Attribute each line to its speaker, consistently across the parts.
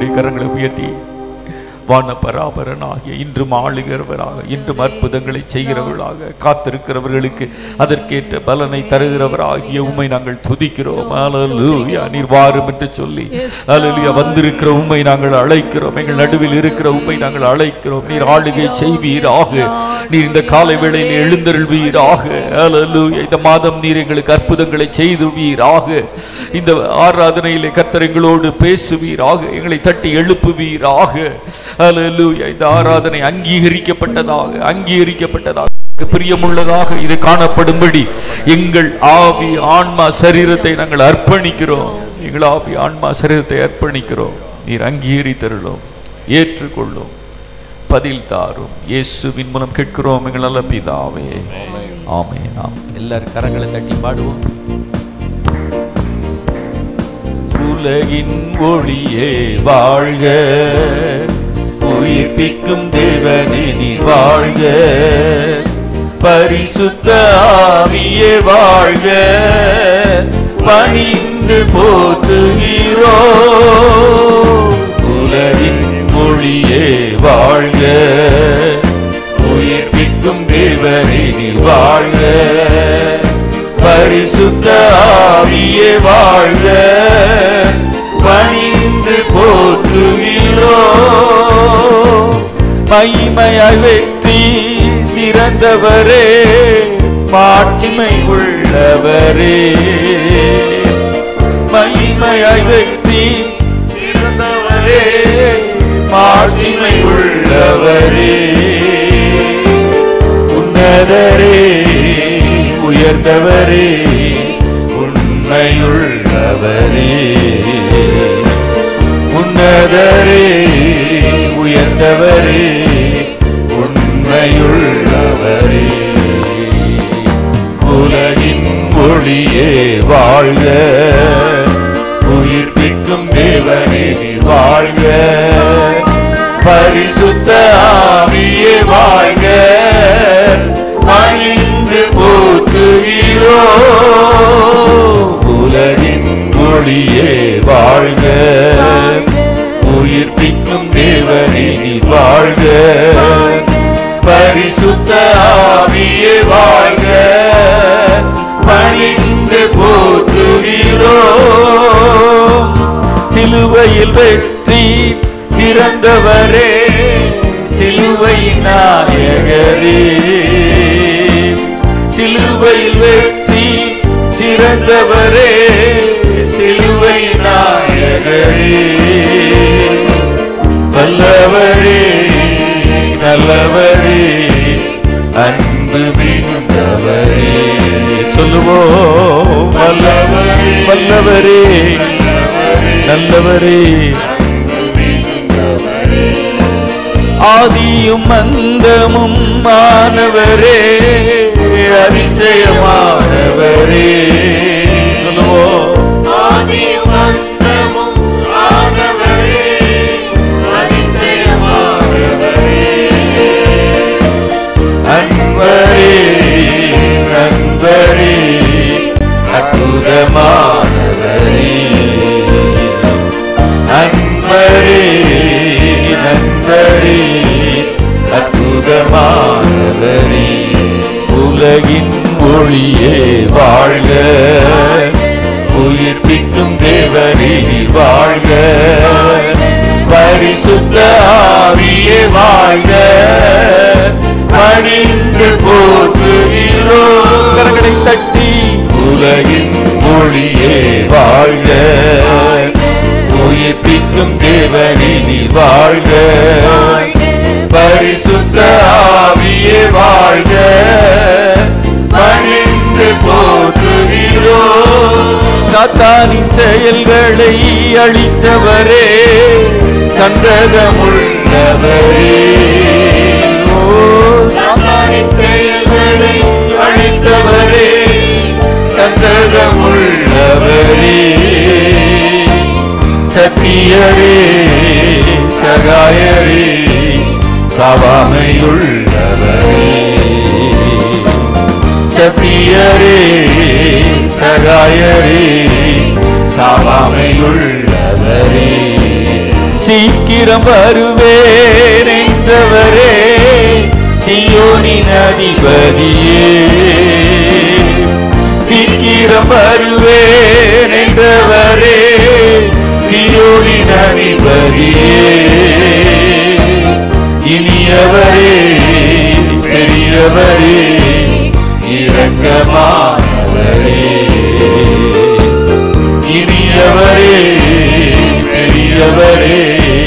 Speaker 1: அப்படியே கரங்களை உயர்த்தி வான பராபரனாகிய இன்றும் ஆளுகிறவராக இன்றும் அற்புதங்களை செய்கிறவர்களாக காத்திருக்கிறவர்களுக்கு அதற்கேற்ற பலனை தருகிறவராகிய உம்மை நாங்கள் துதிக்கிறோம் அல்லேலூயா நீர் வாரும் என்று சொல்லி அல்லேலூயா வந்திருக்கிற உம்மை நாங்கள் அழைக்கிறோம் எங்கள் நடுவில் இருக்கிற உம்மை நாங்கள் அழைக்கிறோம் நீர் ஆளுகை செய்வீராக நீர் இந்த காலை வேளையில் எழுந்தருள்வீராக அல்லேலூயா இந்த மாதம் நீர் எங்களுக்கு அற்புதங்களை செய்துவீராக இந்த ஆராதனையிலே கர்த்தர் எங்களோடு பேசுவீராக எங்களை தட்டி எழுப்புவீராக அல்லேலூயா இந்த ஆராதனை அங்கீகரிக்கப்பட்டதாக அங்கீகரிக்கப்பட்டதாக பிரியமுள்ளதாக இது காணப்படும்படி எங்கள் ஆவி ஆன்மா சரீரத்தை நாங்கள் அர்ப்பணிக்கிறோம் எங்கள் ஆவி ஆன்மா சரீரத்தை அர்ப்பணிக்கிறோம் நீர் அங்கீகரித்தருளும் ஏற்றுக்கொள்ளும் பதில் தாரும் இயேசுவின் மூலம் கேட்கிறோம் எங்கள் நல்ல பிதாவே ஆமென் ஆமென்
Speaker 2: எல்லாரும் கரங்களை தட்டி பாடுவோம்
Speaker 1: உலகின் ஒளியே வாழ்க உயிர்ப்பிக்கும் தேவனே நீ வாழ்க பரிசுத்த ஆவியே வாழ்க பணிந்து போற்றுகிறோ உலகின் ஒளியே வாழ்க உயிர்ப்பிக்கும் தேவனே நீ வாழ்க பரிசுத்த ஆவியே வாழ்க பணிந்து போற்றுகிறோ மைமையாய் வெற்றி சிறந்தவரே மாட்சிமை உள்ளவரே மகிமையாய் வெற்றி சிறந்தவரே மாட்சிமை உள்ளவரே உன்னதரே உயர்ந்தவரே உண்மையுள்ளவரே உன்னதரே உயர்ந்தவரே உண்மையுள்ளவரே உலகின் ஒளியே வாழ்க உயிர்ப்பிக்கும் தேவனே நீர் வாழ்க பரிசுத்த ஆவியே வாழ்க பணிந்து போற்றுகிறோ உலகின் ஒளியே வாழ்க உயிர்ப்பிக்கும் தேவனே நீர் வாழ்க பரிசுத்த ஆவியே வாழ்க பணிந்து போற்றுகிறோ சிலுவையில் வெற்றி சிறந்தவரே சிலுவை நாயகரே சிலுவையில் வெற்றி சிறந்தவரே சிலுவை நாயகரே வல்லவரே நல்லவரே அன்பு மிகுந்தவரே சொல்லுவோம் வல்லவரே வல்லவரே நல்லவரே ஆதியும் அந்தமும் மாணவரே அதிசயமானவரே சொல்லுவோம்
Speaker 3: ஆதியும் அந்தமும் ஆனவரே, அதிசயமானவரே.
Speaker 1: அன்பரே நண்பரே அற்புதமானவரே அன்பரே நண்பரே அற்புதமானவரே உலகின் ஒளியே வாழ்க உயிர்ப்பிக்கும் தேவனே நீர் வாழ்க பரிசுத்த ஆவியே வாழ்க பணிந்து போற்றுகிறோம் கரங்களை தட்டி உலகின் மொழியே வாழ்க உயிர்ப்பிக்கும் தேவனே நீர் வாழ்க பரிசுத்த ஆவியே வாழ்க பணிந்து போற்றுகிறோம் சாத்தானின் செயல்களை அழித்தவரே சந்ததமுள்ளவரே ஓ
Speaker 3: சாத்தானின் செயல்களை
Speaker 1: அழித்தவரே சந்ததமுள்ளவரே சத்தியரே சகாயரே சாவாமையுள்ளவரே சத்தியரே சகாயரே சாவாமையுள்ளவரே சீக்கிரம் வருவேன் என்றவரே சியோனின் அதிபதியே சீக்கிரம் வருவேன் என்றவரே சியோனின் அதிபதியே இனியவரே பெரியவரே இரக்கமானவரே இனியவரே பெரியவரே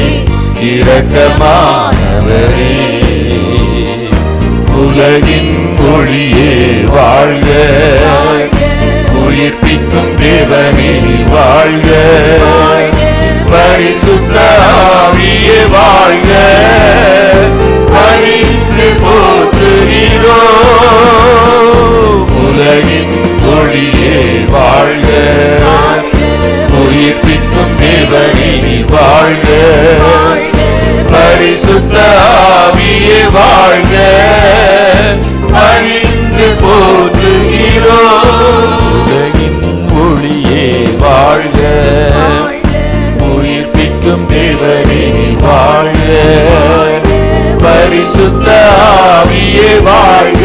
Speaker 1: இரக்கமானவரே உலகின் ஒளியே வாழ்க உயிர்ப்பிக்கும் தேவனே வாழ்க பரிசுத்த ஆவியே வாழ்க பணிந்து போற்றுகிறோ உலகின் ஒளியே வாழ்க உயிர்ப்பிக்கும் தேவனே வாழ்க பரிசுத்த ஆவியே வாழ்க பணிந்து போற்றுகிறோ உலகின் ஒளியே வாழ்க உயிர்ப்பிக்கும் தேவனே வாழ்க பரிசுத்த ஆவியே வாழ்க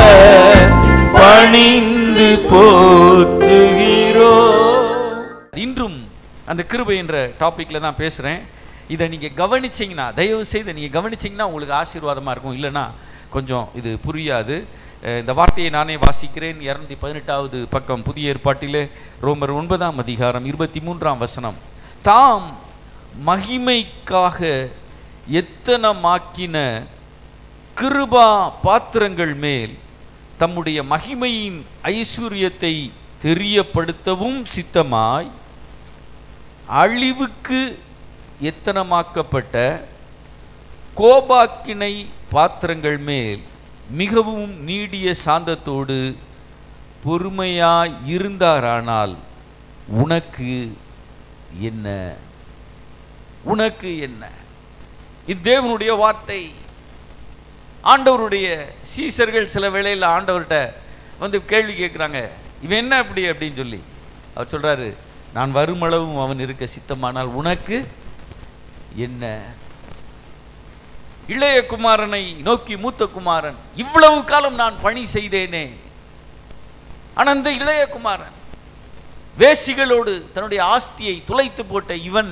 Speaker 1: பணிந்து போற்றுகிறோ இன்றும் அந்த கிருபை என்ற டாபிக்ல தான் பேசுறேன் இதை நீங்க கவனிச்சீங்கன்னா தயவு செய்து நீங்க கவனிச்சீங்கன்னா உங்களுக்கு ஆசீர்வாதமா இருக்கும் இல்லைன்னா கொஞ்சம் இது புரியாது அஹ் இந்த வார்த்தையை நானே வாசிக்கிறேன் இரநூத்தி பதினெட்டாவது பக்கம் புதிய ஏற்பாட்டிலே ரோமர் ஒன்பதாம் அதிகாரம் இருபத்தி மூன்றாம் வசனம் தாம் மகிமைக்காக எத்தனமாக்கின கிருபா பாத்திரங்கள் மேல் தம்முடைய மகிமையின் ஐஸ்வர்யத்தை தெரியப்படுத்தவும் சித்தமாய் அழிவுக்கு எத்தனமாக்கப்பட்ட கோபாக்கினை பாத்திரங்கள் மேல் மிகவும் நீடிய சாந்தத்தோடு பொறுமையாய் இருந்தாரானால் உனக்கு என்ன உனக்கு என்ன இது தேவனுடைய வார்த்தை ஆண்டவருடைய சீசர்கள் சில வேளையில் ஆண்டவர்கிட்ட வந்து கேள்வி கேட்குறாங்க இவன் என்ன அப்படி அப்படின்னு சொல்லி அவர் சொல்றாரு நான் வருமளவும் அவன் இருக்க சித்தமானால் உனக்கு என்ன இளைய குமாரனை நோக்கி மூத்த குமாரன் இவ்வளவு காலம் நான் பணி செய்தேனே ஆனா அந்த இளைய குமாரன் வேசிகளோடு தன்னுடைய ஆஸ்தியை துளைத்து போட்ட இவன்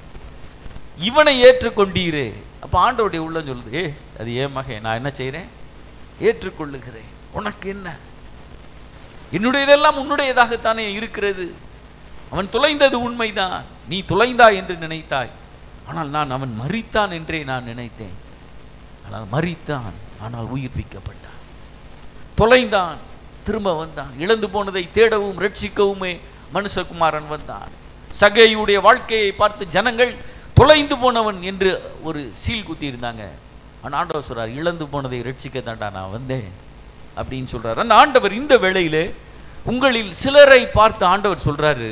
Speaker 1: இவனை ஏற்றுக்கொண்டீரே அப்ப ஆண்டவருடைய உள்ளம் சொல்லுது ஏ அது ஏன் மகன் நான் என்ன செய்றேன் ஏற்றுக்கொள்ளுகிறேன் உனக்கு என்ன என்னுடையதெல்லாம் உன்னுடையதாகத்தானே இருக்கிறது அவன் தொலைந்தது உண்மைதான் நீ தொலைந்தாய் என்று நினைத்தாய் ஆனால் நான் அவன் மரித்தான் என்றே நான் நினைத்தேன் ஆனால் மரித்தான் ஆனால் உயிர்ப்பிக்கப்பட்டான் தொலைந்தான் திரும்ப வந்தான் இழந்து போனதை தேடவும் ரட்சிக்கவுமே மனுஷகுமாரன் வந்தான் சகையுடைய வாழ்க்கையை பார்த்து ஜனங்கள் தொலைந்து போனவன் என்று ஒரு சீல் குத்தி இருந்தாங்க ஆனால் ஆண்டவர் சொல்றார் இழந்து போனதை ரட்சிக்க தாண்டா நான் வந்தேன் அப்படின்னு சொல்றார் அந்த ஆண்டவர் இந்த வேளையிலே உங்களில் சிலரை பார்த்து ஆண்டவர் சொல்றாரு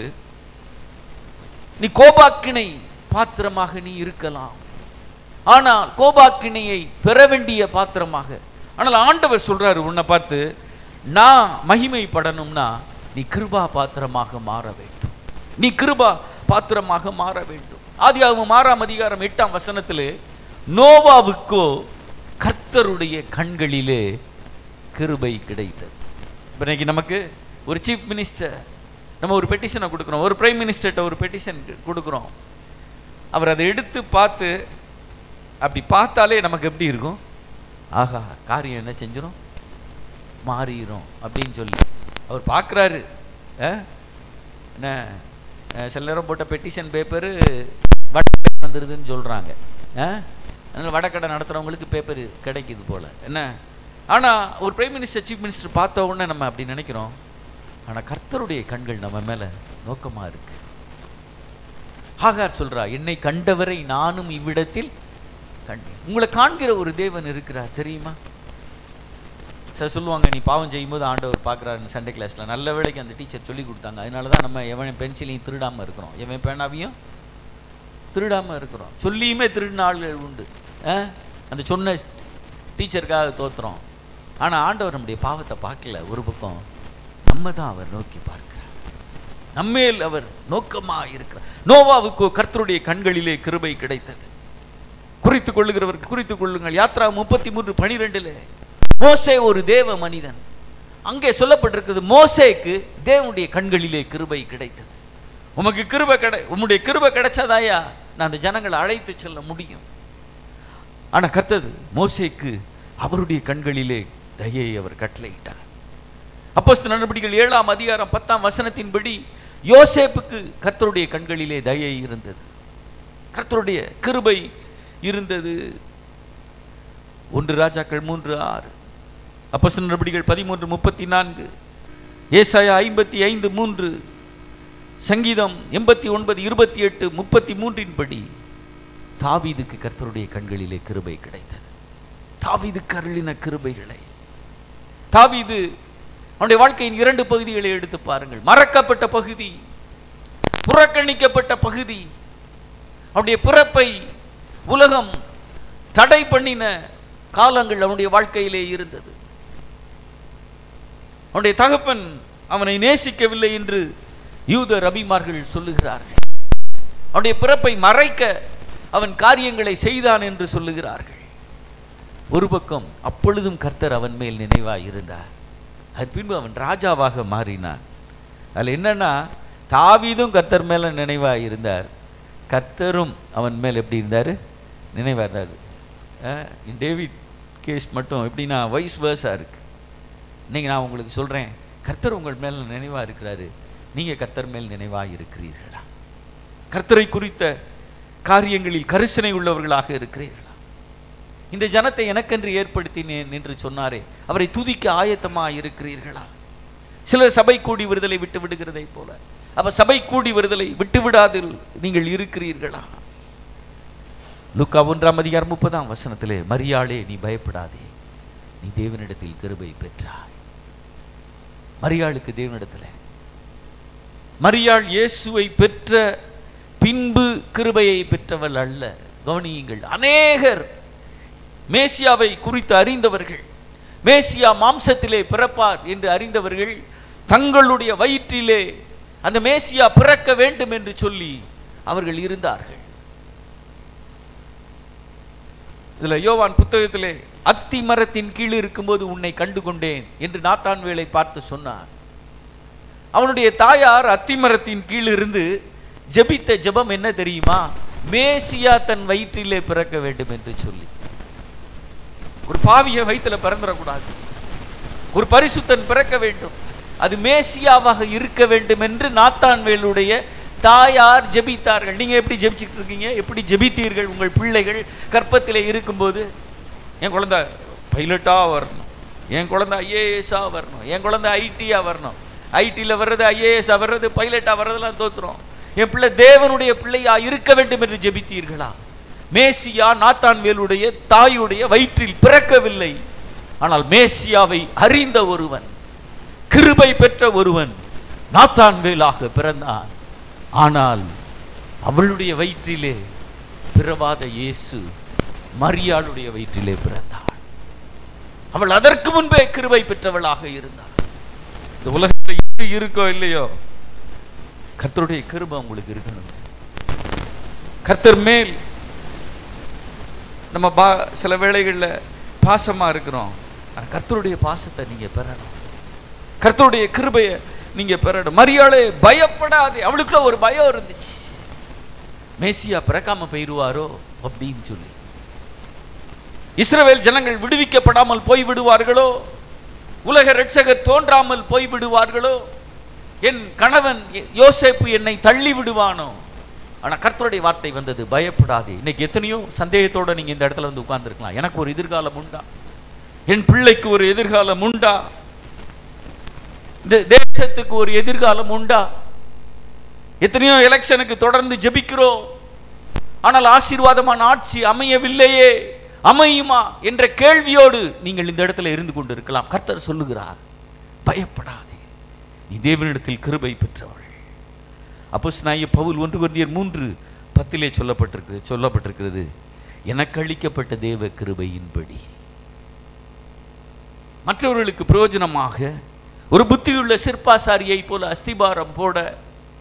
Speaker 1: நீ கோபாக்கினை பாத்திரமாக நீ இருக்கலாம் ஆனால் கோபாக்கினையை பெற வேண்டிய பாத்திரமாக ஆனால் ஆண்டவர் சொல்றாரு உன்னை பார்த்து நான் மகிமைப்படணும்னா நீ கிருபா பாத்திரமாக மாற வேண்டும் நீ கிருபா பாத்திரமாக மாற வேண்டும் ஆதியாகமம் ஆறாம் அதிகாரம் எட்டாம் வசனத்திலே நோவாவுக்கோ கர்த்தருடைய கண்களிலே கிருபை கிடைத்தது இப்ப இன்னைக்கு நமக்கு ஒரு சீஃப் மினிஸ்டர் நம்ம ஒரு பெட்டிஷனை கொடுக்குறோம் ஒரு பிரைம் மினிஸ்டர்கிட்ட ஒரு பெட்டிஷன் கொடுக்குறோம் அவர் அதை எடுத்து பார்த்து அப்படி பார்த்தாலே நமக்கு எப்படி இருக்கும் ஆஹா காரியம் என்ன செஞ்சிடும் மாறிடும் அப்படின்னு சொல்லி அவர் பார்க்குறாரு என்ன அஹ், சில நேரம் போட்ட பெட்டிஷன் பேப்பரு வடக்கடை வந்துடுதுன்னு சொல்கிறாங்க அதனால் வடக்கடை நடத்துகிறவங்களுக்கு பேப்பர் கிடைக்குது போல் என்ன ஆனால் ஒரு பிரைம் மினிஸ்டர் சீஃப் மினிஸ்டர் பார்த்த உடனே நம்ம அப்படி நினைக்கிறோம் ஆனால் கர்த்தருடைய கண்கள் நம்ம மேலே நோக்கமாக இருக்கு ஆகார் சொல்றா என்னை கண்டவரை நானும் இவ்விடத்தில் கண்டேன் உங்களை காண்கிற ஒரு தேவன் இருக்கிறார் தெரியுமா சார் சொல்லுவாங்க நீ பாவம் செய்யும்போது ஆண்டவர் பார்க்குறாரு சண்டே கிளாஸில் நல்ல வேளைக்கு அந்த டீச்சர் சொல்லி கொடுத்தாங்க அதனால தான் நம்ம எவன் பென்சிலையும் திருடாமல் இருக்கிறோம் எவன் பேனாவையும் திருடாமல் இருக்கிறோம் சொல்லியுமே திருடின ஆள்கள் உண்டு ஆ? அந்த சொன்ன டீச்சருக்காக தோத்துறோம் ஆனால் ஆண்டவர் நம்முடைய பாவத்தை பார்க்கல ஒரு பக்கம் நம்ம தான் அவர் நோக்கி பார்க்கிறார் நம்மேல் அவர் நோக்கமாக இருக்கிறார் நோவாவுக்கோ கர்த்தருடைய கண்களிலே கிருபை கிடைத்தது குறித்துக் கொள்ளுகிறவர் குறித்துக் கொள்ளுங்கள் யாத்ரா முப்பத்தி மூன்று பனிரெண்டுல மோசே ஒரு தேவ மனிதன் அங்கே சொல்லப்பட்டிருக்கிறது மோசேக்கு தேவனுடைய கண்களிலே கிருபை கிடைத்தது உமக்கு கிருபை கிடை உம்முடைய கிருபை கிடைச்சாதாயா நான் அந்த ஜனங்களை அழைத்து செல்ல முடியும் ஆனா கர்த்தர் மோசேக்கு அவருடைய கண்களிலே தயையை அவர் கட்டளையிட்டார் அப்போஸ்தல நடவடிக்கைகள் ஏழாம் அதிகாரம் பத்தாம் வசனத்தின்படி யோசேப்புக்கு கர்த்தருடைய கண்களிலே தயை இருந்தது கர்த்தருடைய கிருபை இருந்தது ஒன்று ராஜாக்கள் மூன்று ஆறு அப்போஸ்தல நடவடிக்கைகள் பதிமூன்று முப்பத்தி நான்கு ஏசாயா ஐம்பத்தி ஐந்து மூன்று சங்கீதம் எண்பத்தி ஒன்பது இருபத்தி எட்டு முப்பத்தி மூன்றின் படி தாவீதுக்கு கர்த்தருடைய கண்களிலே கிருபை கிடைத்தது தாவீதுக்கு அருளின கிருபைகளை தாவீது அவனுடைய வாழ்க்கையின் இரண்டு பகுதிகளை எடுத்து பாருங்கள் மறக்கப்பட்ட பகுதி புறக்கணிக்கப்பட்ட பகுதி அவனுடைய பிறப்பை உலகம் தடை பண்ணின காலங்கள் அவனுடைய வாழ்க்கையிலே இருந்தது அவனுடைய தகப்பன் அவனை நேசிக்கவில்லை என்று யூத ரபிமார்கள் சொல்லுகிறார்கள் அவனுடைய பிறப்பை மறைக்க அவன் காரியங்களை செய்தான் என்று சொல்லுகிறார்கள் ஒரு பக்கம் அப்பொழுதும் கர்த்தர் அவன் மேல் நினைவாய் இருந்தார் அது பின்பு அவன் ராஜாவாக மாறினான் அதில் என்னன்னா தாவீதும் கர்த்தர் மேல நினைவாய் இருந்தார் கர்த்தரும் அவன் மேல் எப்படி இருந்தார் நினைவாக இருந்தார் அஹ், டேவிட் கேஸ் மட்டும் எப்படின்னா வைஸ் வேர்ஸாக இருக்கு இன்னைக்கு நான் உங்களுக்கு சொல்றேன் கர்த்தர் உங்கள் மேல் நினைவாக இருக்கிறாரு நீங்க கர்த்தர் மேல் நினைவாக இருக்கிறீர்களா கர்த்தரை குறித்த காரியங்களில் கரிசனை உள்ளவர்களாக இருக்கிறீர்களா இந்த ஜனத்தை எனக்கென்று ஏற்படுத்தினேன் என்று சொன்னாரே அவரை துதிக்க ஆயத்தமா இருக்கிறீர்களா சிலர் சபை கூடி விடுதலை விட்டு விடுகிறதை போல அப்ப சபை கூடி விடுதலை விட்டு விடாதில் நீங்கள் இருக்கிறீர்களா லுக்கா ஒன்றாம் அதிகாரம் முப்பதாம் வசனத்திலே மரியாளே நீ பயப்படாதே நீ தேவனிடத்தில் கிருபை பெற்றாய் மரியாளுக்கு தேவனிடத்தில் மரியாள் இயேசுவை பெற்ற பின்பு கிருபையை பெற்றவள் அல்ல கவனியுங்கள் அநேகர் மேசியாவை குறித்து அறிந்தவர்கள் மேசியா மாம்சத்திலே பிறப்பார் என்று அறிந்தவர்கள் தங்களுடைய வயிற்றிலே அந்த மேசியா பிறக்க வேண்டும் என்று சொல்லி அவர்கள் இருந்தார்கள் இதுல யோவான் புத்தகத்திலே அத்தி மரத்தின் கீழ் இருக்கும்போது உன்னை கண்டு கொண்டேன் என்று நாத்தான்வேலை பார்த்து சொன்னார் அவனுடைய தாயார் அத்திமரத்தின் கீழ் இருந்து ஜெபித்த ஜெபம் என்ன தெரியுமா மேசியா தன் வயிற்றிலே பிறக்க வேண்டும் என்று சொல்லி ஒரு பாவிய வயிற்றுல பிறந்துடக்கூடாது ஒரு பரிசுத்தன் பிறக்க வேண்டும் அது மேசியாவாக இருக்க வேண்டும் என்று நாத்தான்வேலுடைய தாயார் ஜெபித்தார்கள் நீங்க எப்படி ஜெபிச்சுட்டு இருக்கீங்க எப்படி ஜெபித்தீர்கள் உங்கள் பிள்ளைகள் கற்பத்திலே இருக்கும்போது என் குழந்தை பைலட்டா வரணும் என் குழந்தை ஐஏஎஸ்ஸா வரணும் என் குழந்தை ஐடியா வரணும் ஐடியில் வர்றது ஐஏஎஸ் வர்றது பைலட்டா வர்றதெல்லாம் தோத்துறோம் என் பிள்ளை தேவனுடைய பிள்ளையா இருக்க வேண்டும் என்று ஜெபித்தீர்களா மேசியா நாத்தான்வேலுடைய தாயுடைய வயிற்றில் பிறக்கவில்லை ஆனால் மேசியாவை அறிந்த ஒருவன் கிருபை பெற்ற ஒருவன் நாத்தான்வேலாக பிறந்தான் ஆனால் அவளுடைய வயிற்றிலே பிறவாத இயேசு மரியாளுடைய வயிற்றிலே பிறந்தாள் அவள் அதற்கு முன்பே கிருபை பெற்றவளாக இருந்தாள் இந்த உலகத்தில் எது இருக்கோ இல்லையோ கர்த்தருடைய கிருபை உங்களுக்கு இருக்கணும் கர்த்தர் மேல் நம்ம பா சில வேளைகளில் பாசமா இருக்கிறோம் ஆனா கர்த்தருடைய பாசத்தை நீங்க பெறணும் கர்த்தருடைய கிருபையை நீங்க பெறணும் மரியாதை பயப்படாதே அவளுக்குள்ள ஒரு பயம் இருந்துச்சு மேசியா பிறக்காம போயிருவாரோ அப்படின்னு சொல்லி இஸ்ரவேல் ஜனங்கள் விடுவிக்கப்படாமல் போய் விடுவார்களோ உலக ரட்சகர் தோன்றாமல் போய் விடுவார்களோ என் கணவன் யோசேப்பு என்னை தள்ளி விடுவானோ ஆனா கர்த்தருடைய வார்த்தை வந்தது பயப்படாதே இன்னைக்கு எத்தனையோ சந்தேகத்தோட நீங்க இந்த இடத்துல வந்து உட்கார்ந்துருக்கலாம் எனக்கு ஒரு எதிர்காலம் உண்டா என் பிள்ளைக்கு ஒரு எதிர்காலம் உண்டா இந்த தேசத்துக்கு ஒரு எதிர்காலம் உண்டா எத்தனையோ எலெக்ஷனுக்கு தொடர்ந்து ஜெபிக்கிறோம் ஆனால் ஆசீர்வாதமான ஆட்சி அமையவில்லையே அமையுமா என்ற கேள்வியோடு நீங்கள் இந்த இடத்துல இருந்து கொண்டு இருக்கலாம் கர்த்தர் சொல்லுகிறார் பயப்படாதே நீ தேவனிடத்தில் கிருபை பெற்றவள் அப்போ ஸ்நாய பவுல் ஒன்று கொந்தியர் மூன்று பத்திலே சொல்லப்பட்டிருக்கு சொல்லப்பட்டிருக்கிறது எனக்கு அளிக்கப்பட்ட தேவ கிருபையின்படி மற்றவர்களுக்கு பிரயோஜனமாக ஒரு புத்தியுள்ள சிற்பாசாரியை போல அஸ்திபாரம் போட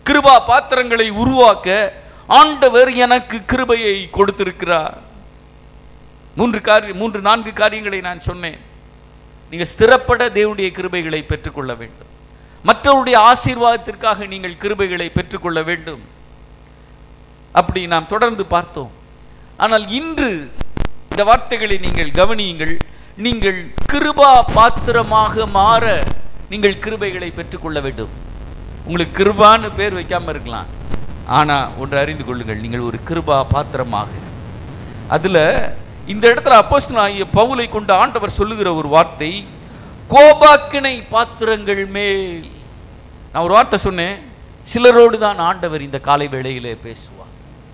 Speaker 1: கிருபா பாத்திரங்களை உருவாக்க ஆண்டவர் எனக்கு கிருபையை கொடுத்திருக்கிறார் மூன்று காரிய மூன்று நான்கு காரியங்களை நான் சொன்னேன் நீங்கள் ஸ்திரப்பட தேவனுடைய கிருபைகளை பெற்றுக்கொள்ள வேண்டும் மற்றவருடைய ஆசீர்வாதத்திற்காக நீங்கள் கிருபைகளை பெற்றுக்கொள்ள வேண்டும் அப்படி நாம் தொடர்ந்து பார்த்தோம் ஆனால் இன்று இந்த வார்த்தைகளை நீங்கள் கவனியுங்கள் நீங்கள் கிருபா பாத்திரமாக மாற நீங்கள் கிருபைகளை பெற்றுக்கொள்ள வேண்டும் உங்களுக்கு கிருபான்னு பேர் வைக்காம இருக்கலாம் ஆனா ஒன்று அறிந்து கொள்ளுங்கள் நீங்கள் ஒரு கிருபா பாத்திரமாக அதுல இந்த இடத்துல அப்போஸ்தலனாகிய பவுலை கொண்டு ஆண்டவர் சொல்லுகிற ஒரு வார்த்தை கோபாக்கினை பாத்திரங்கள் மேல் நான் ஒரு வார்த்தை சொன்னேன் சிலரோடு தான் ஆண்டவர் இந்த காலை வேளையிலே பேசுவார்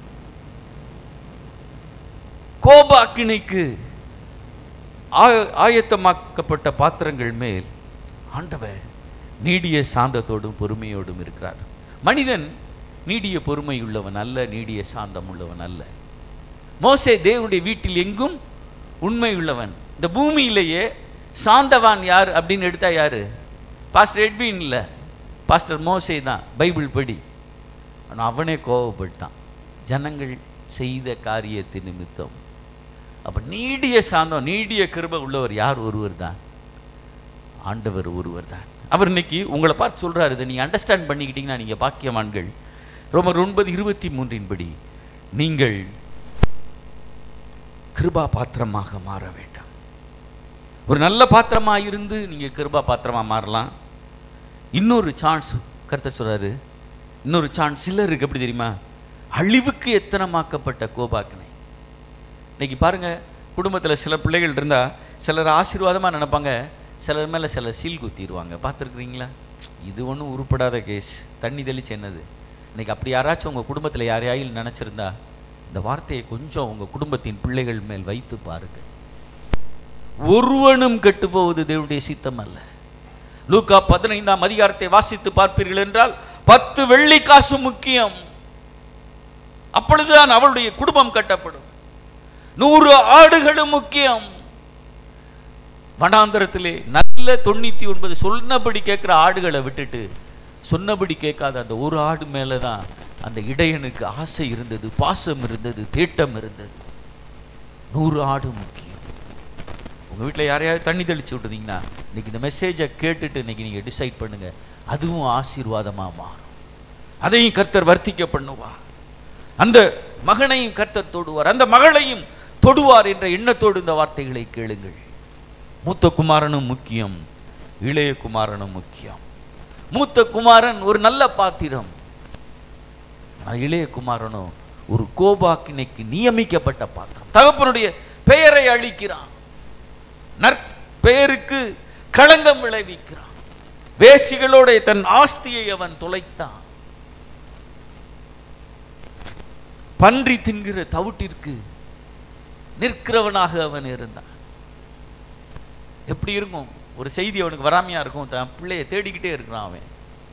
Speaker 1: கோபாக்கினைக்கு ஆய- ஆயத்தமாக்கப்பட்ட பாத்திரங்கள் மேல் ஆண்டவர் நீடிய சாந்தத்தோடும் பொறுமையோடும் இருக்கிறார் மனிதன் நீடிய பொறுமை உள்ளவன் அல்ல நீடிய சாந்தம் உள்ளவன் அல்ல மோசே தேவனுடைய வீட்டில் எங்கும் உண்மை உள்ளவன் இந்த பூமியிலேயே சாந்தவான் யார் அப்படின்னு எடுத்தா யாரு பாஸ்டர் எட்வின் இல்லை பாஸ்டர் மோசே தான் பைபிள் படி ஆனால் அவனே கோவப்பட்டான் ஜனங்கள் செய்த காரியத்தின் நிமித்தம் அப்ப நீடிய சாந்தம் நீடிய கிருபை உள்ளவர் யார் ஒருவர் தான் ஆண்டவர் ஒருவர் தான் அவர் இன்னைக்கு உங்களை பார்த்து சொல்றாரு இதை நீங்க அண்டர்ஸ்டாண்ட் பண்ணிக்கிட்டீங்கன்னா நீங்க பாக்கியவான்கள் ரோமர் ஒன்பது இருபத்தி மூன்றின்படி நீங்கள் கிருபா பாத்திரமாக மாற வேண்டும் ஒரு நல்ல பாத்திரமா இருந்து நீங்க கிருபா பாத்திரமா மாறலாம் இன்னொரு சான்ஸ் கருத்தை சொல்றாரு இன்னொரு சான்ஸ் சிலருக்கு எப்படி தெரியுமா அழிவுக்கு எத்தனமாக்கப்பட்ட கோபாக்கினை இன்னைக்கு பாருங்க குடும்பத்துல சில பிள்ளைகள் இருந்தா சிலர் ஆசீர்வாதமா நினைப்பாங்க சிலர் மேல சிலர் சீல் குத்திடுவாங்க பார்த்துருக்குறீங்களா இது ஒன்றும் உருப்படாத கேஸ் தண்ணி தெளிச்சு என்னது இன்னைக்கு அப்படி யாராச்சும் உங்க குடும்பத்துல யாரையாயில் நினைச்சிருந்தா இந்த வார்த்தையை கொஞ்சம் உங்க குடும்பத்தின் பிள்ளைகள் மேல் வைத்து பாருங்க ஒருவனும் கெட்டு போவது தேவனுடைய சித்தம் அல்ல லூக்கா பதினைந்தாம் அதிகாரத்தை வாசித்து பார்ப்பீர்கள் என்றால் பத்து வெள்ளி காசு முக்கியம் அப்பொழுதுதான் அவளுடைய குடும்பம் கட்டப்படும் நூறு ஆடுகளும் முக்கியம் வனாந்தரத்திலே நல்ல தொண்ணூத்தி ஒன்பது சொன்னபடி கேட்கிற ஆடுகளை விட்டுட்டு சொன்னபடி கேட்காத அந்த ஒரு ஆடு மேல தான் அந்த இடையனுக்கு ஆசை இருந்தது பாசம் இருந்தது தேட்டம் இருந்தது நூறு ஆடு முக்கியம் உங்க வீட்டில் யாரையாவது தண்ணி தெளிச்சு விட்டுருந்தீங்கன்னா இன்னைக்கு இந்த மெசேஜை கேட்டுட்டு இன்னைக்கு நீங்க டிசைட் பண்ணுங்க அதுவும் ஆசீர்வாதமா மாறும் அதையும் கர்த்தர் வர்த்திக்க பண்ணுவார் அந்த மகனையும் கர்த்தர் தொடுவார் அந்த மகளையும் தொடுவார் என்ற எண்ணத்தோடு இந்த வார்த்தைகளை கேளுங்கள் மூத்த குமாரனும் முக்கியம் இளைய குமாரனும் முக்கியம் மூத்த குமாரன் ஒரு நல்ல பாத்திரம் ஆனால் இளைய குமாரனோ ஒரு கோபாக்கினைக்கு நியமிக்கப்பட்ட பாத்திரம் தகப்பனுடைய பெயரை அழிக்கிறான் நற்பெயருக்கு களங்கம் விளைவிக்கிறான் வேசிகளோட தன் ஆஸ்தியை அவன் தொலைத்தான் பன்றி தின்கிற தவிட்டிற்கு நிற்கிறவனாக அவன் இருந்தான் எப்படி இருக்கும் ஒரு செய்தி அவனுக்கு வராமையா இருக்கும் தன் பிள்ளையை தேடிக்கிட்டே இருக்கிறான் அவன்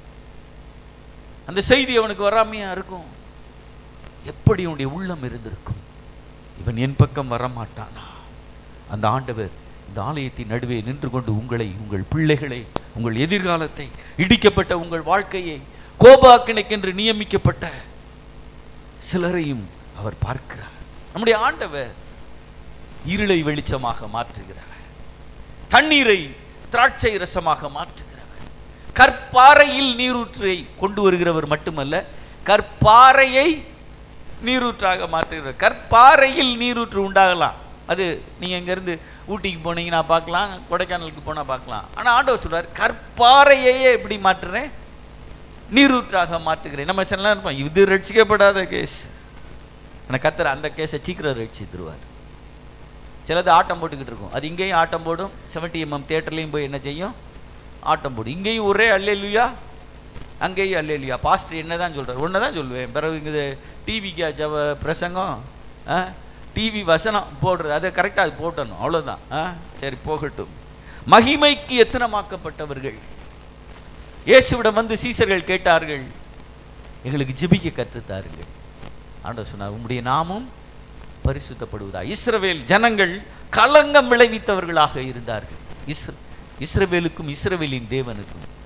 Speaker 1: அந்த செய்தி அவனுக்கு வராமையா இருக்கும் எப்படி அவனுடைய உள்ளம் இருந்திருக்கும் இவன் என் பக்கம் வரமாட்டானா அந்த ஆண்டவர் இந்த ஆலயத்தின் நடுவே நின்று கொண்டு உங்களை உங்கள் பிள்ளைகளை உங்கள் எதிர்காலத்தை இடிக்கப்பட்ட உங்கள் வாழ்க்கையை கோபாக்கினைக்கென்று நியமிக்கப்பட்ட சிலரையும் அவர் பார்க்கிறார் நம்முடைய ஆண்டவர் இருளை வெளிச்சமாக மாற்றுகிறார் தண்ணீரை திராட்சை ரசமாக மாற்றுகிறவர் கற்பாறையில் நீரூற்றை கொண்டு வருகிறவர் மட்டுமல்ல கற்பாறையை நீரூற்றாக மாற்றுகிறவர் கற்பாறையில் நீரூற்று உண்டாகலாம் அது நீங்க இங்க இருந்து ஊட்டிக்கு போனீங்கன்னா பார்க்கலாம் கொடைக்கானலுக்கு போனா பார்க்கலாம் ஆனா ஆண்டவர் சொல்றார் கற்பாறையையே எப்படி மாற்றுறேன் நீரூற்றாக மாற்றுகிறேன் நம்ம சில நேரம் இருப்போம், இது ரட்சிக்கப்படாத கேஸ் ஆனால் கத்தர் அந்த கேஸை சீக்கிரம் ரட்சித்துருவார் சிலது ஆட்டம் போட்டுக்கிட்டு இருக்கும் அது இங்கேயும் ஆட்டம் போடும் செவன்டி எம்எம் தேட்டர்லேயும் போய் என்ன செய்யும் ஆட்டம் போடும் இங்கேயும் ஒரே அல்லேலுயா அங்கேயும் அல்லேலுயா பாஸ்டர் என்ன தான் சொல்கிறார் ஒன்று தான் சொல்லுவேன் பிறகு இங்கே டிவிக்கு ஜவ பிரசங்கம் டிவி வசனம் போடுறது அதை கரெக்டாக அது போட்டணும் அவ்வளோதான் ஆ சரி போகட்டும் மகிமைக்கு எத்தனமாக்கப்பட்டவர்கள் இயேசுவிடம் வந்து சீசர்கள் கேட்டார்கள் எங்களுக்கு ஜெபிக்க கற்றுத்தாருங்கள் ஆண்டவர் சொன்னார் உம்முடைய நாமும் பரிசுத்தப்படுவதா இஸ்ரவேல் ஜனங்கள் கலங்கம் விளைவித்தவர்களாக இருந்தார்கள் இஸ்ர இஸ்ரவேலுக்கும் இஸ்ரவேலின் தேவனுக்கும்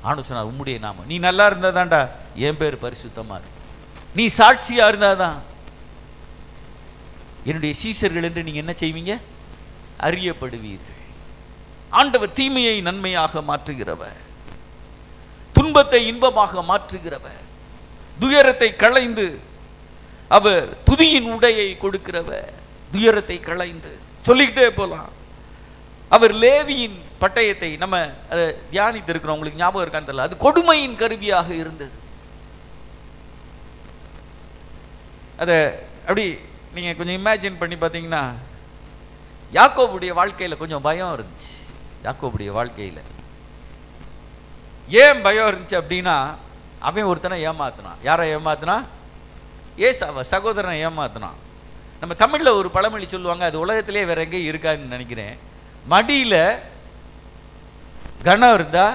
Speaker 2: ஆண்டு சொன்னார் உம்முடைய நாமம் நீ நல்லா இருந்தா தான்டா என் பேர் பரிசுத்தமா இருக்கும் நீ சாட்சியா இருந்தாதான் என்னுடைய சீசர்கள் என்று நீங்க என்ன செய்வீங்க அறியப்படுவீர்கள் ஆண்டவர் தீமையை நன்மையாக மாற்றுகிறவர் துன்பத்தை இன்பமாக மாற்றுகிறவர் துயரத்தை களைந்து அவர் துதியின் உடையை கொடுக்கிறவர் துயரத்தை களைந்து சொல்லிக்கிட்டே போலாம் அவர் லேவியின் பட்டயத்தை நம்ம அதை தியானித்து இருக்கிறோம் உங்களுக்கு ஞாபகம் இருக்கான்னு தெரியல அது கொடுமையின் கருவியாக இருந்தது அதை அப்படி நீங்க கொஞ்சம் இமேஜின் பண்ணி பார்த்தீங்கன்னா யாக்கோபுடைய வாழ்க்கையில கொஞ்சம் பயம் இருந்துச்சு யாக்கோபுடைய வாழ்க்கையில ஏன் பயம் இருந்துச்சு அப்படின்னா அவன் ஒருத்தனை ஏமாத்தினான் யாரை ஏமாத்தினா ஏசாவ சகோதரனை ஏமாத்தினான் நம்ம தமிழ்ல ஒரு பழமொழி சொல்லுவாங்க அது உலகத்திலே வேற எங்கேயும் இருக்கான்னு நினைக்கிறேன் மடியில கணம் இருந்தா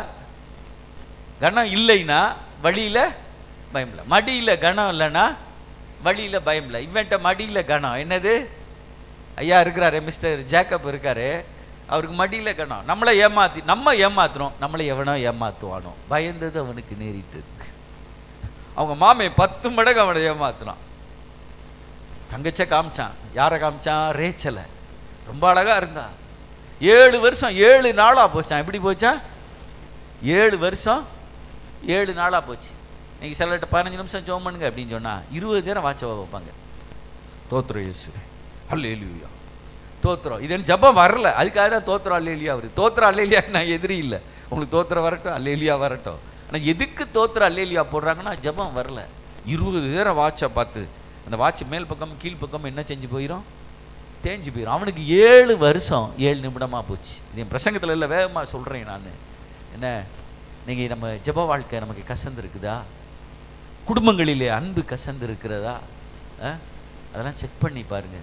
Speaker 2: கணம் இல்லைன்னா வழியில பயம் இல்லை மடியில கணம் இல்லைன்னா வழியில பயம் இல்லை இவன்ட்ட மடியில கணம் என்னது ஐயா இருக்கிறாரு மிஸ்டர் ஜேக்கப் இருக்காரு அவருக்கு மடியில கணம் நம்மளை ஏமாத்தி நம்ம ஏமாத்துறோம் நம்மளை எவனோ ஏமாத்துவானோ பயந்தது அவனுக்கு நேரிட்டது அவங்க மாமே பத்து மடங்கு அவனை ஏமாத்துனான் தங்கச்ச காமிச்சான் யாரை காமிச்சான் ரேச்சலை ரொம்ப அழகா இருந்தா ஏழு வருஷம் ஏழு நாளா போச்சான் எப்படி போச்சா ஏழு வருஷம் ஏழு நாளா போச்சு இன்னைக்கு சிலர்கிட்ட பதினஞ்சு நிமிஷம் ஜோம் பண்ணுங்க அப்படின்னு சொன்னா இருபது நேரம் வாட்சவா வைப்பாங்க தோத்துறோம் இயேசு அல்லேலியா தோத்துறோம் இது எனக்கு ஜபம் வரல அதுக்காக தான் தோத்துறோம் அல்லேலியா வருது தோத்துறோம் அல்லேலியா நான் எதிரி இல்லை உங்களுக்கு தோத்துற வரட்டும் அல்லேலியா வரட்டும் ஆனால் எதுக்கு தோத்துற அல்லேலியா போடுறாங்கன்னா ஜபம் வரல இருபது நேரம் வாட்சை பார்த்து அந்த வாட்ச் மேல் பக்கம் கீழ் பக்கம் என்ன செஞ்சு போயிடும் தேஞ்சு போயிடும் அவனுக்கு ஏழு வருஷம் ஏழு நிமிடமாக போச்சு இது என் பிரசங்கத்தில் இல்லை வேகமாக சொல்கிறேன் நான் என்ன நீங்கள் நம்ம ஜெப வாழ்க்கை நமக்கு கசந்து இருக்குதா குடும்பங்களிலே அன்பு கசந்து இருக்கிறதா ஆ? அதெல்லாம் செக் பண்ணி பாருங்க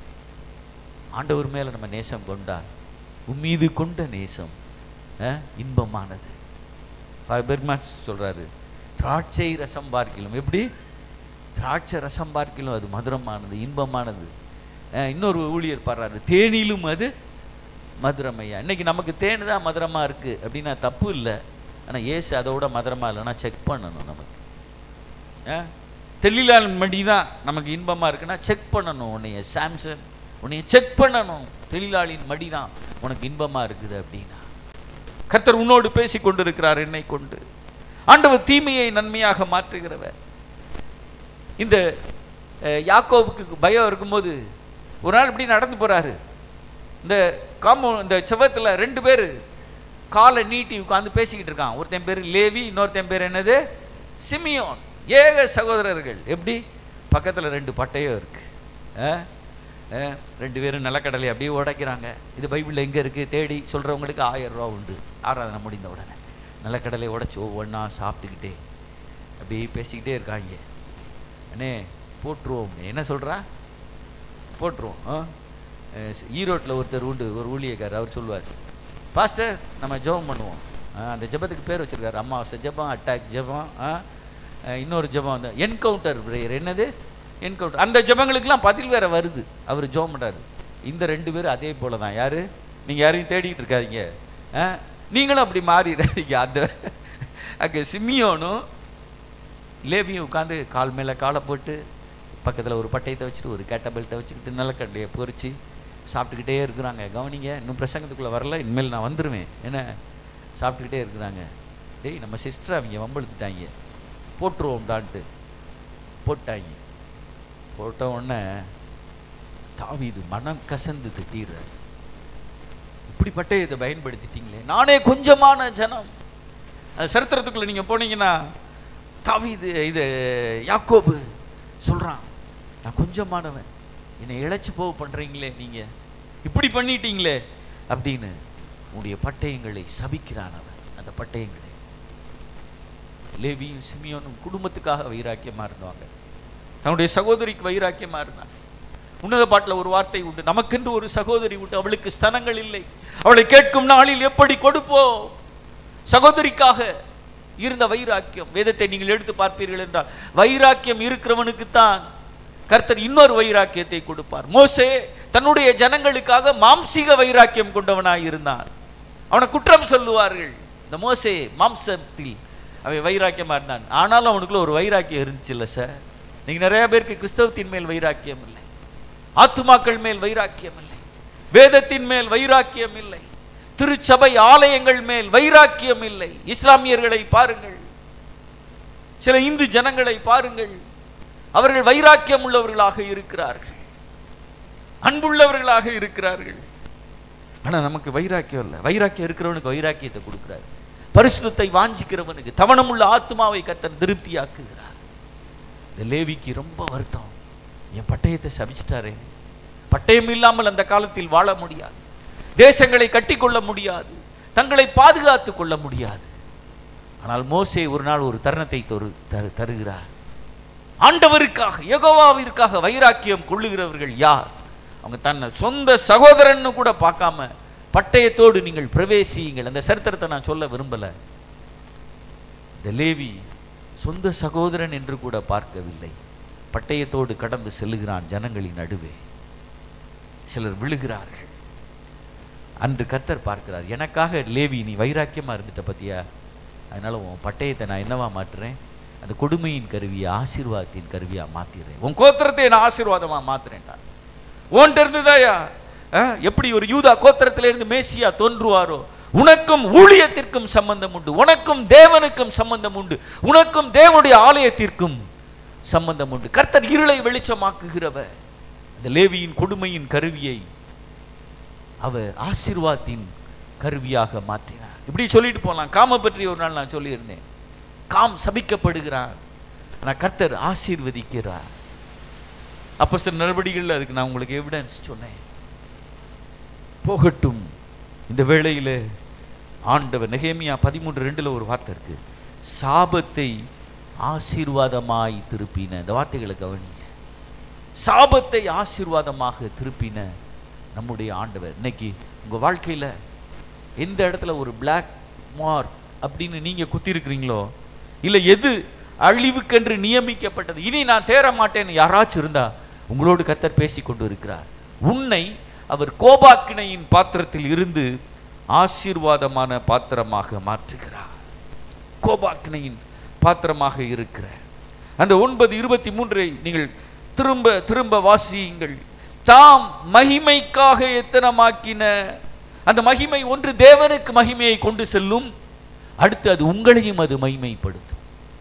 Speaker 2: ஆண்டவர் மேல நம்ம நேசம் கொண்டா உம்மீது கொண்ட நேசம் ஆ, இன்பமானது பெர்மாஸ் சொல்றாரு திராட்சை ரசம் பார்க்கிலும் எப்படி திராட்சை ரசம் பார்க்கிலும் அது மதுரமானது இன்பமானது ஆ, இன்னொரு ஊழியர் பாடுறாரு தேனிலும் அது மதுரமையா இன்னைக்கு நமக்கு தேனு தான் மதுரமா இருக்கு அப்படின்னா தப்பு இல்லை ஆனா ஏசு அதோட மதுரமா இல்லைன்னா செக் பண்ணணும் நமக்கு ஆ? தெளிலால் மடி தான் நமக்கு இன்பமா இருக்குன்னா செக் பண்ணணும் உன்னைய சாம்சன் உன்னைய செக் பண்ணணும் தெளிலாளின் மடி தான் உனக்கு இன்பமா இருக்குது அப்படின்னா கர்த்தர் உன்னோடு பேசி கொண்டிருக்கிறார் என்னை கொண்டு ஆண்டவர் தீமையை நன்மையாக மாற்றுகிறவர் இந்த அஹ், யாக்கோபுக்கு பயம் இருக்கும்போது ஒரு நாள் இப்படி நடந்து போறாரு இந்த காம்போ இந்த செவத்துல ரெண்டு பேர் காலை நீட்டி உட்கார்ந்து பேசிக்கிட்டு இருக்கான் ஒருத்தன் பேர் லேவி இன்னொருத்தன் பேர் என்னது சிமியோன் ஏக சகோதரர்கள் எப்படி பக்கத்துல ரெண்டு பட்டயம் இருக்கு ஆ? ஆ, ரெண்டு பேரும் நிலக்கடலை அப்படியே உடைக்கிறாங்க இது பைபிள்ல எங்க இருக்கு தேடி சொல்றவங்களுக்கு ஆயிரம் ரூபா உண்டு ஆராதனை முடிந்த உடனே நிலக்கடலை உடைச்சு ஒவ்வொன்றா சாப்பிட்டுக்கிட்டே அப்படியே பேசிக்கிட்டே இருக்காங்க அண்ணே போட்டுருவோம் என்ன சொல்றா போட்டுருவோம் ஆ? அஹ் ஈரோட்டில் ஒருத்தர் உண்டு ஒரு ஊழியக்காரர் அவர் சொல்லுவார் பாஸ்டர் நம்ம ஜெபம் பண்ணுவோம் ஆ, அந்த ஜெபத்துக்கு பேர் வச்சிருக்காரு அமாவாசை ஜெபம் அட்டாக் ஜெபம் ஆ? அஹ் இன்னொரு ஜெபம் வந்து என்கவுண்டர் பிரேயர் என்னது என்கவுண்டர் அந்த ஜெபங்களுக்கெல்லாம் பதில் வேற வருது அவர் ஜெபம் பண்றாரு இந்த ரெண்டு பேரும் அதே போல தான் யாரு நீங்க யாரையும் தேடிட்டு இருக்காதீங்க ஆ? நீங்களும் அப்படி மாறிடாதீங்க அந்த அங்கே சிமியோனும் லேவியும் உட்காந்து கால் மேலே காலை போட்டு பக்கத்தில் ஒரு பட்டயத்தை வச்சுட்டு ஒரு கேட்ட பெல்ட்டை வச்சுக்கிட்டு நிலக்கடலையை பொரிச்சு சாப்பிட்டுக்கிட்டே இருக்கிறாங்க கவனிங்க இன்னும் பிரசங்கத்துக்குள்ளே வரல இனிமேல் நான் வந்துடுவேன் என்ன சாப்பிட்டுக்கிட்டே இருக்கிறாங்க டேய் நம்ம சிஸ்டர் அவங்க வம்பெழுத்துட்டாங்க போட்டுருவோம்டான்ட்டு போட்டாங்க போட்ட உடனே தாவீது மனம் கசந்து திட்டிடுறாரு இப்படி பட்டயத்தை பயன்படுத்திட்டீங்களே நானே கொஞ்சமான ஜனம் அது சரித்திரத்துக்குள்ள நீங்க போனீங்கன்னா தாவீது இது யாக்கோபு சொல்றான் நான் கொஞ்சமானவன் என்னை இழைச்சு போக பண்றீங்களே நீங்க இப்படி பண்ணிட்டீங்களே அப்படின்னு உன்னுடைய பட்டயங்களை சபிக்கிறான் அவன் அந்த பட்டயங்களை லேவியும் சிமியோனும் குடும்பத்துக்காக வைராக்கியமா இருந்தாங்க தன்னுடைய சகோதரிக்கு வைராக்கியமா இருந்தாங்க உன்னத பாட்டில் ஒரு வார்த்தை உண்டு நமக்கென்று ஒரு சகோதரி உண்டு அவளுக்கு ஸ்தனங்கள் இல்லை அவளை கேட்கும் நாளில் எப்படி கொடுப்போம் சகோதரிக்காக இருந்த வைராக்கியம் வேதத்தை நீங்கள் எடுத்து பார்ப்பீர்கள் என்றால் வைராக்கியம் இருக்கிறவனுக்குத்தான் கர்த்தர் இன்னொரு வைராக்கியத்தை கொடுப்பார் மோசே தன்னுடைய ஜனங்களுக்காக மாம்சீக வைராக்கியம் கொண்டவனாய் இருந்தான் அவனை குற்றம் சொல்லுவார்கள் இந்த மோசே மாம்சத்தில் அவன் வைராக்கியமா இருந்தான் ஆனாலும் அவனுக்குள்ள ஒரு வைராக்கியம் இருந்துச்சுல்ல சார் நீங்க நிறைய பேருக்கு கிறிஸ்தவத்தின் மேல் வைராக்கியம் இல்லை ஆத்துமாக்கள் மேல் வைராக்கியம் இல்லை வேதத்தின் மேல் வைராக்கியம் இல்லை திருச்சபை ஆலயங்கள் மேல் வைராக்கியம் இல்லை இஸ்லாமியர்களை பாருங்கள் சில இந்து ஜனங்களை பாருங்கள் அவர்கள் வைராக்கியம் உள்ளவர்களாக இருக்கிறார்கள் அன்புள்ளவர்களாக இருக்கிறார்கள் ஆனா நமக்கு வைராக்கியம் இல்லை வைராக்கியம் இருக்கிறவனுக்கு வைராக்கியத்தை கொடுக்கிறார் பரிசுத்தத்தை வாஞ்சிக்கிறவனுக்கு தவணமுள்ள ஆத்மாவை கத்தர் திருப்தியாக்குகிறார் இந்த லேவிக்கு ரொம்ப வருத்தம் என் பட்டயத்தை சபிச்சிட்டாரே பட்டயம் இல்லாமல் அந்த காலத்தில் வாழ முடியாது தேசங்களை கட்டிக்கொள்ள முடியாது தங்களை பாதுகாத்துக் கொள்ள முடியாது ஆனால் மோசே ஒரு நாள் ஒரு தருணத்தை தொரு தரு தருகிறார் ஆண்டவருக்காக யெகோவாவிற்காக வைராக்கியம் கொள்ளுகிறவர்கள் யார் அவங்க தன்னை சொந்த சகோதரன்னு கூட பார்க்காம பட்டயத்தோடு நீங்கள் பிரவேசியுங்கள் அந்த சரித்திரத்தை நான் சொல்ல விரும்பல இந்த லேவி சொந்த சகோதரன் என்று கூட பார்க்கவில்லை பட்டயத்தோடு கடந்து செல்லுகிறான் ஜனங்களின் நடுவே சிலர் விழுகிறார்கள் அன்று கர்த்தர் பார்க்கிறார் எனக்காக லேவி நீ வைராக்கியமா இருந்துட்ட பத்தியா அதனால உன் பட்டயத்தை நான் என்னவா மாற்றுறேன் அந்த கொடுமையின் கருவியை ஆசீர்வாதத்தின் கருவியா மாத்திடுறேன் உன் கோத்திரத்தை நான் ஆசீர்வாதமா மாத்துறேன்டா உன்கிட்ட இருந்துதாயா அஹ், எப்படி ஒரு யூதா கோத்திரத்தில இருந்து மேசியா தோன்றுவாரோ உனக்கும் ஊழியத்திற்கும் சம்பந்தம் உண்டு உனக்கும் தேவனுக்கும் சம்பந்தம் உண்டு உனக்கும் தேவனுடைய ஆலயத்திற்கும் சம்பந்தம் உண்டு கர்த்தர் இருளை வெளிச்சமாக்குகிறவர் அந்த லேவியின் கொடுமையின் கருவியை அவர் ஆசீர்வாதத்தின் கருவியாக மாற்றினார் இப்படி சொல்லிட்டு போகலாம் காம பற்றி ஒரு நாள் நான் சொல்லியிருந்தேன் காம் சபிக்கப்படுகிறார் ஆனால் கர்த்தர் ஆசீர்வதிக்கிறார் அப்போ சில நடவடிக்கைகள் அதுக்கு நான் உங்களுக்கு எவிடன்ஸ் சொன்னேன் போகட்டும் இந்த வேளையிலே ஆண்டவர் நெகேமியா பதிமூன்று ரெண்டுல ஒரு வார்த்தை இருக்கு சாபத்தை ஆசீர்வாதமாய் திருப்பின இந்த வார்த்தைகளை கவனிங்க சாபத்தை ஆசீர்வாதமாக திருப்பின நம்முடைய ஆண்டவர் இன்னைக்கு உங்க வாழ்க்கையில எந்த இடத்துல ஒரு பிளாக் மார்க் அப்படின்னு நீங்க குத்தி இருக்கிறீங்களோ இல்ல எது அழிவுக்கென்று நியமிக்கப்பட்டது இனி நான் தேற மாட்டேன்னு யாராச்சும் இருந்தா உங்களோடு கத்தர் பேசி கொண்டு இருக்கிறார் உன்னை அவர் கோபாக்கினையின் பாத்திரத்தில் இருந்து ஆசீர்வாதமான பாத்திரமாக மாற்றுகிறார் கோபாக்கினையின் பாத்திரமாக இருக்கிற அந்த ஒன்பது இருபத்தி மூன்றை நீங்கள் திரும்ப திரும்ப வாசியுங்கள் தாம் மகிமைக்காக எத்தனமாக்கின அந்த மகிமை ஒன்று தேவனுக்கு மகிமையை கொண்டு செல்லும் அடுத்து அது உங்களையும் அது மகிமைப்படுத்தும்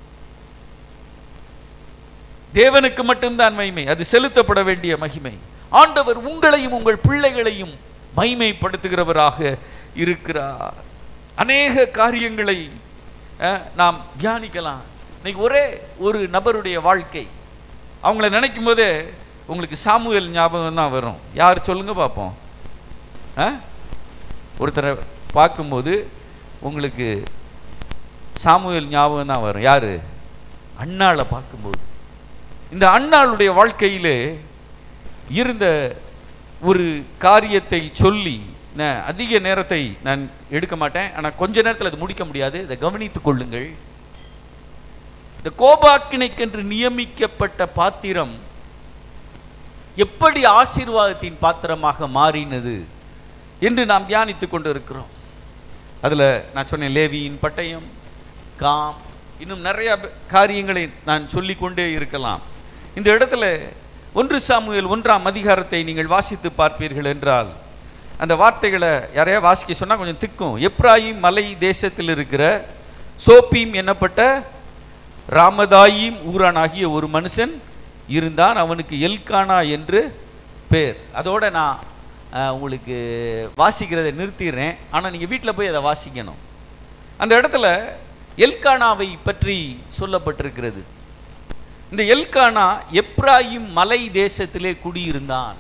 Speaker 2: தேவனுக்கு மட்டும்தான் மகிமை அது செலுத்தப்பட வேண்டிய மகிமை ஆண்டவர் உங்களையும் உங்கள் பிள்ளைகளையும் மகிமைப்படுத்துகிறவராக இருக்கிறார் அநேக காரியங்களை அஹ், நாம் தியானிக்கலாம் இன்னைக்கு ஒரே ஒரு நபருடைய வாழ்க்கை அவங்கள நினைக்கும் போதே உங்களுக்கு சாமுவேல் ஞாபகம் தான் வரும் யார் சொல்லுங்க பார்ப்போம் ஆ ஒருத்தரை பார்க்கும்போது உங்களுக்கு சாமுவேல் ஞாபகம் தான் வரும் யாரு அண்ணாளை பார்க்கும்போது இந்த அண்ணாளுடைய வாழ்க்கையிலே இருந்த ஒரு காரியத்தை சொல்லி நான் அதிக நேரத்தை நான் எடுக்க மாட்டேன் ஆனால் கொஞ்ச நேரத்தில் அது முடிக்க முடியாது இதை கவனித்துக் கொள்ளுங்கள் இந்த கோபாக்கினைக்கென்று நியமிக்கப்பட்ட பாத்திரம் எப்படி ஆசீர்வாதத்தின் பாத்திரமாக மாறினது என்று நாம் தியானித்துக் கொண்டு இருக்கிறோம் அதில் நான் சொன்னேன் லேவியின் பட்டயம் காம் இன்னும் நிறைய ப- காரியங்களை நான் சொல்லிக்கொண்டே இருக்கலாம் இந்த இடத்துல ஒன்று சாமுவேல் ஒன்றாம் அதிகாரத்தை நீங்கள் வாசித்து பார்ப்பீர்கள் என்றால் அந்த வார்த்தைகளை யாரையா வாசிக்க சொன்னா கொஞ்சம் திக்கும் எப்ராயிம் மலை தேசத்தில் இருக்கிற சோப்பீம் என்னப்பட்ட ராமதாயிம் ஊரானாகிய ஒரு மனுஷன் இருந்தான் அவனுக்கு எல்கானா என்று பேர் அதோட நான் அஹ், உங்களுக்கு வாசிக்கிறதை நிறுத்திடுறேன் ஆனால் நீங்கள் வீட்டில் போய் அதை வாசிக்கணும் அந்த இடத்துல எல்கானாவை பற்றி சொல்லப்பட்டிருக்கிறது இந்த எல்கானா எப்ராயிம் மலை தேசத்திலே குடியிருந்தான்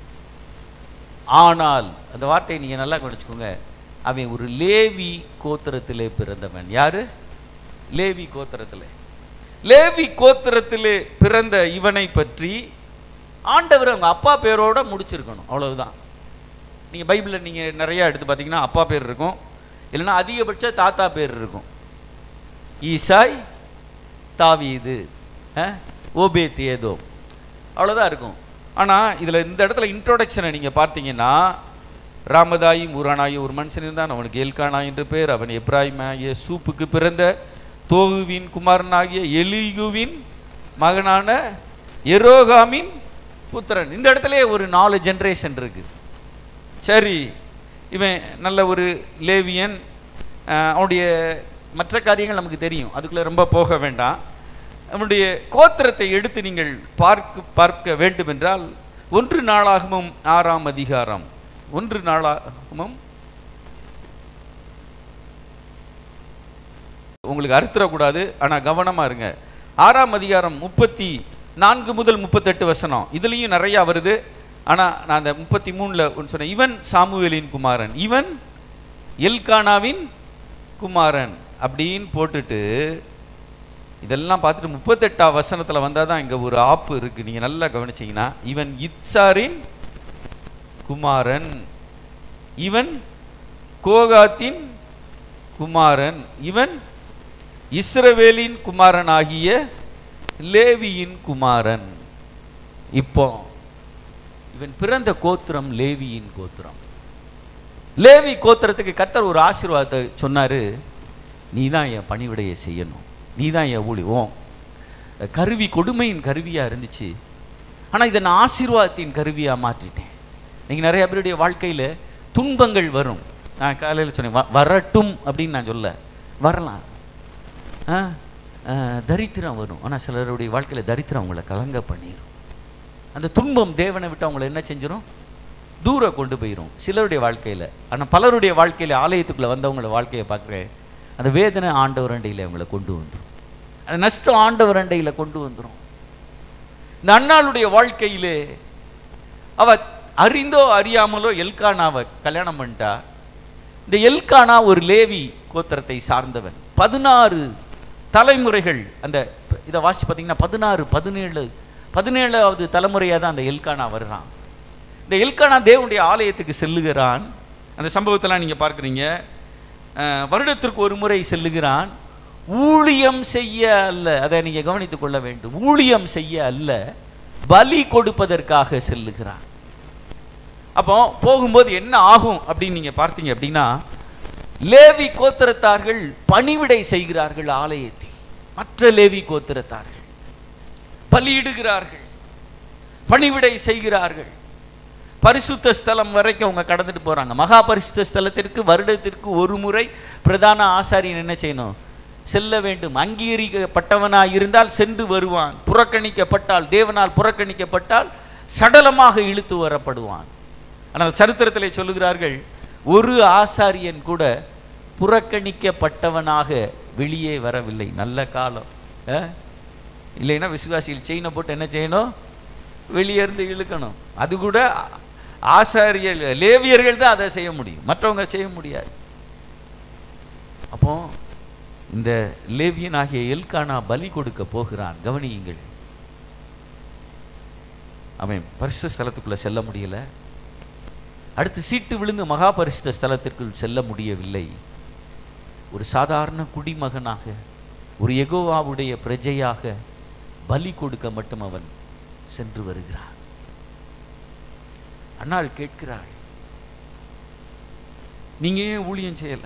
Speaker 2: ஆனால் அந்த வார்த்தையை நீங்க நல்லா கவனிச்சுக்கோங்க அவன் ஒரு லேவி கோத்திரத்திலே பிறந்தவன் யாரு லேவி கோத்திரத்திலே லேவி கோத்திரத்திலே பிறந்த இவனை பற்றி ஆண்டவர் அவங்க அப்பா பேரோட முடிச்சிருக்கணும் அவ்வளவுதான் நீங்க பைபிளில் நீங்க நிறைய எடுத்து பார்த்தீங்கன்னா அப்பா பேர் இருக்கும் இல்லைன்னா அதிகபட்ச தாத்தா பேர் இருக்கும் ஈசாய் தாவீது அஹ், ஓபேத் ஏதோம் அவ்வளோதான் இருக்கும் ஆனால் இதில் இந்த இடத்துல இன்ட்ரோடக்ஷனை நீங்கள் பார்த்தீங்கன்னா
Speaker 1: ராமதாயும் ஊரானாகிய ஒரு மனுஷன் இருந்தான் அவனுக்கு எல்கானா என்று பேர் அவன் எப்ராஹிமாகிய சூப்புக்கு பிறந்த தோகுவின் குமாரனாகிய எலிகுவின் மகனான எரோகாமின் புத்திரன் இந்த இடத்துல ஒரு நாலு ஜெனரேஷன் இருக்கு சரி இவன் நல்ல ஒரு லேவியன் அஹ், அவனுடைய மற்ற காரியங்கள் நமக்கு தெரியும் அதுக்குள்ள ரொம்ப போக வேண்டாம் அவனுடைய கோத்திரத்தை எடுத்து நீங்கள் பார்க்க பார்க்க வேண்டும் என்றால் ஒன்று நாளாகமும் ஆறாம் அதிகாரம் ஒன்று நாளாகமும் உங்களுக்கு அறுத்துறக்கூடாது ஆனால் கவனமா இருங்க ஆறாம் அதிகாரம் முப்பத்தி நான்கு முதல் முப்பத்தெட்டு வசனம் இதுலேயும் நிறையா வருது ஆனால் நான் அந்த முப்பத்தி மூணில் ஒன்று சொன்னேன் இவன் சாமுவேலின் குமாரன் இவன் எல்கானாவின் குமாரன் அப்படின்னு போட்டுட்டு இதெல்லாம் பார்த்துட்டு முப்பத்தெட்டாம் வசனத்தில் வந்தால் தான் இங்கே ஒரு ஆப்பு இருக்குது நீங்கள் நல்லா கவனிச்சீங்கன்னா இவன் இத்சாரின் குமாரன் இவன் கோகாத்தின் குமாரன் இவன் இஸ்ரவேலின் குமாரன் ஆகிய லேவியின் குமாரன் இப்போ இவன் பிறந்த கோத்திரம் லேவியின் கோத்திரம் லேவி கோத்திரத்துக்கு கர்த்தர் ஒரு ஆசீர்வாதத்தை சொன்னாரு நீ தான் என் பணிவிடையை செய்யணும் நீ தான் என் ஊழி ஓ கருவி கொடுமையின் கருவியா இருந்துச்சு ஆனா இதை நான் ஆசீர்வாதத்தின் கருவியா மாற்றிட்டேன் நீங்க நிறைய பேருடைய வாழ்க்கையில துன்பங்கள் வரும் நான் காலையில் சொன்னேன் வ- வரட்டும் அப்படின்னு நான் சொல்ல வரலாம் ஆ, ஆ, தரித்திரம் வரும் ஆனா சிலருடைய வாழ்க்கையில தரித்திரம் அவங்கள கலங்க பண்ணிடும் அந்த துன்பம் தேவனை விட்டு அவங்கள என்ன செஞ்சிடும் தூர கொண்டு போயிடும் சிலருடைய வாழ்க்கையில ஆனா பலருடைய வாழ்க்கையில ஆலயத்துக்குள்ள வந்தவங்கள வாழ்க்கையை பார்க்குறேன் அந்த வேதனை ஆண்டவர் அண்டையில் அவங்கள கொண்டு வந்துரும் அந்த நஷ்டம் ஆண்டவர் அண்டையில் கொண்டு வந்துரும் இந்த அண்ணாளுடைய வாழ்க்கையிலே அவ அறிந்தோ அறியாமலோ எல்கானாவை கல்யாணம் பண்ணிட்டா இந்த எல்கானா ஒரு லேவி கோத்திரத்தை சார்ந்தவன் பதினாறு தலைமுறைகள் அந்த இதை வாசிச்சு பார்த்தீங்கன்னா பதினாறு பதினேழு பதினேழாவது தலைமுறையாக தான் அந்த எல்கானா வர்றான் இந்த எல்கானா தேவனுடைய ஆலயத்துக்கு செல்லுகிறான் அந்த சம்பவத்தெல்லாம் நீங்க பார்க்குறீங்க அஹ், வருடத்திற்கு ஒரு முறை செல்லுகிறான் ஊழியம் செய்ய அல்ல அதை நீங்க கவனித்துக் கொள்ள வேண்டும் ஊழியம் செய்ய அல்ல பலி கொடுப்பதற்காக செல்லுகிறான் அப்போ போகும்போது என்ன ஆகும் அப்படின்னு நீங்க பார்த்தீங்க அப்படின்னா லேவி கோத்திரத்தார்கள் பணிவிடை செய்கிறார்கள் ஆலயத்தில் மற்ற லேவி கோத்திரத்தார்கள் பலியிடுகிறார்கள் பணிவிடை செய்கிறார்கள் பரிசுத்த ஸ்தலம் வரைக்கும் அவங்க கடந்துட்டு போறாங்க மகா பரிசுத்த ஸ்தலத்திற்கு வருடத்திற்கு ஒரு முறை பிரதான ஆசாரியன் என்ன செய்யணும் செல்ல வேண்டும் அங்கீகரிக்கப்பட்டவனாய் இருந்தால் சென்று வருவான் புறக்கணிக்கப்பட்டால் தேவனால் புறக்கணிக்கப்பட்டால் சடலமாக இழுத்து வரப்படுவான் ஆனால் சரித்திரத்திலே சொல்லுகிறார்கள் ஒரு ஆசாரியன் கூட புறக்கணிக்கப்பட்டவனாக வெளியே வரவில்லை நல்ல காலம் அஹ்? இல்லைன்னா விசுவாசிகள் செயினை போட்டு என்ன செய்யணும் வெளியே இருந்து இழுக்கணும் அது கூட ஆ- ஆசாரியர் லேவியர்கள் தான் அதை செய்ய முடியும் மற்றவங்க செய்ய முடியாது அப்போ இந்த லேவியன் ஆகிய எல்கானா பலி கொடுக்க போகிறான் கவனியுங்கள் அவன் பரிசுத்த ஸ்தலத்துக்குள்ள செல்ல முடியல அடுத்து சீட்டு விழுந்து மகா பரிசுத்த ஸ்தலத்திற்குள் செல்ல முடியவில்லை ஒரு சாதாரண குடிமகனாக ஒரு எகோவாவுடைய பிரஜையாக பலி கொடுக்க மட்டும் அவன் சென்று வருகிறான் அன்னாள் கேட்கிறாள் நீங்க ஏன் ஊழியம் செய்யல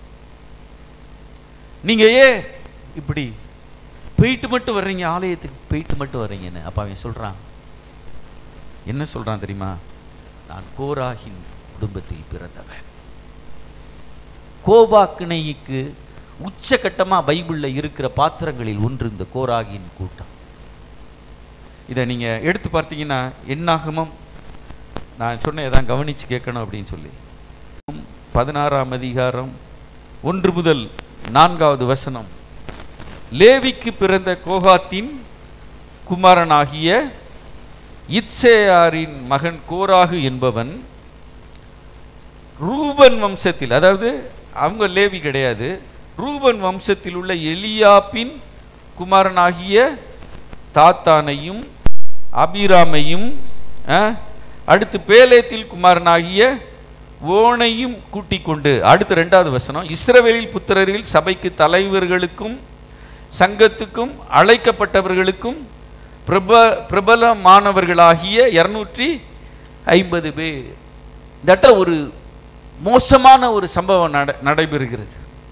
Speaker 1: நீங்க ஏன் இப்படி போயிட்டு மட்டும் வர்றீங்க ஆலயத்துக்கு போயிட்டு மட்டும் வர்றீங்கன்னு அப்ப அவன் சொல்றான் என்ன சொல்றான் தெரியுமா நான் கோராகின் குடும்பத்தில் பிறந்தவன் கோபாக்கினைக்கு உச்சகட்டமா பைபிள்ல இருக்கிற பாத்திரங்களில் ஒன்று இந்த கோராகின் கூட்டம் இதை நீங்க எடுத்து பார்த்தீங்கன்னா என்னாகமும் நான் சொன்னேன் தான் கவனிச்சு கேட்கணும் அப்படின்னு சொல்லி பதினாறாம் அதிகாரம் ஒன்று முதல் நான்காவது வசனம் லேவிக்கு பிறந்த கோகாத்தின் குமாரனாகிய இத்சேயாரின் மகன் கோராகு என்பவன் ரூபன் வம்சத்தில் அதாவது அவங்க லேவி கிடையாது ரூபன் வம்சத்தில் உள்ள எலியாப்பின் குமாரனாகிய தாத்தானையும் அபிராமையும் அஹ், அடுத்து பேலேத்தில் குமாரனாகிய ஓனையும் கூட்டிக் கொண்டு அடுத்து ரெண்டாவது வசனம் இஸ்ரவேலில் புத்திரரில் சபைக்கு தலைவர்களுக்கும் சங்கத்துக்கும் அழைக்கப்பட்டவர்களுக்கும் பிரப பிரபலமானவர்களாகிய இருநூற்றி ஐம்பது பேர் இந்த இடத்துல ஒரு
Speaker 2: மோசமான ஒரு சம்பவம் நட நடைபெறுகிறது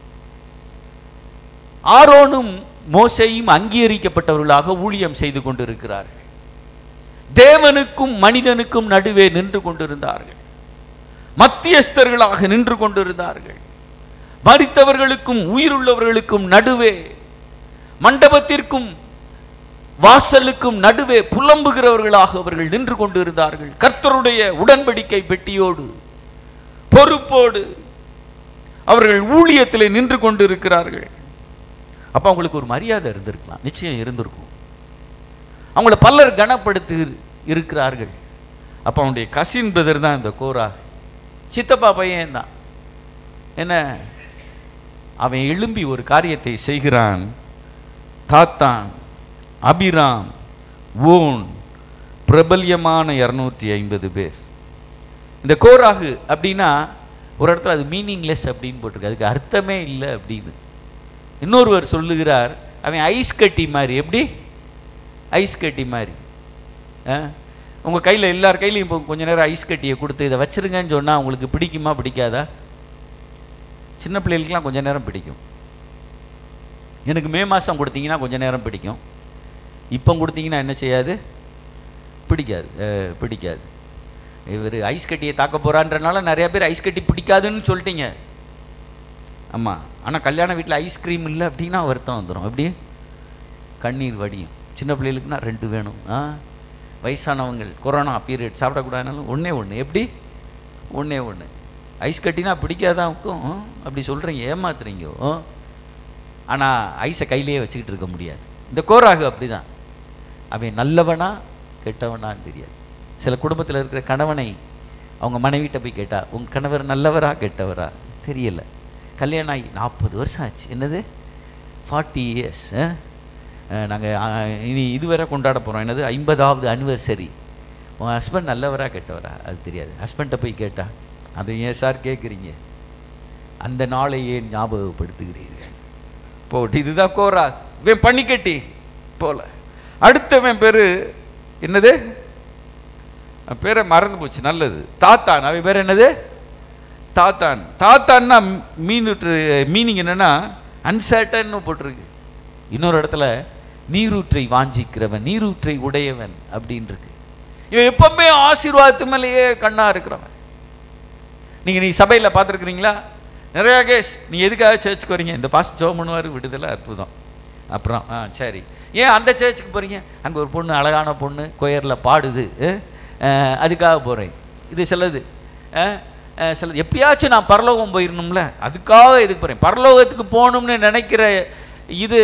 Speaker 2: ஆரோனும் மோசையும் அங்கீகரிக்கப்பட்டவர்களாக ஊழியம் செய்து கொண்டிருக்கிறார்கள் தேவனுக்கும் மனிதனுக்கும் நடுவே நின்று கொண்டிருந்தார்கள் மத்தியஸ்தர்களாக நின்று கொண்டிருந்தார்கள் மரித்தவர்களுக்கும் உயிருள்ளவர்களுக்கும் நடுவே மண்டபத்திற்கும் வாசலுக்கும் நடுவே புலம்புகிறவர்களாக அவர்கள் நின்று கொண்டிருந்தார்கள் கர்த்தருடைய உடன்படிக்கை பெட்டியோடு பொறுப்போடு அவர்கள் ஊழியத்தில் நின்று கொண்டிருக்கிறார்கள் அப்போ அவங்களுக்கு ஒரு மரியாதை இருந்திருக்கலாம் நிச்சயம் இருந்திருக்கும் அவங்கள பலர் கனப்படுத்தி இருக்கிறார்கள் அப்போ அவனுடைய கசின் பிரதர் தான் இந்த கோரா சித்தப்பா பையன் தான் என்ன அவன் எழும்பி ஒரு காரியத்தை செய்கிறான் தாத்தான் அபிராம் ஓன் பிரபல்யமான இரநூற்றி ஐம்பது பேர் இந்த கோராகு அப்படின்னா ஒரு இடத்துல அது மீனிங்லெஸ் அப்படின்னு போட்டிருக்கு அதுக்கு அர்த்தமே இல்லை அப்படின்னு இன்னொருவர் சொல்லுகிறார் அவன் ஐஸ் கட்டி மாதிரி எப்படி ஐஸ் கட்டி மாதிரி உங்கள் கையில் எல்லார் கையிலையும் இப்போ கொஞ்ச நேரம் ஐஸ் கட்டியை கொடுத்து இதை வச்சிருங்கன்னு சொன்னால் உங்களுக்கு பிடிக்குமா பிடிக்காதா சின்ன பிள்ளைகளுக்கெல்லாம் கொஞ்ச நேரம் பிடிக்கும் எனக்கு மே மாதம் கொடுத்தீங்கன்னா கொஞ்ச நேரம் பிடிக்கும் இப்போ கொடுத்தீங்கன்னா என்ன செய்யாது பிடிக்காது அஹ், பிடிக்காது இவர் ஐஸ் கட்டியை தாக்க போகிறான்றனால நிறைய பேர் ஐஸ் கட்டி பிடிக்காதுன்னு சொல்லிட்டீங்க ஆமாம் ஆனால் கல்யாண வீட்டில் ஐஸ்கிரீம் இல்லை அப்படின்னா வருத்தம் வந்துடும் எப்படி கண்ணீர் வடியும் சின்ன பிள்ளைகளுக்குனா ரெண்டு வேணும் ஆ வயசானவங்க கொரோனா பீரியட் சாப்பிடக்கூடாதுனாலும் ஒன்றே ஒன்று எப்படி ஒன்றே ஒன்று ஐஸ் கட்டினா பிடிக்காதாவுக்கும் அப்படி சொல்கிறீங்க ஏமாத்துறீங்க ஆனால் ஐஸை கையிலேயே வச்சுக்கிட்டு இருக்க முடியாது இந்த கோராகு அப்படி தான் அவன் நல்லவனா கெட்டவனான்னு தெரியாது சில குடும்பத்தில் இருக்கிற கணவனை அவங்க மனைவிட்ட போய் கேட்டா உன் கணவர் நல்லவரா கெட்டவரா தெரியல கல்யாணம் ஆகி நாற்பது வருஷம் ஆச்சு என்னது ஃபார்ட்டி இயர்ஸ் நாங்கள் இனி இதுவரை கொண்டாட போகிறோம் என்னது ஐம்பதாவது அனிவர்சரி உன் ஹஸ்பண்ட் நல்லவரா கெட்டவரா அது தெரியாது ஹஸ்பண்ட்டை போய் கேட்டா அதை ஏன் சார் கேட்குறீங்க அந்த நாளை ஏன் ஞாபகப்படுத்துகிறீர்கள் போட்டு இதுதான் கோரா இவன் பண்ணிக்கட்டி போல அடுத்தவன் பேரு என்னது அவன் பேரை மறந்து போச்சு நல்லது தாத்தான் அவன் பேர் என்னது தாத்தான் தாத்தான்னா மீனுற்று மீனிங் என்னன்னா அன்சர்டன்னு போட்டிருக்கு இன்னொரு இடத்துல நீரூற்றை வாஞ்சிக்கிறவன் நீரூற்றை உடையவன் அப்படின்னு இருக்கு இவன் எப்பவுமே ஆசீர்வாதத்து மேலேயே கண்ணா இருக்கிறவன் நீங்க நீ சபையில் பார்த்துருக்குறீங்களா நிறையா கேஸ் நீ எதுக்காக சர்ச்சுக்கு வரீங்க இந்த பாஸ்ட் ஜோ பண்ணுவார் விடுதலை அற்புதம் அப்புறம் ஆ சரி ஏன் அந்த சர்ச்சுக்கு போறீங்க அங்கே ஒரு பொண்ணு அழகான பொண்ணு கொயரில் பாடுது அஹ், அஹ், அதுக்காக போகிறேன் இது சிலது அஹ், அஹ், சிலது எப்படியாச்சும் நான் பரலோகம் போயிடணும்ல அதுக்காக இதுக்கு போகிறேன் பரலோகத்துக்கு போகணும்னு நினைக்கிற இது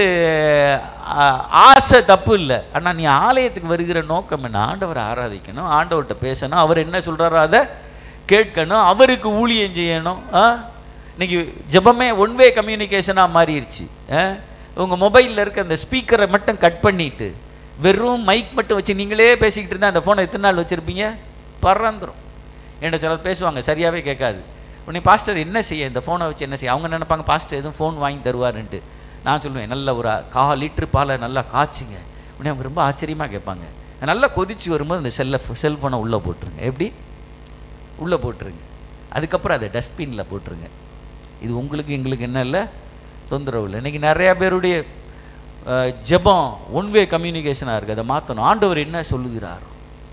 Speaker 2: அஹ், ஆசை தப்பு இல்லை ஆனால் நீ ஆலயத்துக்கு வருகிற நோக்கம் என்ன ஆண்டவரை ஆராதிக்கணும் ஆண்டவர்கிட்ட பேசணும் அவர் என்ன சொல்கிறாரோ அதை கேட்கணும் அவருக்கு ஊழியம் செய்யணும் ஆ இன்னைக்கு ஜெபமே ஒன் வே கம்யூனிகேஷனாக மாறிடுச்சு உங்கள் மொபைலில் இருக்க அந்த ஸ்பீக்கரை மட்டும் கட் பண்ணிட்டு வெறும் மைக் மட்டும் வச்சு நீங்களே பேசிக்கிட்டு இருந்தால் அந்த ஃபோனை எத்தனை நாள் வச்சுருப்பீங்க பறந்துடும் என்கிட்ட சிலர் பேசுவாங்க சரியாகவே கேட்காது உடனே பாஸ்டர் என்ன செய்ய இந்த ஃபோனை வச்சு என்ன செய்ய அவங்க நினைப்பாங்க பாஸ்டர் எதுவும் ஃபோன் வாங்கி தருவாருன்ட்டு நான் சொல்லுவேன் நல்ல ஒரு கால் லிட்டரு பாலை நல்லா காய்ச்சுங்க உடனே அவங்க ரொம்ப ஆச்சரியமாக கேட்பாங்க நல்லா கொதிச்சு வரும்போது அந்த செல்லை செல்ஃபோனை உள்ளே போட்டுருங்க எப்படி உள்ளே போட்டுருங்க அதுக்கப்புறம் அதை டஸ்ட்பினில் போட்டுருங்க இது உங்களுக்கு எங்களுக்கு என்ன இல்லை தொந்தரவு இல்லை இன்றைக்கி நிறையா பேருடைய அஹ், ஜெபம் ஒன் வே கம்யூனிகேஷனாக இருக்குது அதை மாற்றணும் ஆண்டவர் என்ன சொல்லுகிறார்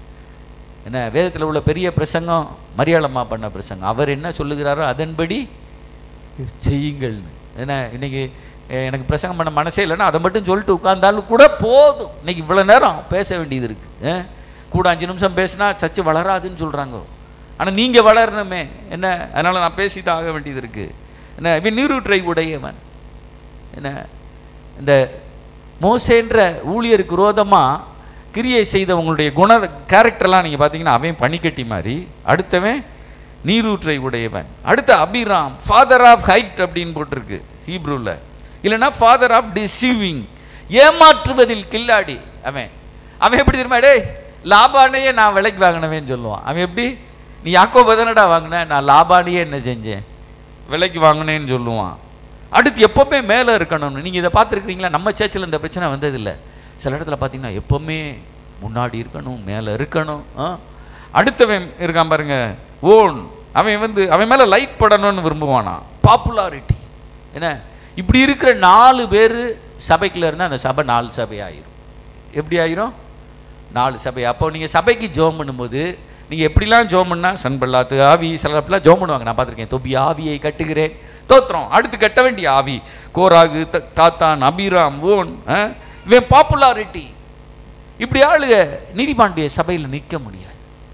Speaker 2: என்ன வேதத்தில் உள்ள பெரிய பிரசங்கம் மரியாளம்மா பண்ண பிரசங்கம் அவர் என்ன சொல்லுகிறாரோ அதன்படி செய்யுங்கள்னு ஏன்னா இன்னைக்கு அஹ், எனக்கு பிரசங்கம் பண்ண மனசே இல்லைன்னா அதை மட்டும் சொல்லிட்டு உட்கார்ந்தாலும் கூட போதும் இன்னைக்கு இவ்வளோ நேரம் பேச வேண்டியது இருக்குது கூட அஞ்சு நிமிஷம் பேசினா சச்சு வளராதுன்னு சொல்கிறாங்க ஆனால் நீங்கள் வளரணுமே என்ன அதனால் நான் பேசி தான் ஆக வேண்டியது இருக்குது என்ன இவன் நீரூற்றை உடையவன் என்ன இந்த மோசேன்ற ஊழியருக்கு விரோதமாக கிரியை செய்தவங்களுடைய குண கேரக்டர்லாம் நீங்கள் பார்த்தீங்கன்னா அவன் பனிக்கட்டி மாதிரி அடுத்தவன் நீரூற்றை உடையவன் அடுத்த அபிராம் ஃபாதர் ஆஃப் ஹைட் அப்படின்னு போட்டிருக்கு ஹீப்ரூவில் இல்லைன்னா ஃபாதர் ஆஃப் டிசீவிங் ஏமாற்றுவதில் கில்லாடி அவன் அவன் எப்படி தெரியுமா டேய் லாபானையே நான் விலைக்கு வாங்கினவேன்னு சொல்லுவான் அவன் எப்படி நீ யாக்கோபை தானடா வாங்கின நான் லாபானையே என்ன செஞ்சேன் விலைக்கு வாங்கினேன்னு சொல்லுவான் அடுத்து எப்பவுமே மேலே இருக்கணும்னு நீங்கள் இதை பார்த்துருக்கிறீங்களா நம்ம சேர்ச்சில் இந்த பிரச்சனை வந்ததில்லை சில இடத்துல பார்த்தீங்கன்னா எப்பவுமே முன்னாடி இருக்கணும் மேலே இருக்கணும் ஆ? அடுத்தவன் இருக்கான் பாருங்க ஓன் அவன் வந்து அவன் மேலே லைட் படணும்னு விரும்புவானா பாப்புலாரிட்டி என்ன இப்படி இருக்கிற நாலு பேர் சபைக்குள்ள இருந்தால் அந்த சபை நாலு சபை ஆயிரும் எப்படி ஆயிரும் நாலு சபை அப்போ நீங்கள் சபைக்கு ஜோம் பண்ணும்போது நீங்கள் எப்படிலாம் ஜோம் பண்ணா சன்பல்லாத்து ஆவி சிலப்பெல்லாம் ஜோம் பண்ணுவாங்க நான் பார்த்துருக்கேன் தொப்பி ஆவியை கட்டுகிறேன் தோத்திரம் அடுத்து கட்ட வேண்டிய ஆவி கோராகு த- தாத்தான் அபிராம் ஓன் ஆ? இவன் பாப்புலாரிட்டி இப்படி ஆளுக நீதிமாண்டிய சபையில் நிற்க முடியாது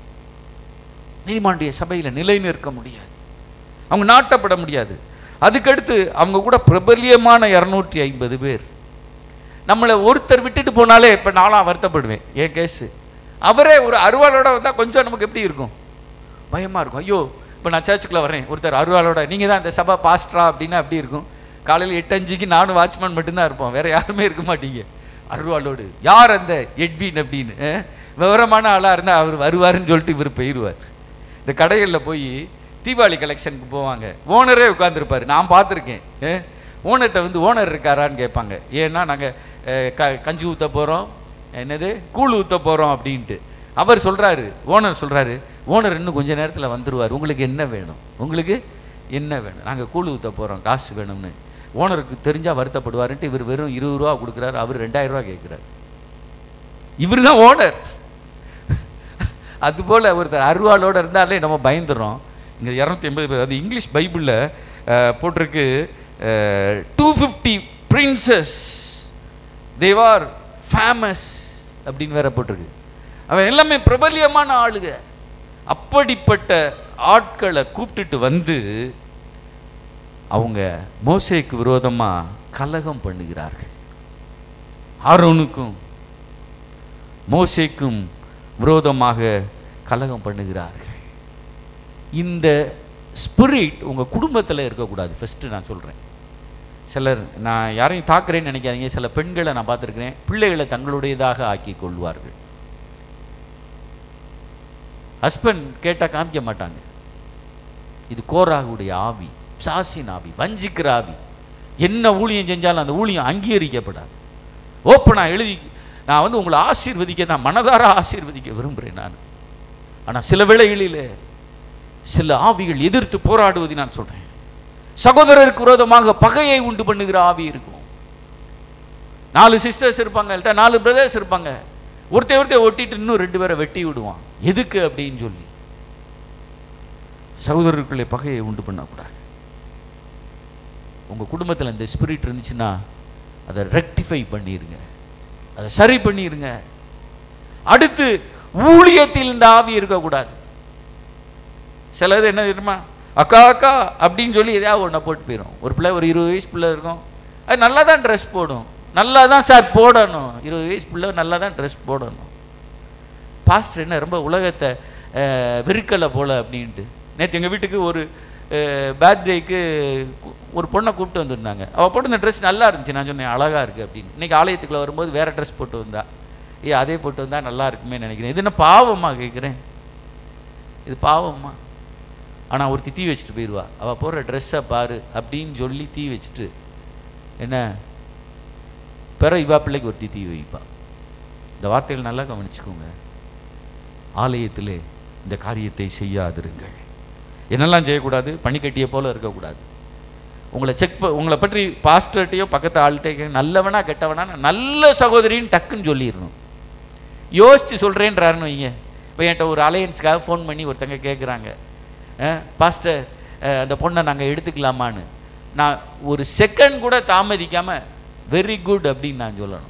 Speaker 2: நீதிமாண்டிய சபையில் நிலை நிற்க முடியாது அவங்க நாட்டப்பட முடியாது அதுக்கடுத்து அவங்க கூட பிரபல்யமான இரநூற்றி ஐம்பது பேர் நம்மளை ஒருத்தர் விட்டுட்டு போனாலே இப்போ நாளாக வருத்தப்படுவேன் என் கேஸு அவரே ஒரு அருவாளோட வந்தால் கொஞ்சம் நமக்கு எப்படி இருக்கும் பயமாக இருக்கும் ஐயோ இப்போ நான் சர்ச்சுக்குள்ள வரேன் ஒருத்தர் அருவாளோட நீங்கள் தான் இந்த சபை பாஸ்டரா அப்படின்னா அப்படி இருக்கும் காலையில் எட்டு அஞ்சுக்கு நானும் வாட்ச்மேன் மட்டும்தான் இருப்போம் வேற யாருமே இருக்க மாட்டீங்க அருவாளோடு யார் அந்த எட்வின் அப்படின்னு அஹ்? விவரமான ஆளாக இருந்தால் அவர் வருவாருன்னு சொல்லிட்டு இவர் போயிடுவார் இந்த கடைகளில் போய் தீபாவளி கலெக்ஷனுக்கு போவாங்க ஓனரே உட்காந்துருப்பாரு நான் பார்த்துருக்கேன் ஓனர்கிட்ட வந்து ஓனர் இருக்காரான்னு கேட்பாங்க ஏன்னா நாங்கள் க கஞ்சி ஊற்ற போகிறோம் என்னது கூழ் ஊற்ற போகிறோம் அப்படின்ட்டு அவர் சொல்கிறாரு ஓனர் சொல்கிறாரு ஓனர் இன்னும் கொஞ்ச நேரத்தில் வந்துருவார் உங்களுக்கு என்ன வேணும் உங்களுக்கு என்ன வேணும் நாங்கள் கூழ் ஊற்ற போகிறோம் காசு வேணும்னு ஓனருக்கு தெரிஞ்சால் வருத்தப்படுவாருன்ட்டு இவர் வெறும் இருபது ரூபா கொடுக்குறாரு அவர் ரெண்டாயிரம் ரூபா கேட்குறாரு இவர் தான் ஓனர் அதுபோல் ஒருத்தர் அருவாளோட இருந்தாலே நம்ம பயந்துடுறோம் இங்கே இரநூத்தி எண்பது பேர் அது இங்கிலீஷ் பைபிளில் போட்டிருக்கு டூ ஃபிஃப்டி பிரின்சஸ் தேவார் ஃபேமஸ் அப்படின்னு வேற போட்டிருக்கு அவன் எல்லாமே பிரபல்யமான ஆளுக அப்படிப்பட்ட ஆட்களை கூப்பிட்டுட்டு வந்து அவங்க மோசேக்கு விரோதமா கலகம் பண்ணுகிறார்கள் ஆரோனுக்கும் மோசேக்கும் விரோதமாக கலகம் பண்ணுகிறார்கள் இந்த ஸ்பிரிட் உங்கள் குடும்பத்தில் இருக்கக்கூடாது ஃபஸ்ட்டு நான் சொல்கிறேன் சிலர் நான் யாரையும் தாக்குறேன்னு நினைக்காதீங்க சில பெண்களை நான் பார்த்துருக்கிறேன் பிள்ளைகளை தங்களுடையதாக ஆக்கி கொள்வார்கள் ஹஸ்பண்ட் கேட்டால் காமிக்க மாட்டாங்க இது கோராகுடைய ஆவி சாசின் ஆவி வஞ்சிக்கிற ஆவி என்ன ஊழியம் செஞ்சாலும் அந்த ஊழியம் அங்கீகரிக்கப்படாது ஓப்பனாக எழுதி நான் வந்து உங்களை ஆசீர்வதிக்க தான் மனதார ஆசீர்வதிக்க விரும்புகிறேன் நான் ஆனால் சில வேளைகளில் சில ஆவிகள் எதிர்த்து போராடுவதை நான் சொல்கிறேன் சகோதரருக்கு விரோதமாக பகையை உண்டு பண்ணுகிற ஆவி இருக்கும் நாலு சிஸ்டர்ஸ் இருப்பாங்க இல்லட்டா நாலு பிரதர்ஸ் இருப்பாங்க ஒருத்தர் ஒருத்தர் ஒட்டிட்டு இன்னும் ரெண்டு பேரை வெட்டி விடுவான் எதுக்கு அப்படின்னு சொல்லி சகோதரருக்குள்ளே பகையை உண்டு பண்ணக்கூடாது உங்கள் குடும்பத்தில் இந்த ஸ்பிரிட் இருந்துச்சுன்னா அதை ரெக்டிஃபை பண்ணிடுங்க அதை சரி பண்ணிடுங்க அடுத்து ஊழியத்தில் இந்த ஆவி இருக்கக்கூடாது சிலது என்ன தெரியுமா அக்கா அக்கா அப்படின்னு சொல்லி எதையாவது ஒன்றை போட்டு போயிடும் ஒரு பிள்ளை ஒரு இருபது வயசு பிள்ளை இருக்கும் அது நல்லா தான் ட்ரெஸ் போடும் நல்லா தான் சார் போடணும் இருபது வயசு பிள்ளை நல்லா தான் ட்ரெஸ் போடணும் பாஸ்டர் என்ன ரொம்ப உலகத்தை அஹ், வெறுக்கலை போல அப்படின்ட்டு நேற்று எங்கள் வீட்டுக்கு ஒரு பேர்த்டேக்கு ஒரு பொண்ணை கூப்பிட்டு வந்திருந்தாங்க அவள் போட்டு ட்ரெஸ் நல்லா இருந்துச்சு நான் சொன்னேன் அழகா இருக்கு அப்படின்னு இன்னைக்கு ஆலயத்துக்குள்ள வரும்போது வேற ட்ரெஸ் போட்டு வந்தா ஏ அதே போட்டு வந்தா நல்லா இருக்குமே நினைக்கிறேன் இது என்ன பாவமா கேட்குறேன் இது பாவமா ஆனால் ஒருத்தி தீ வச்சுட்டு போயிடுவா அவள் போடுற ட்ரெஸ்ஸை பாரு அப்படின்னு சொல்லி தீ வச்சுட்டு என்ன பிற இவா பிள்ளைக்கு ஒருத்தி தீ வைப்பா இந்த வார்த்தைகள் நல்லா கவனிச்சுக்கோங்க ஆலயத்திலே இந்த காரியத்தை செய்யாதிருங்கள் என்னெல்லாம் செய்யக்கூடாது பனிக்கட்டியை போல இருக்கக்கூடாது உங்களை செக் உங்களை பற்றி பாஸ்டர்கிட்டையோ பக்கத்து ஆள்கிட்டயோ நல்லவனா கெட்டவனா நல்ல சகோதரின்னு டக்குன்னு சொல்லிடணும் யோசிச்சு சொல்கிறேன்றாருன்னு வைங்க இப்போ என்கிட்ட ஒரு அலையன்ஸ்க்காக ஃபோன் பண்ணி ஒருத்தங்க கேட்குறாங்க பாஸ்டர் அஹ், அந்த பொண்ணை நாங்கள் எடுத்துக்கலாமான்னு நான் ஒரு செகண்ட் கூட தாமதிக்காமல் வெரி குட் அப்படின்னு நான் சொல்லணும்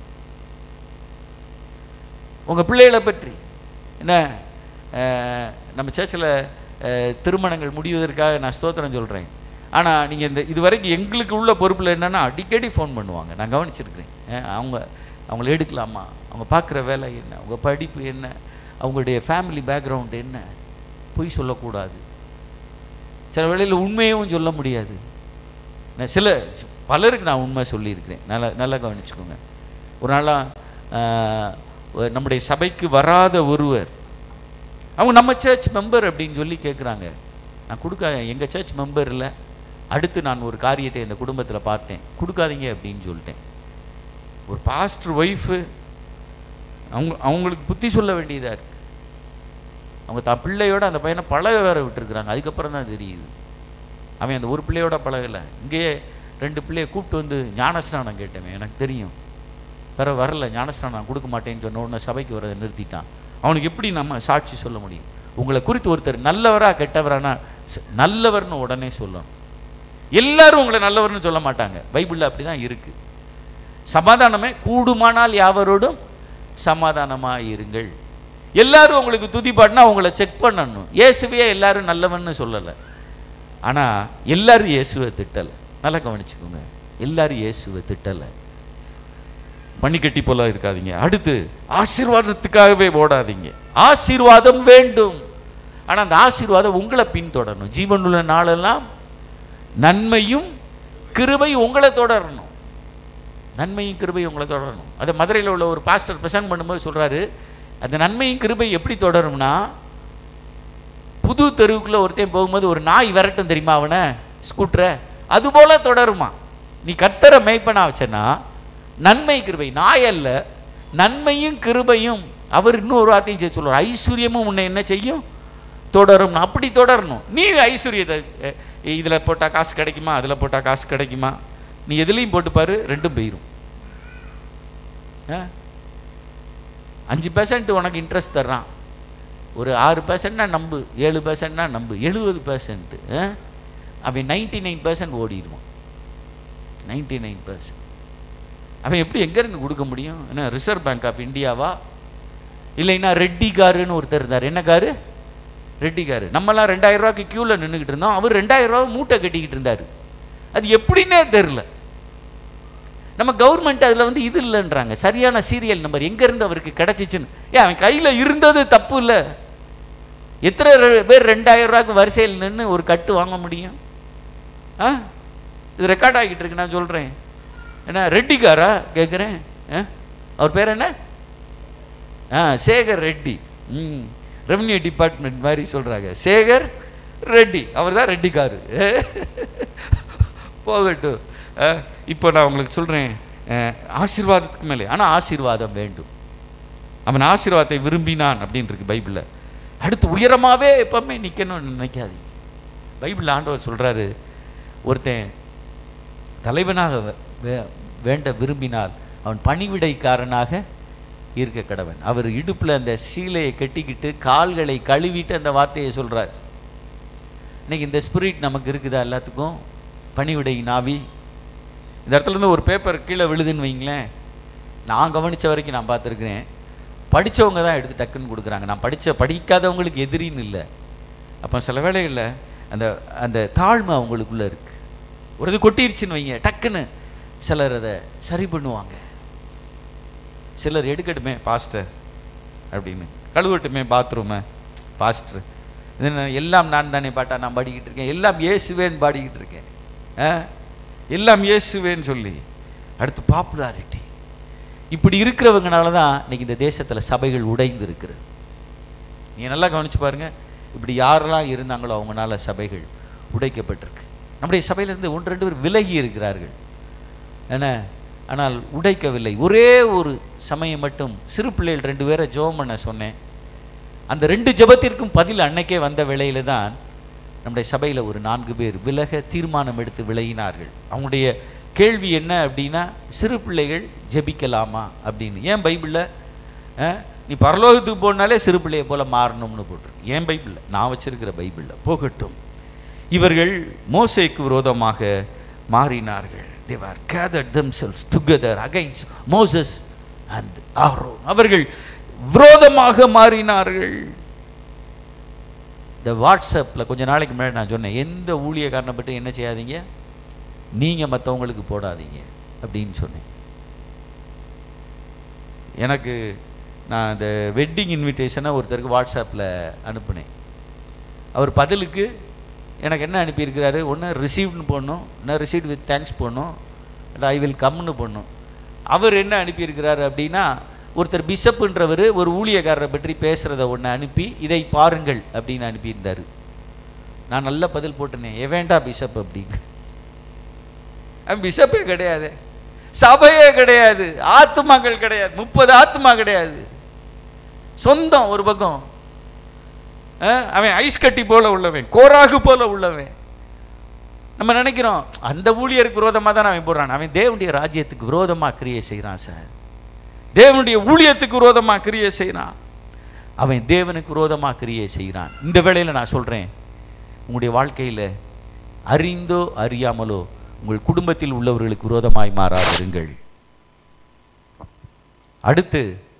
Speaker 2: உங்கள் பிள்ளைகளை பற்றி என்ன அஹ், நம்ம சர்ச்சில் திருமணங்கள் முடிவதற்காக நான் ஸ்தோத்திரம் சொல்கிறேன் ஆனால் நீங்கள் இந்த இது வரைக்கும் எங்களுக்கு உள்ள பொறுப்பில் என்னென்னா அடிக்கடி ஃபோன் பண்ணுவாங்க நான் கவனிச்சிருக்கிறேன் அஹ், அவங்க அவங்கள எடுக்கலாமா அவங்க பார்க்குற வேலை என்ன அவங்க படிப்பு என்ன அவங்களுடைய ஃபேமிலி பேக்ரவுண்ட் என்ன பொய் சொல்லக்கூடாது சில வேளையில் உண்மையும் சொல்ல முடியாது நான் சில பலருக்கு நான் உண்மை சொல்லியிருக்கிறேன் நல்லா நல்லா கவனிச்சுக்கோங்க ஒரு நாளாக நம்முடைய சபைக்கு வராத ஒருவர் அவங்க நம்ம சர்ச் மெம்பர் அப்படின்னு சொல்லி கேட்குறாங்க நான் கொடுக்க எங்கள் சர்ச் மெம்பர் இல்லை அடுத்து நான் ஒரு காரியத்தை இந்த குடும்பத்தில் பார்த்தேன் கொடுக்காதீங்க அப்படின்னு சொல்லிட்டேன் ஒரு பாஸ்டர் ஒய்ஃபு அவங்க அவங்களுக்கு புத்தி சொல்ல வேண்டியதாக இருக்கு அவங்க தான் பிள்ளையோட அந்த பையனை பழக வேற விட்டுருக்குறாங்க அதுக்கப்புறம் தான் தெரியுது அவன் அந்த ஒரு பிள்ளையோட பழகலை இங்கேயே ரெண்டு பிள்ளைய கூப்பிட்டு வந்து ஞானஸ்நானம் கேட்டவன் எனக்கு தெரியும் வேற வரல ஞானஸ்நானம் நான் கொடுக்க மாட்டேன்னு சொன்ன உடனே சபைக்கு வரதை நிறுத்திட்டான் அவனுக்கு எப்படி நம்ம சாட்சி சொல்ல முடியும் உங்களை குறித்து ஒருத்தர் நல்லவரா கெட்டவரானா ச- நல்லவர்னு உடனே சொல்லணும் எல்லாரும் உங்களை நல்லவர்னு சொல்ல மாட்டாங்க பைபிளில் அப்படி தான் இருக்கு சமாதானமே கூடுமானால் யாவரோடும் சமாதானமாக இருங்கள் எல்லாரும் உங்களுக்கு துதி பாடினா உங்களை செக் பண்ணணும் இயேசுவே எல்லாரும் நல்லவன்னு சொல்லலை ஆனால் எல்லாரும் இயேசுவை திட்டலை நல்லா கவனிச்சுக்கோங்க எல்லாரும் இயேசுவை திட்டலை பனிக்கட்டி போல இருக்காதீங்க அடுத்து ஆசீர்வாதத்துக்காகவே ஓடாதீங்க ஆசீர்வாதம் வேண்டும் ஆனா அந்த ஆசீர்வாதம் உங்களை பின்தொடரணும் ஜீவனுள்ள நாளெல்லாம் நன்மையும் கிருபையும் உங்களை தொடரணும் நன்மையும் கிருபையும் உங்களை தொடரணும் அது மதுரையில் உள்ள ஒரு பாஸ்டர் பிரசங்கம் பண்ணும்போது சொல்றாரு அந்த நன்மையும் கிருபை எப்படி தொடரும்னா புது தெருவுக்குள்ள ஒருத்தன் போகும்போது ஒரு நாய் விரட்டும் தெரியுமா அவனை ஸ்கூட்டரை அதுபோல தொடருமா நீ கத்தரை மேய்ப்பனா வச்சனா நன்மை கிருபை நாய் அல்ல நன்மையும் கிருபையும் அவர் இன்னொரு வார்த்தையும் சேர்த்து சொல்லுவார் ஐஸ்வர்யமும் உன்னை என்ன செய்யும் தொடரும் அப்படி தொடரணும் நீ ஐஸ்வர்யத்தை அஹ், இதுல போட்டா காசு கிடைக்குமா அதுல போட்டா காசு கிடைக்குமா நீ எதுலையும் போட்டு பாரு ரெண்டும் போயிரும் ஆ? அஞ்சு பெர்சன்ட் உனக்கு இன்ட்ரெஸ்ட் தர்றான் ஒரு ஆறு பர்சன்ட்னா நம்பு ஏழு பர்சன்ட்னா நம்பு எழுபது பர்சன்ட் அவன் நைன்டி நைன் பர்சன்ட் ஓடிடுவான் நைன்டி நைன் பர்சன்ட் அவன் எப்படி எங்கேருந்து கொடுக்க முடியும் என்ன ரிசர்வ் பேங்க் ஆஃப் இந்தியாவா இல்லைன்னா ரெட்டி காருன்னு ஒருத்தர் இருந்தார் என்ன காரு ரெட்டி காரு நம்மலாம் ரெண்டாயிரம் ரூபாய்க்கு க்யூவில் நின்றுக்கிட்டு இருந்தோம் அவர் ரெண்டாயிரம் ரூபா மூட்டை கட்டிக்கிட்டு இருந்தார் அது எப்படின்னே தெரில நம்ம கவர்மெண்ட் அதில் வந்து இது இல்லைன்றாங்க சரியான சீரியல் நம்பர் எங்கேருந்து அவருக்கு கிடச்சிச்சுன்னு ஏன் அவன் கையில் இருந்தது தப்பு இல்லை எத்தனை ரெ- பேர் ரெண்டாயிரம் ரூபாய்க்கு வரிசையில் நின்று ஒரு கட்டு வாங்க முடியும் ஆ இது ரெக்கார்ட் ஆகிட்டு இருக்கு நான் சொல்கிறேன் என்ன ரெட்டிக்காரா கேட்குறேன் அவர் பேர் என்ன ஆ சேகர் ரெட்டி ம் ரெவன்யூ டிபார்ட்மெண்ட் மாதிரி சொல்கிறாங்க சேகர் ரெட்டி அவர் தான் ரெட்டிக்காரு போகட்டும் அஹ், இப்போ நான் உங்களுக்கு சொல்கிறேன் ஆசீர்வாதத்துக்கு மேலே ஆனால் ஆசீர்வாதம் வேண்டும் அவன் ஆசீர்வாதத்தை விரும்பினான் அப்படின்னு இருக்கு பைபிளில் அடுத்து உயரமாகவே எப்பவுமே நிற்கணும்னு நினைக்காதீங்க பைபிளில் ஆண்டவர் சொல்கிறாரு ஒருத்தன் தலைவனாக வே- வே- வேண்ட விரும்பினால் அவன் பணிவிடைக்காரனாக இருக்க கடவன் அவர் இடுப்பில் அந்த சீலையை கட்டிக்கிட்டு கால்களை கழுவிட்டு அந்த வார்த்தையை சொல்றார் இன்னைக்கு இந்த ஸ்பிரிட் நமக்கு இருக்குதா எல்லாத்துக்கும் பணிவிடை நாவி இந்த இடத்துல இருந்து ஒரு பேப்பர் கீழே விழுதுன்னு வைங்களேன் நான் கவனிச்ச வரைக்கும் நான் பார்த்துருக்கிறேன் படிச்சவங்க தான் எடுத்து டக்குன்னு கொடுக்குறாங்க நான் படிச்ச படிக்காதவங்களுக்கு எதிரின்னு இல்லை அப்போ சில வேளைகளில் அந்த அந்த தாழ்மை அவங்களுக்குள்ள இருக்கு ஒரு இது கொட்டிருச்சுன்னு வைங்க டக்குன்னு சிலர் அதை சரி பண்ணுவாங்க சிலர் எடுக்கட்டுமே பாஸ்டர் அப்படின்னு கழுவட்டுமே பாத்ரூமை பாஸ்டர் இது என்ன, எல்லாம் நான் தானே பாட்டா நான் பாடிக்கிட்டு இருக்கேன் எல்லாம் இயேசுவேன்னு பாடிக்கிட்டு இருக்கேன் ஆ? எல்லாம் இயேசுவேன்னு சொல்லி அடுத்து பாப்புலாரிட்டி இப்படி இருக்கிறவங்கனால தான் இன்னைக்கு இந்த தேசத்தில் சபைகள் உடைந்து இருக்கிறது நீங்க நல்லா கவனிச்சு பாருங்க இப்படி யாரெல்லாம் இருந்தாங்களோ அவங்கனால சபைகள் உடைக்கப்பட்டிருக்கு நம்முடைய சபையிலிருந்து ஒன்று ரெண்டு பேர் விலகி இருக்கிறார்கள் என்ன ஆனால் உடைக்கவில்லை ஒரே ஒரு சமயம் மட்டும் சிறு பிள்ளைகள் ரெண்டு பேரை ஜெபம் பண்ண சொன்னேன் அந்த ரெண்டு ஜெபத்திற்கும் பதில் அன்னைக்கே வந்த வேளையில தான் நம்முடைய சபையில் ஒரு நான்கு பேர் விலக தீர்மானம் எடுத்து விலகினார்கள் அவங்களுடைய கேள்வி என்ன அப்படின்னா சிறு பிள்ளைகள் ஜெபிக்கலாமா அப்படின்னு ஏன் பைபிளில் அஹ், நீ பரலோகத்துக்கு போனாலே சிறு பிள்ளையை போல மாறணும்னு போட்டிருக்கு ஏன் பைபிளில் நான் வச்சிருக்கிற பைபிளில் போகட்டும் இவர்கள் மோசேக்கு விரோதமாக மாறினார்கள் they were gathered themselves together against Moses and Aaron அவர்கள் விரோதமாக மாறினார்கள் இந்த வாட்ஸ்அப்பில் கொஞ்ச நாளைக்கு முன்னாடி நான் சொன்னேன் எந்த ஊழியக்காரனை பற்றி என்ன செய்யாதீங்க நீங்கள் மற்றவங்களுக்கு போடாதீங்க அப்படின்னு சொன்னேன் எனக்கு நான் இந்த வெட்டிங் இன்விடேஷனை ஒருத்தருக்கு வாட்ஸ்அப்பில் அனுப்புனேன் அவர் பதிலுக்கு எனக்கு என்ன அனுப்பியிருக்கிறாரு ஒன்று ரிசீவ்னு போடணும் இல்லை ரிசீவ் வித் தேங்க்ஸ் போடணும் இல்லை ஐ வில் கம்னு போடணும் அவர் என்ன அனுப்பியிருக்கிறாரு அப்படின்னா ஒருத்தர் பிஷப்புன்றவர் ஒரு ஊழியக்காரரை பற்றி பேசுகிறத ஒன்று அனுப்பி இதை பாருங்கள் அப்படின்னு அனுப்பியிருந்தார் நான் நல்ல பதில் போட்டிருந்தேன் எவேண்டா பிஷப் அப்படின்னு அவன் பிஷப்பே கிடையாது சபையே கிடையாது ஆத்துமாக்கள் கிடையாது முப்பது ஆத்துமா கிடையாது சொந்தம் ஒரு பக்கம் அஹ், அவன் ஐஸ் கட்டி போல உள்ளவன் கோராகு போல உள்ளவன் நம்ம நினைக்கிறோம் அந்த ஊழியருக்கு விரோதமாக தான் அவன் போடுறான் அவன் தேவனுடைய ராஜ்யத்துக்கு விரோதமாக கிரியை செய்கிறான் சார் தேவனுடைய ஊழியத்துக்கு விரோதமாக கிரியை செய்கிறான் அவன் தேவனுக்கு விரோதமாக கிரியை செய்கிறான் இந்த வேளையில் நான் சொல்கிறேன் உங்களுடைய வாழ்க்கையில் அறிந்தோ அறியாமலோ உங்கள் குடும்பத்தில் உள்ளவர்களுக்கு விரோதமாய் மாறாதிருங்கள் அடுத்து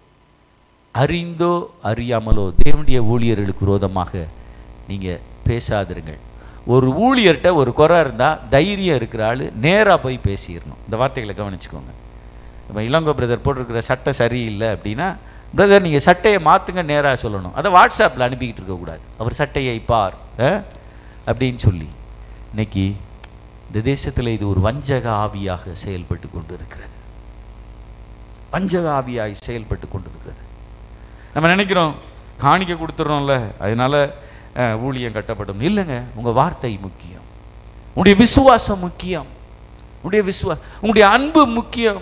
Speaker 2: அறிந்தோ அறியாமலோ தேவனுடைய ஊழியர்களுக்கு விரோதமாக நீங்கள் பேசாதிருங்கள் ஒரு ஊழியர்கிட்ட ஒரு குறை இருந்தால் தைரியம் இருக்கிற ஆள் நேராக போய் பேசிடணும் இந்த வார்த்தைகளை கவனிச்சுக்கோங்க இப்போ இளங்கோ பிரதர் போட்டிருக்கிற சட்டை சரியில்லை அப்படின்னா பிரதர் நீங்கள் சட்டையை மாற்றுங்க நேராக சொல்லணும் அதை வாட்ஸ்அப்பில் அனுப்பிக்கிட்டு இருக்கக்கூடாது அவர் சட்டையை பார் ஆ? அப்படின்னு சொல்லி இன்னைக்கு இந்த தேசத்தில் இது ஒரு வஞ்சக ஆவியாக செயல்பட்டு கொண்டு இருக்கிறது வஞ்சக ஆவியாய் செயல்பட்டு கொண்டு இருக்கிறது நம்ம நினைக்கிறோம் காணிக்க கொடுத்துட்றோம்ல அதனால அஹ், ஊழியம் கட்டப்படும் இல்லைங்க உங்கள் வார்த்தை முக்கியம் உங்களுடைய விசுவாசம் முக்கியம் உங்களுடைய விசுவா உங்களுடைய அன்பு முக்கியம்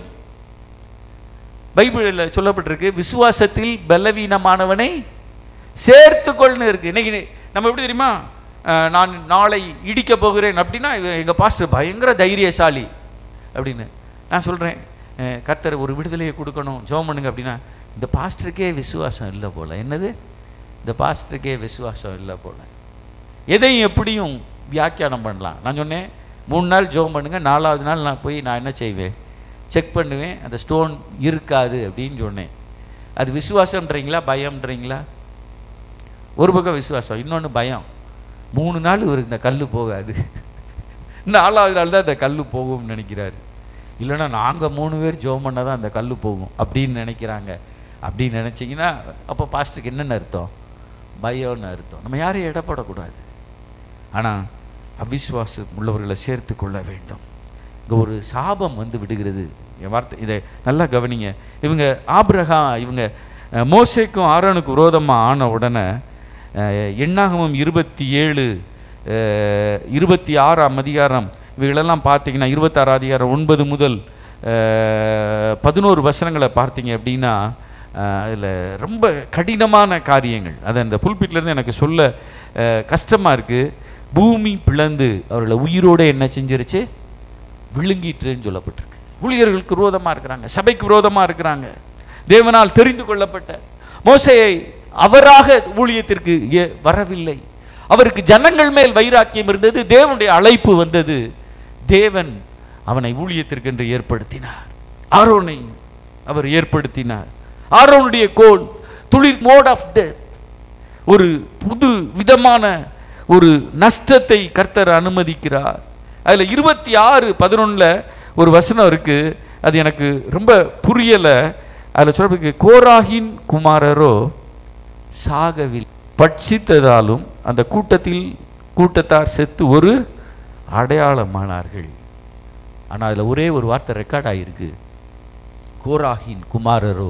Speaker 2: பைபிளில் சொல்லப்பட்டிருக்கு விசுவாசத்தில் பலவீனமானவனை சேர்த்துக்கொள்னு இருக்கு இன்னைக்கு நம்ம எப்படி தெரியுமா அஹ், நான் நாளை இடிக்க போகிறேன் அப்படின்னா இவ- எங்க பாஸ்டர் பயங்கர தைரியசாலி அப்படின்னு நான் சொல்றேன் அஹ், கர்த்தர் ஒரு விடுதலையை கொடுக்கணும் ஜெபம் பண்ணுங்க அப்படின்னா இந்த பாஸ்டருக்கே விசுவாசம் இல்லை போல என்னது இந்த பாஸ்டருக்கே விசுவாசம் இல்லை போல எதையும் எப்படியும் வியாக்கியானம் பண்ணலாம் நான் சொன்னேன் மூணு நாள் ஜெபம் பண்ணுங்க நாலாவது நாள் நான் போய் நான் என்ன செய்வேன் செக் பண்ணுவேன் அந்த ஸ்டோன் இருக்காது அப்படின்னு சொன்னேன் அது விசுவாசம்ன்றீங்களா பயம்ன்றீங்களா ஒரு பக்கம் விசுவாசம் இன்னொன்று பயம் மூணு நாள் இவருக்கு இந்த கல் போகாது நாலாவது நாள் தான் இந்த கல் போகும்னு நினைக்கிறாரு இல்லைன்னா நாங்கள் மூணு பேர் ஜோம் பண்ணால் தான் அந்த கல் போகும் அப்படின்னு நினைக்கிறாங்க அப்படின்னு நினச்சிங்கன்னா அப்போ பாஸ்டருக்கு என்னென்ன அர்த்தம் பயம்னு அர்த்தம் நம்ம யாரையும் இடப்படக்கூடாது ஆனால் அவிசுவாசம் உள்ளவர்களை சேர்த்து கொள்ள வேண்டும் இங்கே ஒரு சாபம் வந்து விடுகிறது என் வார்த்தை இதை நல்லா கவனிங்க இவங்க ஆபிரகா இவங்க அஹ், மோசேக்கும் ஆரோனுக்கு விரோதமாக ஆன உடனே அஹ், எண்ணாகமம் இருபத்தி ஏழு அஹ், இருபத்தி ஆறாம் அதிகாரம் இவைகளெல்லாம் பார்த்தீங்கன்னா இருபத்தாறு அதிகாரம் ஒன்பது முதல் அஹ், பதினோரு வசனங்களை பார்த்தீங்க அப்படின்னா அதில் ரொம்ப கடினமான காரியங்கள் அதை அந்த புல்பிட்லேருந்து எனக்கு சொல்ல கஷ்டமாக இருக்குது பூமி பிளந்து அவர்களை உயிரோடு என்ன செஞ்சிருச்சு விழுங்கிட்டுன்னு சொல்லப்பட்டிருக்கு ஊழியர்களுக்கு விரோதமாக இருக்கிறாங்க சபைக்கு விரோதமாக இருக்கிறாங்க தேவனால் தெரிந்து கொள்ளப்பட்ட மோசையை அவராக ஊழியத்திற்கு ஏ- வரவில்லை அவருக்கு ஜனங்கள் மேல் வைராக்கியம் இருந்தது தேவனுடைய அழைப்பு வந்தது தேவன் அவனை ஊழியத்திற்கு என்று ஏற்படுத்தினார் ஆரோனை அவர் ஏற்படுத்தினார் ஆரோனுடைய கோல் துளிர் மோட் ஆஃப் டெத் ஒரு புது விதமான ஒரு நஷ்டத்தை கர்த்தர் அனுமதிக்கிறார் அதில் இருபத்தி ஆறு பதினொன்றில் ஒரு வசனம் இருக்கு அது எனக்கு ரொம்ப புரியலை அதில் சொல்றதுக்கு கோராகின் குமாரரோ சாகவில் பட்சித்ததாலும் அந்த கூட்டத்தில் கூட்டத்தார் செத்து ஒரு அடையாளமானார்கள் ஆனால் அதில் ஒரே ஒரு வார்த்தை ரெக்கார்ட் ஆகிருக்கு கோராகின் குமாரரோ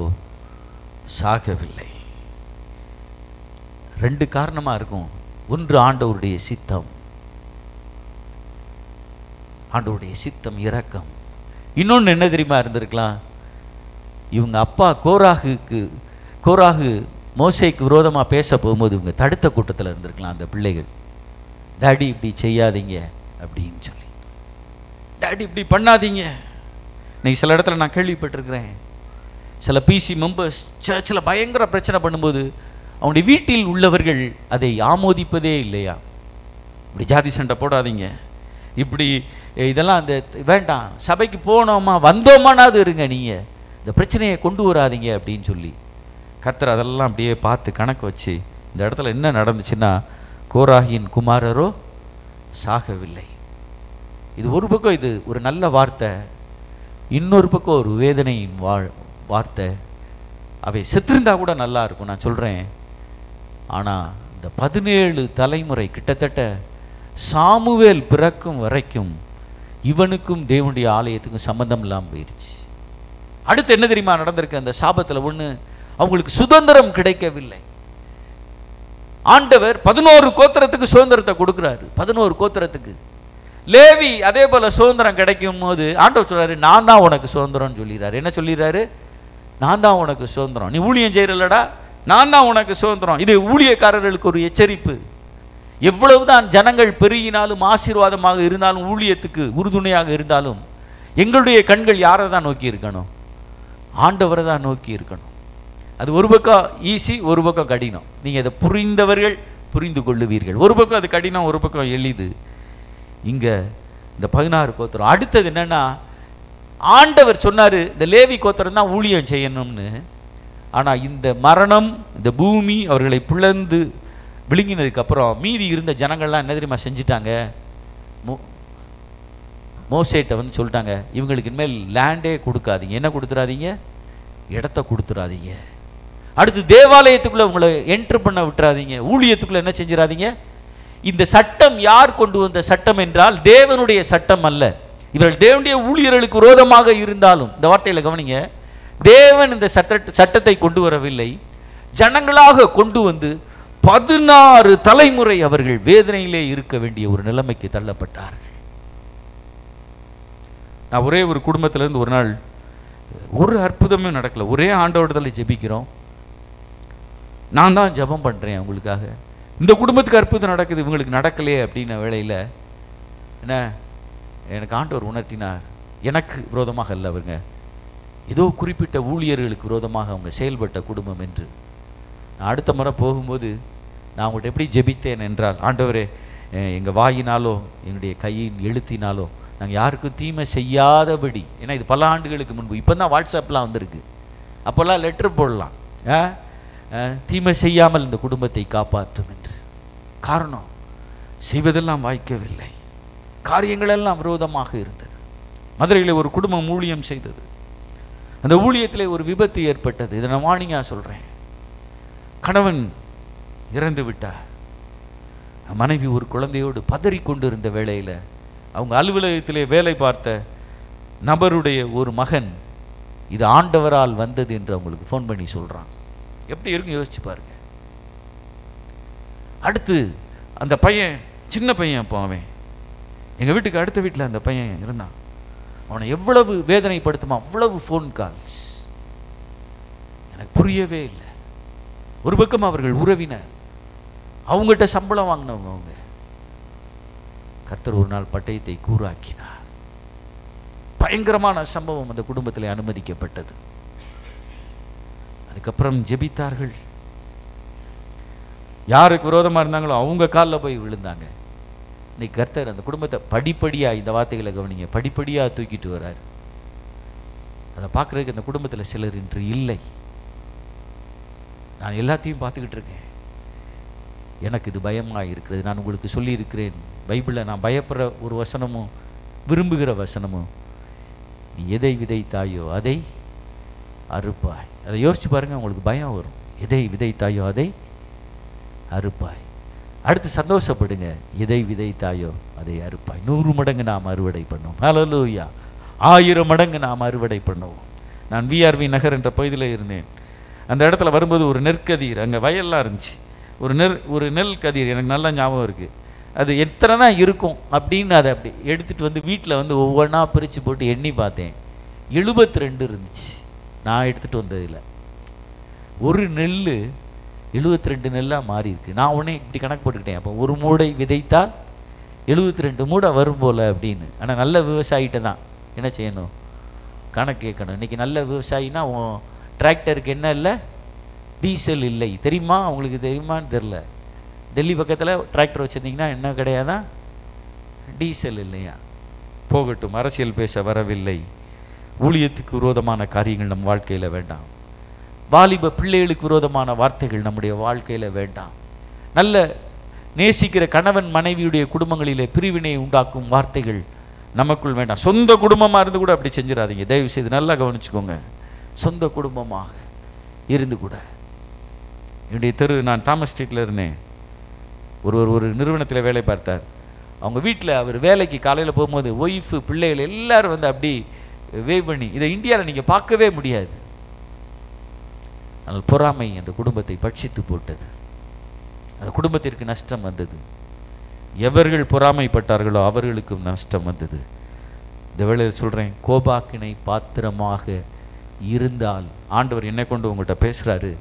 Speaker 2: சாகவில்லை ரெண்டு காரணமா இருக்கும் ஒன்று ஆண்டவருடைய சித்தம் ஆண்டவருடைய சித்தம் இரக்கம் இன்னொன்று என்ன தெரியுமா இருந்திருக்கலாம் இவங்க அப்பா கோராகுக்கு கோராகு மோசைக்கு விரோதமாக பேச போகும்போது இவங்க தடுத்த கூட்டத்தில் இருந்திருக்கலாம் அந்த பிள்ளைகள் டாடி இப்படி செய்யாதீங்க அப்படின்னு சொல்லி டாடி இப்படி பண்ணாதீங்க இன்னைக்கு சில இடத்துல நான் கேள்விப்பட்டிருக்கிறேன் சில பிசி மெம்பர்ஸ் சர்ச்சில் பயங்கர பிரச்சனை பண்ணும்போது அவனுடைய வீட்டில் உள்ளவர்கள் அதை ஆமோதிப்பதே இல்லையா இப்படி ஜாதி சண்டை போடாதீங்க இப்படி எ, இதெல்லாம் அந்த வேண்டாம் சபைக்கு போனோமா வந்தோமானாவது இருங்க நீங்கள் இந்த பிரச்சனையை கொண்டு வராதீங்க அப்படின்னு சொல்லி கர்த்தர் அதெல்லாம் அப்படியே பார்த்து கணக்கு வச்சு இந்த இடத்துல என்ன நடந்துச்சுன்னா கோராகியின் குமாரரோ சாகவில்லை இது ஒரு பக்கம் இது ஒரு நல்ல வார்த்தை இன்னொரு பக்கம் ஒரு வேதனையின் வாழ் வார்த்தை அவை செத்திருந்தா கூட நல்லா இருக்கும் நான் சொல்கிறேன் ஆனால் இந்த பதினேழு தலைமுறை கிட்டத்தட்ட சாமுவேல் பிறக்கும் வரைக்கும் இவனுக்கும் தேவனுடைய ஆலயத்துக்கும் சம்பந்தம் இல்லாமல் போயிடுச்சு அடுத்து என்ன தெரியுமா நடந்திருக்கு அந்த சாபத்தில் ஒன்று அவங்களுக்கு சுதந்திரம் கிடைக்கவில்லை ஆண்டவர் பதினோரு கோத்திரத்துக்கு சுதந்திரத்தை கொடுக்குறாரு பதினோரு கோத்திரத்துக்கு லேவி அதே போல சுதந்திரம் கிடைக்கும் போது ஆண்டவர் சொல்றாரு நான் தான் உனக்கு சுதந்திரம்னு சொல்லிடுறாரு என்ன சொல்லிடுறாரு நான் தான் உனக்கு சுதந்திரம் நீ ஊழியம் செய்யறலடா நான் தான் உனக்கு சுதந்திரம் இது ஊழியக்காரர்களுக்கு ஒரு எச்சரிப்பு எவ்வளவுதான் ஜனங்கள் பெருகினாலும் ஆசீர்வாதமாக இருந்தாலும் ஊழியத்துக்கு உறுதுணையாக இருந்தாலும் எங்களுடைய கண்கள் யாரை தான் நோக்கி இருக்கணும் ஆண்டவரை தான் நோக்கி இருக்கணும் அது ஒரு பக்கம் ஈஸி ஒரு பக்கம் கடினம் நீங்கள் அதை புரிந்தவர்கள் புரிந்து கொள்ளுவீர்கள் ஒரு பக்கம் அது கடினம் ஒரு பக்கம் எளிது இங்கே இந்த பதினாறு கோத்திரம் அடுத்தது என்னன்னா ஆண்டவர் சொன்னார் இந்த லேவி கோத்திரம் தான் ஊழியம் செய்யணும்னு ஆனால் இந்த மரணம் இந்த பூமி அவர்களை பிளந்து விழுங்கினதுக்கு அப்புறம் மீதி இருந்த ஜனங்கள்லாம் என்ன தெரியுமா செஞ்சிட்டாங்க மோ மோசேட்ட வந்து சொல்லிட்டாங்க இவங்களுக்கு இனிமேல் லேண்டே கொடுக்காதீங்க என்ன கொடுத்துறாதீங்க இடத்த கொடுத்துறாதீங்க அடுத்து தேவாலயத்துக்குள்ள உங்களை என்ட்ரு பண்ண விட்டுறாதீங்க ஊழியத்துக்குள்ள என்ன செஞ்சிடாதீங்க இந்த சட்டம் யார் கொண்டு வந்த சட்டம் என்றால் தேவனுடைய சட்டம் அல்ல இவர்கள் தேவனுடைய ஊழியர்களுக்கு விரோதமாக இருந்தாலும் இந்த வார்த்தையில கவனிங்க தேவன் இந்த சட்ட சட்டத்தை கொண்டு வரவில்லை ஜனங்களாக கொண்டு வந்து பதினாறு தலைமுறை அவர்கள் வேதனையிலே இருக்க வேண்டிய ஒரு நிலைமைக்கு தள்ளப்பட்டார்கள் நான் ஒரே ஒரு குடும்பத்திலேருந்து ஒரு நாள் ஒரு அற்புதமே நடக்கல ஒரே ஆண்டோடத்தில் ஜெபிக்கிறோம் நான் தான் ஜெபம் பண்ணுறேன் அவங்களுக்காக இந்த குடும்பத்துக்கு அற்புதம் நடக்குது இவங்களுக்கு நடக்கலையே அப்படின்ன வேளையில் என்ன எனக்கு ஆண்டவர் உணர்த்தினார் எனக்கு விரோதமாக அல்ல அவருங்க ஏதோ குறிப்பிட்ட ஊழியர்களுக்கு விரோதமாக அவங்க செயல்பட்ட குடும்பம் என்று நான் அடுத்த முறை போகும்போது நான் அவங்கள்ட்ட எப்படி ஜெபித்தேன் என்றால் ஆண்டவரே எங்கள் வாயினாலோ என்னுடைய கையின் எழுத்தினாலோ நாங்கள் யாருக்கும் தீமை செய்யாதபடி ஏன்னா இது பல ஆண்டுகளுக்கு முன்பு இப்போ தான் வாட்ஸ்அப்லாம் வந்திருக்கு அப்போல்லாம் லெட்டர் போடலாம் ஆ? ஆ, தீமை செய்யாமல் இந்த குடும்பத்தை காப்பாற்றும் என்று காரணம் செய்வதெல்லாம் வாய்க்கவில்லை காரியங்களெல்லாம் விரோதமாக இருந்தது மதுரையில் ஒரு குடும்பம் ஊழியம் செய்தது அந்த ஊழியத்திலே ஒரு விபத்து ஏற்பட்டது இதை நான் வாணிங்கா சொல்கிறேன் கணவன் இறந்து விட்டார் மனைவி ஒரு குழந்தையோடு பதறிக் கொண்டிருந்த வேளையில் அவங்க அலுவலகத்திலே வேலை பார்த்த நபருடைய ஒரு மகன் இது ஆண்டவரால் வந்தது என்று அவங்களுக்கு ஃபோன் பண்ணி சொல்றான் எப்படி இருக்கும் யோசிச்சு பாருங்க அடுத்து அந்த பையன் சின்ன பையன் அப்போ அவன் எங்க வீட்டுக்கு அடுத்த வீட்டில் அந்த பையன் இருந்தான் அவனை எவ்வளவு வேதனைப்படுத்துமா அவ்வளவு ஃபோன் கால்ஸ் எனக்கு புரியவே இல்லை ஒரு பக்கம் அவர்கள் உறவினர் அவங்ககிட்ட சம்பளம் வாங்கினவங்க அவங்க கர்த்தர் ஒரு நாள் பட்டயத்தை கூறாக்கினார் பயங்கரமான சம்பவம் அந்த குடும்பத்தில் அனுமதிக்கப்பட்டது அதுக்கப்புறம் ஜெபித்தார்கள் யாருக்கு விரோதமா இருந்தாங்களோ அவங்க காலில் போய் விழுந்தாங்க இன்னைக்கு கர்த்தர் அந்த குடும்பத்தை படிப்படியா இந்த வார்த்தைகளை கவனிங்க படிப்படியா தூக்கிட்டு வர்றாரு அதை பார்க்கறதுக்கு அந்த குடும்பத்தில் சிலர் இன்று இல்லை நான் எல்லாத்தையும் பார்த்துக்கிட்டு இருக்கேன் எனக்கு இது பயமாக இருக்கிறது நான் உங்களுக்கு சொல்லியிருக்கிறேன் பைபிளில் நான் பயப்படுற ஒரு வசனமும் விரும்புகிற வசனமும் நீ எதை விதைத்தாயோ அதை அறுப்பாய் அதை யோசிச்சு பாருங்க உங்களுக்கு பயம் வரும் எதை விதைத்தாயோ அதை அறுப்பாய் அடுத்து சந்தோஷப்படுங்க எதை விதைத்தாயோ அதை அறுப்பாய் நூறு மடங்கு நாம் அறுவடை பண்ணுவோம் ஹalleluya ஆயிரம் மடங்கு நாம் அறுவடை பண்ணுவோம் நான் விஆர்வி நகர் என்ற பகுதியில் இருந்தேன் அந்த இடத்துல வரும்போது ஒரு நெற்கதிர் அங்கே வயல்லாம் இருந்துச்சு ஒரு நெல் ஒரு நெல் கதிர் எனக்கு நல்லா ஞாபகம் இருக்குது அது எத்தனை தான் இருக்கும் அப்படின்னு அதை அப்படி எடுத்துகிட்டு வந்து வீட்டில் வந்து ஒவ்வொன்றா பிரித்து போட்டு எண்ணி பார்த்தேன் எழுபத்தி ரெண்டு இருந்துச்சு நான் எடுத்துகிட்டு வந்ததில் ஒரு நெல் எழுபத்தி ரெண்டு நெல்லாக மாறி இருக்கு நான் உடனே இப்படி கணக்கு போட்டுக்கிட்டேன் அப்போ ஒரு மூடை விதைத்தால் எழுபத்தி ரெண்டு மூடை வரும் போல் அப்படின்னு ஆனால் நல்ல விவசாயிகிட்ட தான் என்ன செய்யணும் கணக்கு கேட்கணும் இன்னைக்கு நல்ல விவசாயினா உன் டிராக்டருக்கு என்ன இல்லை டீசல் இல்லை தெரியுமா உங்களுக்கு தெரியுமான்னு தெரில டெல்லி பக்கத்தில் டிராக்டர் வச்சுருந்தீங்கன்னா என்ன கிடையாதா டீசல் இல்லையா போகட்டும் அரசியல் பேச வரவில்லை ஊழியத்துக்கு விரோதமான காரியங்கள் நம் வாழ்க்கையில் வேண்டாம் வாலிப பிள்ளைகளுக்கு விரோதமான வார்த்தைகள் நம்முடைய வாழ்க்கையில் வேண்டாம் நல்ல நேசிக்கிற கணவன் மனைவியுடைய குடும்பங்களிலே பிரிவினை உண்டாக்கும் வார்த்தைகள் நமக்குள் வேண்டாம் சொந்த குடும்பமாக இருந்து கூட அப்படி செஞ்சிடாதீங்க தயவு செய்து நல்லா கவனிச்சுக்கோங்க சொந்த குடும்பமாக இருந்து கூட என்னுடைய தெரு நான் தாமஸ் ஸ்ட்ரீட்டில் இருந்தேன் ஒரு ஒரு ஒரு நிறுவனத்தில் வேலை பார்த்தார் அவங்க வீட்டில் அவர் வேலைக்கு காலையில் போகும்போது ஒய்ஃபு பிள்ளைகள் எல்லாரும் வந்து அப்படி வேவ் பண்ணி இதை இந்தியாவில் நீங்கள் பார்க்கவே முடியாது ஆனால் பொறாமை அந்த குடும்பத்தை பட்சித்து போட்டது அந்த குடும்பத்திற்கு நஷ்டம் வந்தது எவர்கள் பொறாமைப்பட்டார்களோ அவர்களுக்கும் நஷ்டம் வந்தது இந்த வேளையில் சொல்கிறேன் கோபாக்கினை பாத்திரமாக இருந்தால் ஆண்டவர் என்னை கொண்டு உங்கள்கிட்ட பேசுகிறாரு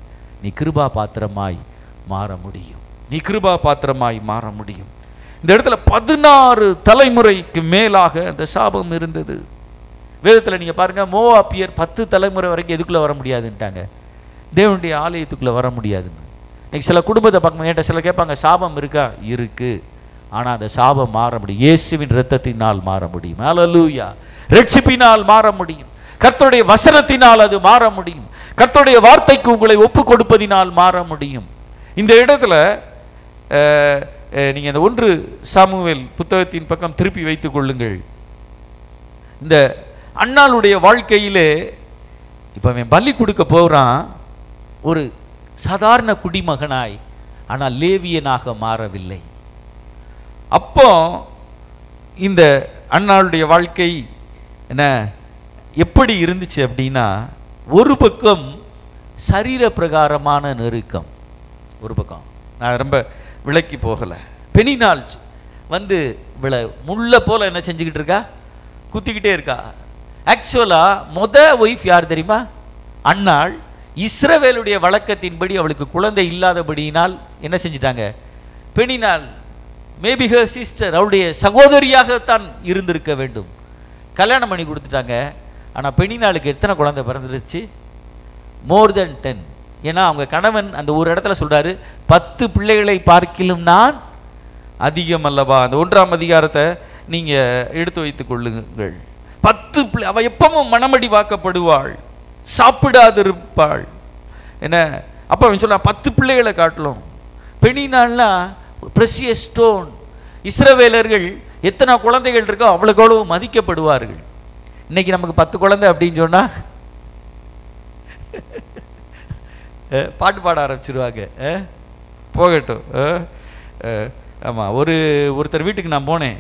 Speaker 2: நீ கிருபா பாத்திரமாய் மாற முடியும்
Speaker 1: நீ கிருபா பாத்திரமாய் மாற முடியும் இந்த இடத்துல பதினாறு தலைமுறைக்கு மேலாக அந்த சாபம் இருந்தது
Speaker 2: வேதத்தில் நீங்கள் பாருங்க மோவாப்பியர் பத்து தலைமுறை வரைக்கும் எதுக்குள்ளே வர முடியாதுன்ட்டாங்க தேவனுடைய ஆலயத்துக்குள்ளே வர முடியாதுன்னு இன்னைக்கு சில குடும்பத்தை பார்க்கும் என்கிட்ட சில கேட்பாங்க சாபம் இருக்கா இருக்கு ஆனால் அந்த சாபம் மாற முடியும் இயேசுவின் இரத்தத்தினால் மாற முடியும் ஹalleluya ரட்சிப்பினால் மாற முடியும் கர்த்தருடைய வசனத்தினால் அது மாற முடியும் கர்த்தருடைய வார்த்தைக்கு உங்களை ஒப்பு கொடுப்பதினால் மாற முடியும்
Speaker 1: இந்த இடத்துல அஹ், அஹ், நீங்க இந்த ஒன்று சாமுவேல் புத்தகத்தின் பக்கம் திருப்பி வைத்துக் கொள்ளுங்கள்
Speaker 2: இந்த அண்ணாளுடைய வாழ்க்கையிலே இப்போ அவன் பலி கொடுக்க போகிறான் ஒரு சாதாரண குடிமகனாய் ஆனால் லேவியனாக மாறவில்லை
Speaker 1: அப்போ இந்த அண்ணாளுடைய வாழ்க்கை என்ன
Speaker 2: எப்படி இருந்துச்சு அப்படின்னா ஒரு பக்கம் சரீர பிரகாரமான நெருக்கம் ஒரு பக்கம்
Speaker 1: நான் ரொம்ப விளக்கி போகல
Speaker 2: பெனினாள் வந்து இவளை முள்ள போல என்ன செஞ்சுக்கிட்டு இருக்கா குத்திக்கிட்டே இருக்கா ஆக்சுவலா முத ஒய்ஃப் யார் தெரியுமா அன்னாள் இஸ்ரவேலுடைய வழக்கத்தின்படி அவளுக்கு குழந்தை இல்லாதபடியினால் என்ன செஞ்சிட்டாங்க பெனினாள் மேபி ஹர் சிஸ்டர் அவளுடைய சகோதரியாகத்தான் இருந்திருக்க வேண்டும் கல்யாணம் பண்ணி கொடுத்துட்டாங்க ஆனால் பெனினாளுக்கு எத்தனை குழந்தை பிறந்துருச்சு மோர் தென் டென் ஏன்னா அவங்க கணவன் அந்த ஒரு இடத்துல சொல்றாரு பத்து பிள்ளைகளை பார்க்கிலும் நான்
Speaker 1: அதிகம் அல்லவா அந்த ஒன்றாம் அதிகாரத்தை நீங்க எடுத்து வைத்துக் கொள்ளுங்கள் பத்து பிள்ளை அவ எப்பவும் மனமடி வாக்கப்படுவாள் சாப்பிடாதிருப்பாள் என்ன அப்ப அவன் சொல்றான் பத்து பிள்ளைகளை காட்டலும்
Speaker 2: பெனினாள்னா ப்ரெஷியஸ் ஸ்டோன் இஸ்ரவேலர்கள் எத்தனை குழந்தைகள் இருக்கோ அவ்வளோக்கு அவ்வளவு மதிக்கப்படுவார்கள் இன்னைக்கு நமக்கு பத்து குழந்தை அப்படின்னு சொன்னா அஹ், பாட்டு பாட ஆரம்பிச்சிருவாங்க அஹ்.
Speaker 1: போகட்டும் அஹ், அஹ், ஆமா ஒரு ஒருத்தர் வீட்டுக்கு நான் போனேன்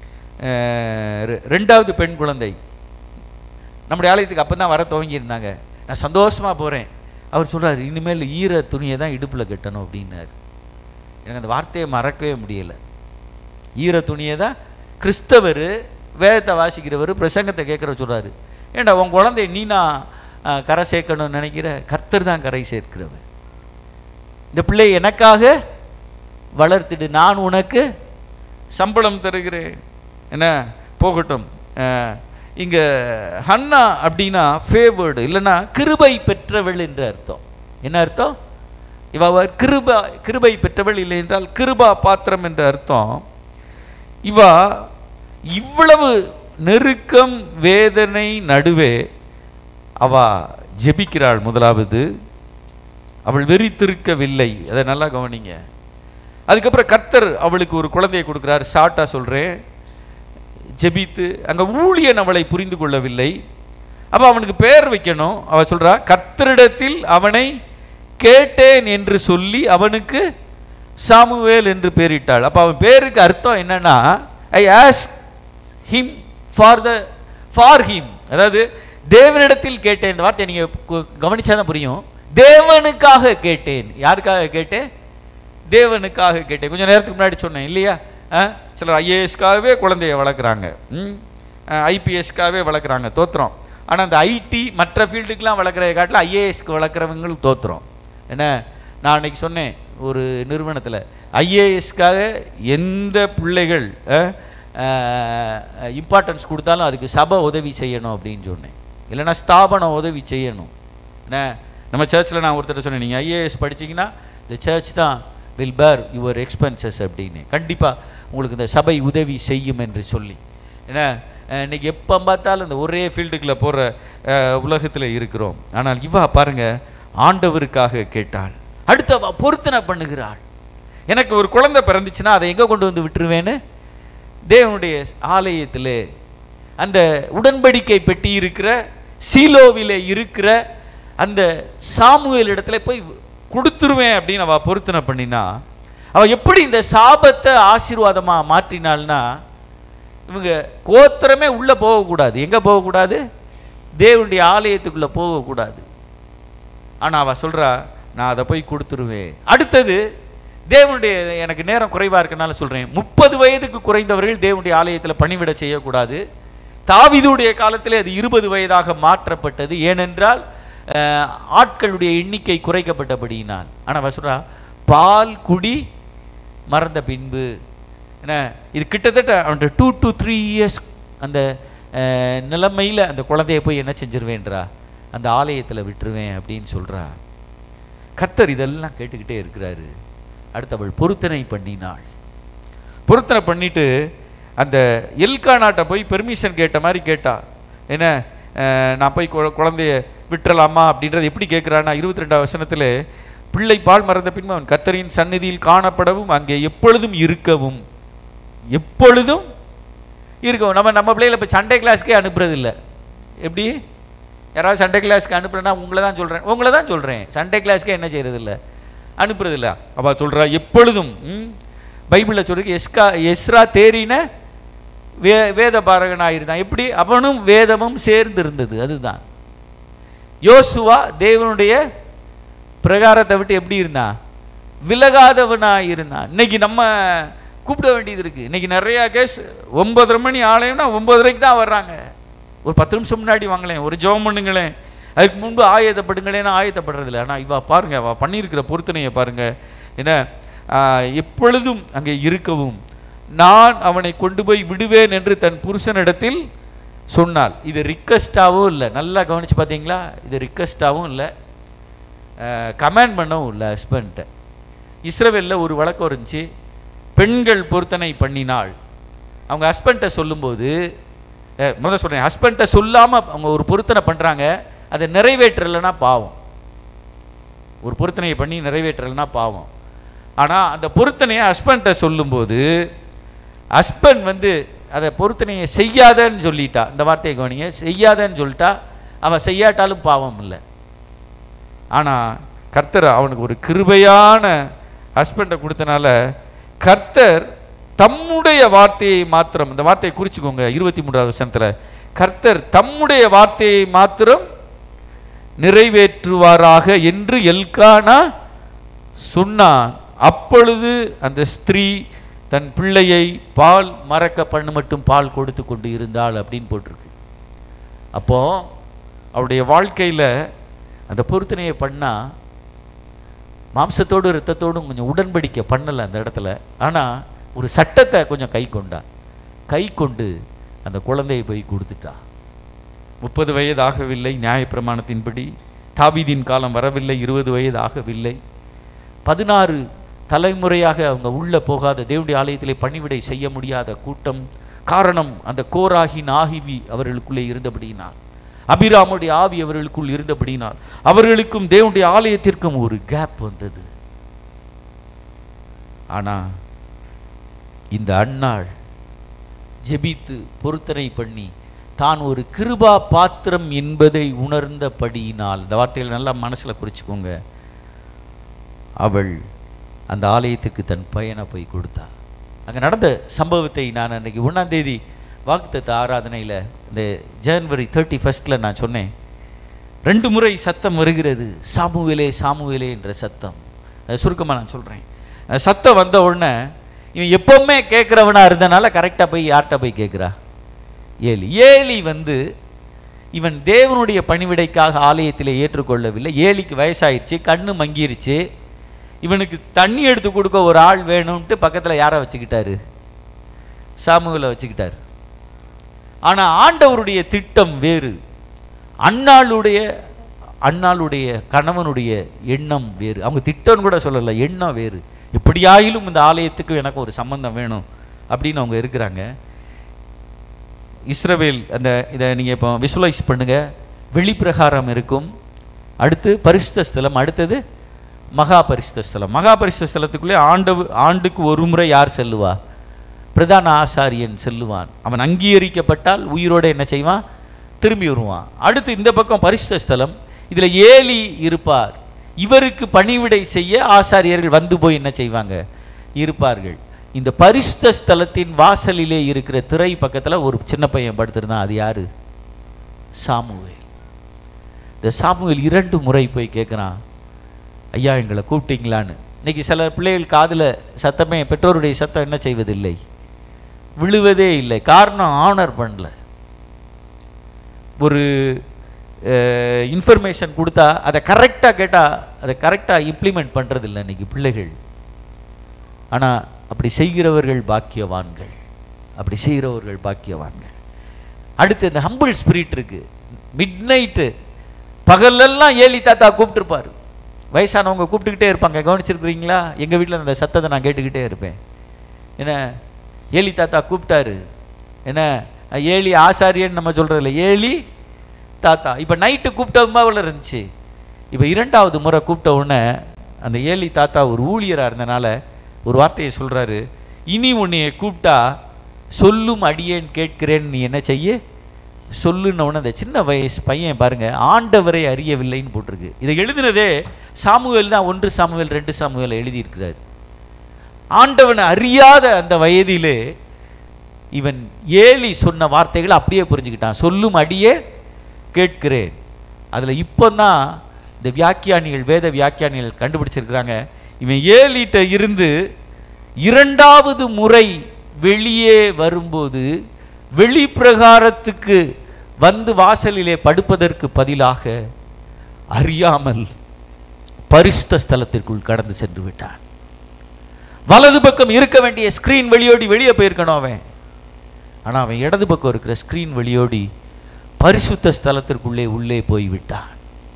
Speaker 2: அஹ், ரெ- ரெண்டாவது பெண் குழந்தை நம்முடைய ஆலயத்துக்கு அப்போ தான் வர துவங்கியிருந்தாங்க நான் சந்தோஷமா போறேன் அவர் சொல்றாரு இனிமேல் ஈர துணியை தான் இடுப்புல கட்டணும் அப்படின்னாரு எனக்கு அந்த வார்த்தையை மறக்கவே முடியல ஈர துணியை தான் கிறிஸ்தவர் வேதத்தை வாசிக்கிறவர் பிரசங்கத்தை கேட்குற சொல்றாரு ஏண்டா உன் குழந்தைய நீ நான் அஹ், கரை சேர்க்கணும்னு நினைக்கிற கர்த்தர் தான் கரை சேர்க்கிறவர் இந்த பிள்ளை எனக்காக வளர்த்துடு நான் உனக்கு
Speaker 1: சம்பளம் தருகிறேன் என்ன போகட்டும் அஹ், இங்க ஹன்னா அப்படின்னா ஃபேவர்டு இல்லைன்னா
Speaker 2: கிருபை பெற்றவள் என்று அர்த்தம் என்ன அர்த்தம் இவ அவ கிருபா கிருபை பெற்றவள் இல்லை என்றால்
Speaker 1: கிருபா பாத்திரம் என்ற அர்த்தம் இவா இவ்வளவு நெருக்கம் வேதனை நடுவே அவ ஜெபிக்கிறாள் முதலாவது அவள் வெறித்திருக்கவில்லை அதை நல்லா கவனிங்க அதுக்கப்புறம் கர்த்தர் அவளுக்கு ஒரு குழந்தையை கொடுக்கிறார் ஷார்ட்டா சொல்றேன் ஜெபித்து அங்க ஊழியன் அவளை புரிந்து கொள்ளவில்லை அப்ப அவனுக்கு பெயர் வைக்கணும் அவ சொல்றா கர்த்தரிடத்தில் அவனை கேட்டேன் என்று சொல்லி அவனுக்கு சாமுவேல் என்று பெயரிட்டாள் அப்ப அவன் பேருக்கு அர்த்தம் என்னன்னா I ask him for the for him அதாவது தேவனிடத்தில் கேட்டேன் இந்த வார்த்தை நீங்க கு- கவனிச்சாதான் புரியும் தேவனுக்காக கேட்டேன் யாருக்காக கேட்டேன் தேவனுக்காக கேட்டேன் கொஞ்ச நேரத்துக்கு முன்னாடி சொன்னேன் இல்லையா ஆ? சிலர் ஐஏஎஸ்க்காகவே குழந்தைய வளர்க்குறாங்க ஐபிஎஸ்க்காகவே வளர்க்குறாங்க தோத்திரம் ஆனால் அந்த ஐடி மற்ற ஃபீல்டுக்கெலாம் வளர்க்குறத காட்டில் ஐஏஎஸ்க்கு வளர்க்குறவங்களுக்கு தோத்துறோம் என்ன நான் அன்னைக்கு சொன்னேன் ஒரு நிறுவனத்தில் ஐஏஎஸ்க்காக எந்த பிள்ளைகள் இம்பார்ட்டன்ஸ் கொடுத்தாலும் அதுக்கு சபை உதவி செய்யணும் அப்படின்னு சொன்னேன் இல்லைன்னா ஸ்தாபனம் உதவி செய்யணும் என்ன நம்ம சர்ச்சில் நான் ஒருத்தர் சொன்னேன் நீங்கள் ஐஏஎஸ் படிச்சீங்கன்னா இந்த சர்ச் தான் வில் பேர் யுவர் எக்ஸ்பென்சஸ் அப்படின்னு கண்டிப்பாக உங்களுக்கு இந்த சபை உதவி செய்யும் என்று சொல்லி ஏன்னா அஹ், இன்னைக்கு எப்போ பார்த்தாலும் இந்த ஒரே ஃபீல்டுக்குள்ளே போகிற உலகத்தில் இருக்கிறோம் ஆனால் இவா பாருங்க ஆண்டவருக்காக கேட்டாள் அடுத்து அவ பொருத்தனை பண்ணுகிறாள் எனக்கு ஒரு குழந்தை பிறந்துச்சுன்னா அதை எங்கே கொண்டு வந்து விட்டுருவேன்னு தேவனுடைய ஆலயத்திலே அந்த உடன்படிக்கை பெட்டி இருக்கிற சீலோவிலே இருக்கிற அந்த சாமுவேல் இடத்துல போய் கொடுத்துருவேன் அப்படின்னு அவ பொருத்தனை பண்ணினா அவ எப்படி இந்த சாபத்தை ஆசீர்வாதமா மாற்றினாள்னா இவங்க கோத்திரமே உள்ள போகக்கூடாது எங்க போகக்கூடாது தேவனுடைய ஆலயத்துக்குள்ள போகக்கூடாது ஆனா அவ சொல்றா நான் அதை போய் கொடுத்துருவேன் அடுத்தது தேவனுடைய எனக்கு நேரம் குறைவா இருக்கனால சொல்றேன் முப்பது வயதுக்கு குறைந்தவர்கள் தேவனுடைய ஆலயத்துல பணிவிட செய்யக்கூடாது தாவீதுடைய காலத்திலே அது இருபது வயதாக மாற்றப்பட்டது ஏனென்றால்
Speaker 2: அஹ், ஆட்களுடைய எண்ணிக்கை குறைக்கப்பட்டபடியினால் ஆனால் சொல்றா பால் குடி மறந்த பின்பு என்ன இது கிட்டத்தட்ட அவன் டூ டு த்ரீ இயர்ஸ் அந்த நிலைமையில் அந்த குழந்தைய போய் என்ன செஞ்சிருவேன்றா அந்த ஆலயத்தில் விட்டுருவேன் அப்படின்னு சொல்றா கர்த்தர் இதெல்லாம் கேட்டுக்கிட்டே இருக்கிறாரு அடுத்து அவள் பொருத்தனை பண்ணினாள் பொருத்தனை பண்ணிட்டு அந்த எல்கானாட்ட போய் பெர்மிஷன் கேட்ட மாதிரி கேட்டா என்ன அஹ், நான் போய் குழ- குழந்தைய விட்டுறலாமா அப்படின்றது எப்படி கேட்குறான்னா இருபத்தி ரெண்டாம் வசனத்தில் பிள்ளை பால் மறந்த பின்பு அவன் கர்த்தரின் சந்நிதியில் காணப்படவும் அங்கே எப்பொழுதும் இருக்கவும் எப்பொழுதும் இருக்கவும் நம்ம நம்ம பிள்ளைகளை இப்போ சண்டே கிளாஸ்க்கே அனுப்புறது இல்லை எப்படி யாராவது சண்டே கிளாஸ்க்கு அனுப்புறேன்னா உங்களை தான் சொல்கிறேன் உங்களை தான் சொல்கிறேன் சண்டே கிளாஸ்க்கே என்ன செய்யறது இல்லை அனுப்புறது இல்லை அவள் சொல்கிறா எப்பொழுதும் ம், பைபிளில் சொல்லிருக்கு எஸ்கா எஸ்ரா தேறின வே வேத பாரகனாக இருந்தான் எப்படி அவனும் வேதமும் சேர்ந்து இருந்தது அதுதான் யோசுவா தேவனுடைய பிரகாரத்தை விட்டு எப்படி இருந்தான் விலகாதவனாக இருந்தான் இன்னைக்கு நம்ம கூப்பிட வேண்டியது இருக்கு இன்னைக்கு நிறையா கேஸ் ஒன்பதரை மணி ஆலயம்னா ஒன்பதரைக்கு தான் வர்றாங்க ஒரு பத்து நிமிஷம் முன்னாடி வாங்களேன் ஒரு ஜெபம் பண்ணுங்களேன் அதுக்கு முன்பு ஆயத்தப்படுங்களேன்னு ஆயத்தப்படுறதில்ல ஆனால் இவா பாருங்க அவ பண்ணியிருக்கிற பொருத்தனையை பாருங்க என்ன ஆஹ், எப்பொழுதும் அங்கே இருக்கவும் நான் அவனை கொண்டு போய் விடுவேன் என்று தன் புருஷனிடத்தில் சொன்னாள் இது ரிக்வஸ்டாகவும் இல்லை நல்லா கவனிச்சு பார்த்தீங்களா இது ரிக்வஸ்டாகவும் இல்லை கமெண்ட் பண்ணவும் இல்லை ஹஸ்பண்ட்டை இஸ்ரவேலில் ஒரு வழக்கம் இருந்துச்சு பெண்கள் பொருத்தனை பண்ணினாள் அவங்க ஹஸ்பண்ட்டை சொல்லும்போது அஹ், முதல்ல சொல்கிறேன் ஹஸ்பண்ட்டை சொல்லாமல் அவங்க ஒரு பொருத்தனை பண்ணுறாங்க அதை நிறைவேற்றலைன்னா பாவம் ஒரு பொருத்தனையை பண்ணி நிறைவேற்றலைன்னா பாவம் ஆனால் அந்த பொருத்தனையை ஹஸ்பண்ட்டை சொல்லும்போது ஹஸ்பண்ட் வந்து அதை பொருத்தனையை செய்யாதன்னு சொல்லிட்டா இந்த வார்த்தையை கவனிங்க செய்யாதன்னு சொல்லிட்டா அவன் செய்யாட்டாலும் பாவம் இல்லை ஆனால் கர்த்தர் அவனுக்கு ஒரு கிருபையான ஹஸ்பண்டை கொடுத்தனால கர்த்தர் தம்முடைய வார்த்தையை மாத்திரம் இந்த வார்த்தையை குறிச்சுக்கோங்க இருபத்தி மூன்றாவது வசனத்தில் கர்த்தர் தம்முடைய வார்த்தையை மாத்திரம் நிறைவேற்றுவாராக என்று எல்கானா சொன்னான் அப்பொழுது அந்த ஸ்திரீ தன் பிள்ளையை பால் மறக்க பண்ணு மட்டும் பால் கொடுத்து கொண்டு இருந்தாள் அப்படின்னு போட்டிருக்கு அப்போ அவருடைய வாழ்க்கையில் அந்த பொருத்தனையை பண்ணா மாம்சத்தோடு இரத்தத்தோடும் கொஞ்சம் உடன்படிக்கை பண்ணலை அந்த இடத்துல ஆனால் ஒரு சட்டத்தை கொஞ்சம் கை கொண்டா கை கொண்டு அந்த குழந்தையை போய் கொடுத்துட்டா முப்பது வயது ஆகவில்லை நியாயப்பிரமாணத்தின்படி தாவீதின் காலம் வரவில்லை இருபது வயது ஆகவில்லை பதினாறு தலைமுறையாக அவங்க உள்ள போகாத தேவனுடைய ஆலயத்திலே பணிவிடை செய்ய முடியாத கூட்டம் காரணம் அந்த கோராகின் ஆகிவி அவர்களுக்குள்ளே இருந்தபடியினால் அபிராமுடைய ஆவி அவர்களுக்குள் இருந்தபடியினால் அவர்களுக்கும் தேவனுடைய ஆலயத்திற்கும் ஒரு கேப் வந்தது ஆனா இந்த அன்னாள் ஜெபித்து பொருத்தனை பண்ணி தான் ஒரு கிருபா பாத்திரம் என்பதை உணர்ந்தபடியினால் இந்த வார்த்தைகளை நல்லா மனசுல குறிச்சுக்கோங்க அவள் அந்த ஆலயத்துக்கு தன் பையனை போய் கொடுத்தா அங்க நடந்த சம்பவத்தை நான் அன்னைக்கு ஒன்றாம் தேதி வாக்குத்தத்த ஆராதனையில இந்த ஜனவரி தேர்ட்டி ஃபர்ஸ்டில் நான் சொன்னேன் ரெண்டு முறை சத்தம் வருகிறது சாமுவேலே சாமுவேலே என்ற சத்தம் அது சுருக்கமாக நான் சொல்கிறேன் சத்தம் வந்த உடனே இவன் எப்பவுமே கேட்குறவனா இருந்தனால கரெக்டாக போய் யார்கிட்ட போய் கேட்குறா ஏலி ஏலி வந்து இவன் தேவனுடைய பணிவிடைக்காக ஆலயத்தில் ஏற்றுக்கொள்ளவில்லை ஏலிக்கு வயசாயிருச்சு கண்ணு மங்கிருச்சு இவனுக்கு தண்ணி எடுத்து கொடுக்க ஒரு ஆள் வேணும்ன்ட்டு பக்கத்தில் யாரை வச்சுக்கிட்டாரு சாமுவேலை வச்சுக்கிட்டாரு ஆனால் ஆண்டவருடைய திட்டம் வேறு அன்னாளுடைய அன்னாளுடைய கணவனுடைய எண்ணம் வேறு அவங்க திட்டம்னு கூட சொல்லலை எண்ணம் வேறு எப்படியாயிலும் இந்த ஆலயத்துக்கு எனக்கு ஒரு சம்பந்தம் வேணும் அப்படின்னு அவங்க இருக்கிறாங்க இஸ்ரவேல் அந்த இதை நீங்கள் இப்போ விசுவலைஸ் பண்ணுங்க வெளிப்பிரகாரம் இருக்கும் அடுத்து பரிசுத்த ஸ்தலம் அடுத்தது மகா பரிசுத்த ஸ்தலம் மகா பரிசுத்த ஸ்தலத்துக்குள்ளே ஆண்டு ஆண்டுக்கு ஒரு முறை யார் செல்லுவா பிரதான ஆசாரியன் செல்லுவான் அவன் அங்கீகரிக்கப்பட்டால் உயிரோட என்ன செய்வான் திரும்பி வருவான் அடுத்து இந்த பக்கம் பரிசுத்த ஸ்தலம் இதில் ஏலி இருப்பார் இவருக்கு பணிவிடை செய்ய ஆசாரியர்கள் வந்து போய் என்ன செய்வாங்க இருப்பார்கள் இந்த பரிசுத்த ஸ்தலத்தின் வாசலிலே இருக்கிற திரை பக்கத்தில் ஒரு சின்ன பையன் படுத்திருந்தான் அது யாரு சாமுவேல் இந்த சாமுவேல் இரண்டு முறை போய் கேட்குறான் ஐயா எங்களை கூப்பிட்டீங்களான்னு இன்னைக்கு சில பிள்ளைகள் காதில் சத்தமே பெற்றோருடைய சத்தம் என்ன செய்வதில்லை விழுவதே இல்லை காரணம் ஆனர் பண்ணல ஒரு இன்ஃபர்மேஷன் கொடுத்தா அதை கரெக்டாக கேட்டால் அதை கரெக்டாக இம்ப்ளிமெண்ட் பண்ணுறது இல்லை இன்னைக்கு பிள்ளைகள் ஆனால் அப்படி செய்கிறவர்கள் பாக்கியவான்கள் அப்படி செய்கிறவர்கள் பாக்கியவான்கள் அடுத்து இந்த ஹம்பிள் ஸ்பிரிட் இருக்கு மிட் நைட்டு பகல்லெல்லாம் ஏலி தாத்தா கூப்பிட்டுருப்பார் வயசானவங்க கூப்பிட்டுக்கிட்டே இருப்பாங்க கவனிச்சிருக்கிறீங்களா எங்கள் வீட்டில் அந்த சத்தத்தை நான் கேட்டுக்கிட்டே இருப்பேன் என்ன ஏலி தாத்தா கூப்பிட்டாரு என்ன ஏலி ஆசாரியன்னு நம்ம சொல்கிறதில்ல ஏலி தாத்தா இப்போ நைட்டு கூப்பிட்டதுமாவில் இருந்துச்சு இப்போ இரண்டாவது முறை கூப்பிட்ட உடனே அந்த ஏலி தாத்தா ஒரு ஊழியராக இருந்தனால ஒரு வார்த்தையை சொல்கிறாரு இனி உன்னைய கூப்பிட்டா சொல்லும் அடியேன் கேட்கிறேன் நீ என்ன செய்ய சொல்லுன்ன உடனே அந்த சின்ன வயசு பையன் பாருங்க ஆண்டவரை அறியவில்லைன்னு போட்டிருக்கு இதை எழுதினதே சாமுவேல் தான் ஒன்று சாமுவேல் ரெண்டு சாமுவேல் எழுதியிருக்கிறார் ஆண்டவனை அறியாத அந்த வயதிலே இவன் ஏலி சொன்ன வார்த்தைகளை அப்படியே புரிஞ்சுக்கிட்டான் சொல்லும் அடியே கேட்கிறேன் அதில் இப்போ தான் இந்த வியாக்கியானிகள் வேத வியாக்கியானிகள் கண்டுபிடிச்சிருக்கிறாங்க இவன் ஏலிட்ட இருந்து இரண்டாவது முறை வெளியே வரும்போது வெளிப்பிரகாரத்துக்கு வந்து வாசலிலே படுப்பதற்கு பதிலாக அறியாமல் பரிசுத்த ஸ்தலத்திற்குள் கடந்து சென்று விட்டான் வலது பக்கம் இருக்க வேண்டிய ஸ்கிரீன் வெளியோடி வெளியே போயிருக்கணும் அவன் ஆனால் அவன் இடது பக்கம் இருக்கிற ஸ்கிரீன் வெளியோடி பரிசுத்த ஸ்தலத்திற்குள்ளே உள்ளே போய் விட்டான்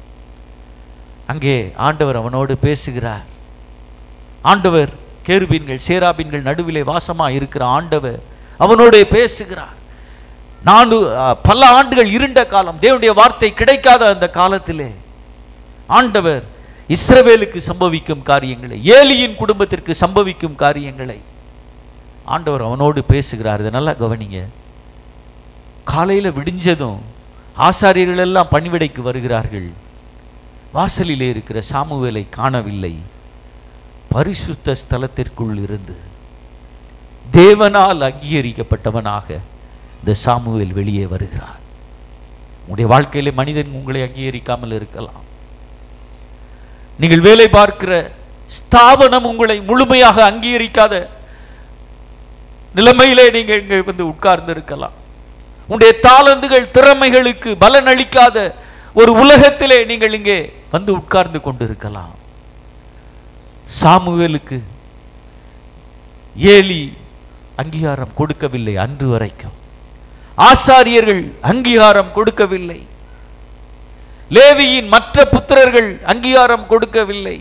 Speaker 2: அங்கே ஆண்டவர் அவனோடு பேசுகிறார் ஆண்டவர் கேருபீன்கள் சேராபீன்கள் நடுவிலே வாசமா இருக்கிற ஆண்டவர் அவனோடு பேசுகிறார் நான்கு அஹ், பல ஆண்டுகள் இருண்ட காலம் தேவனுடைய வார்த்தை கிடைக்காத அந்த காலத்திலே ஆண்டவர் இஸ்ரவேலுக்கு சம்பவிக்கும் காரியங்களை ஏலியின் குடும்பத்திற்கு சம்பவிக்கும் காரியங்களை ஆண்டவர் அவனோடு பேசுகிறார் இதை நல்லா கவனிங்க காலையில விடிஞ்சதும் ஆசாரியர்கள் எல்லாம் பணிவிடைக்கு வருகிறார்கள் வாசலிலே இருக்கிற சாமுவேலை காணவில்லை பரிசுத்த ஸ்தலத்திற்குள் இருந்து தேவனால் அங்கீகரிக்கப்பட்டவனாக இந்த சாமுவேல் வெளியே வருகிறார் உங்களுடைய வாழ்க்கையிலே மனிதன் உங்களை அங்கீகரிக்காமல் இருக்கலாம் நீங்கள் வேலை பார்க்கிற ஸ்தாபனம் உங்களை முழுமையாக அங்கீகரிக்காத நிலைமையிலே நீங்கள் இங்கே வந்து உட்கார்ந்து இருக்கலாம் உங்களுடைய தாளந்துகள் திறமைகளுக்கு பலன் அளிக்காத ஒரு உலகத்திலே நீங்கள் இங்கே வந்து உட்கார்ந்து கொண்டிருக்கலாம் சாமுவேலுக்கு ஏலி அங்கீகாரம் கொடுக்கவில்லை அன்று வரைக்கும் ஆசாரியர்கள் அங்கீகாரம் கொடுக்கவில்லை லேவியின் மற்ற புத்திரர்கள் அங்கீகாரம் கொடுக்கவில்லை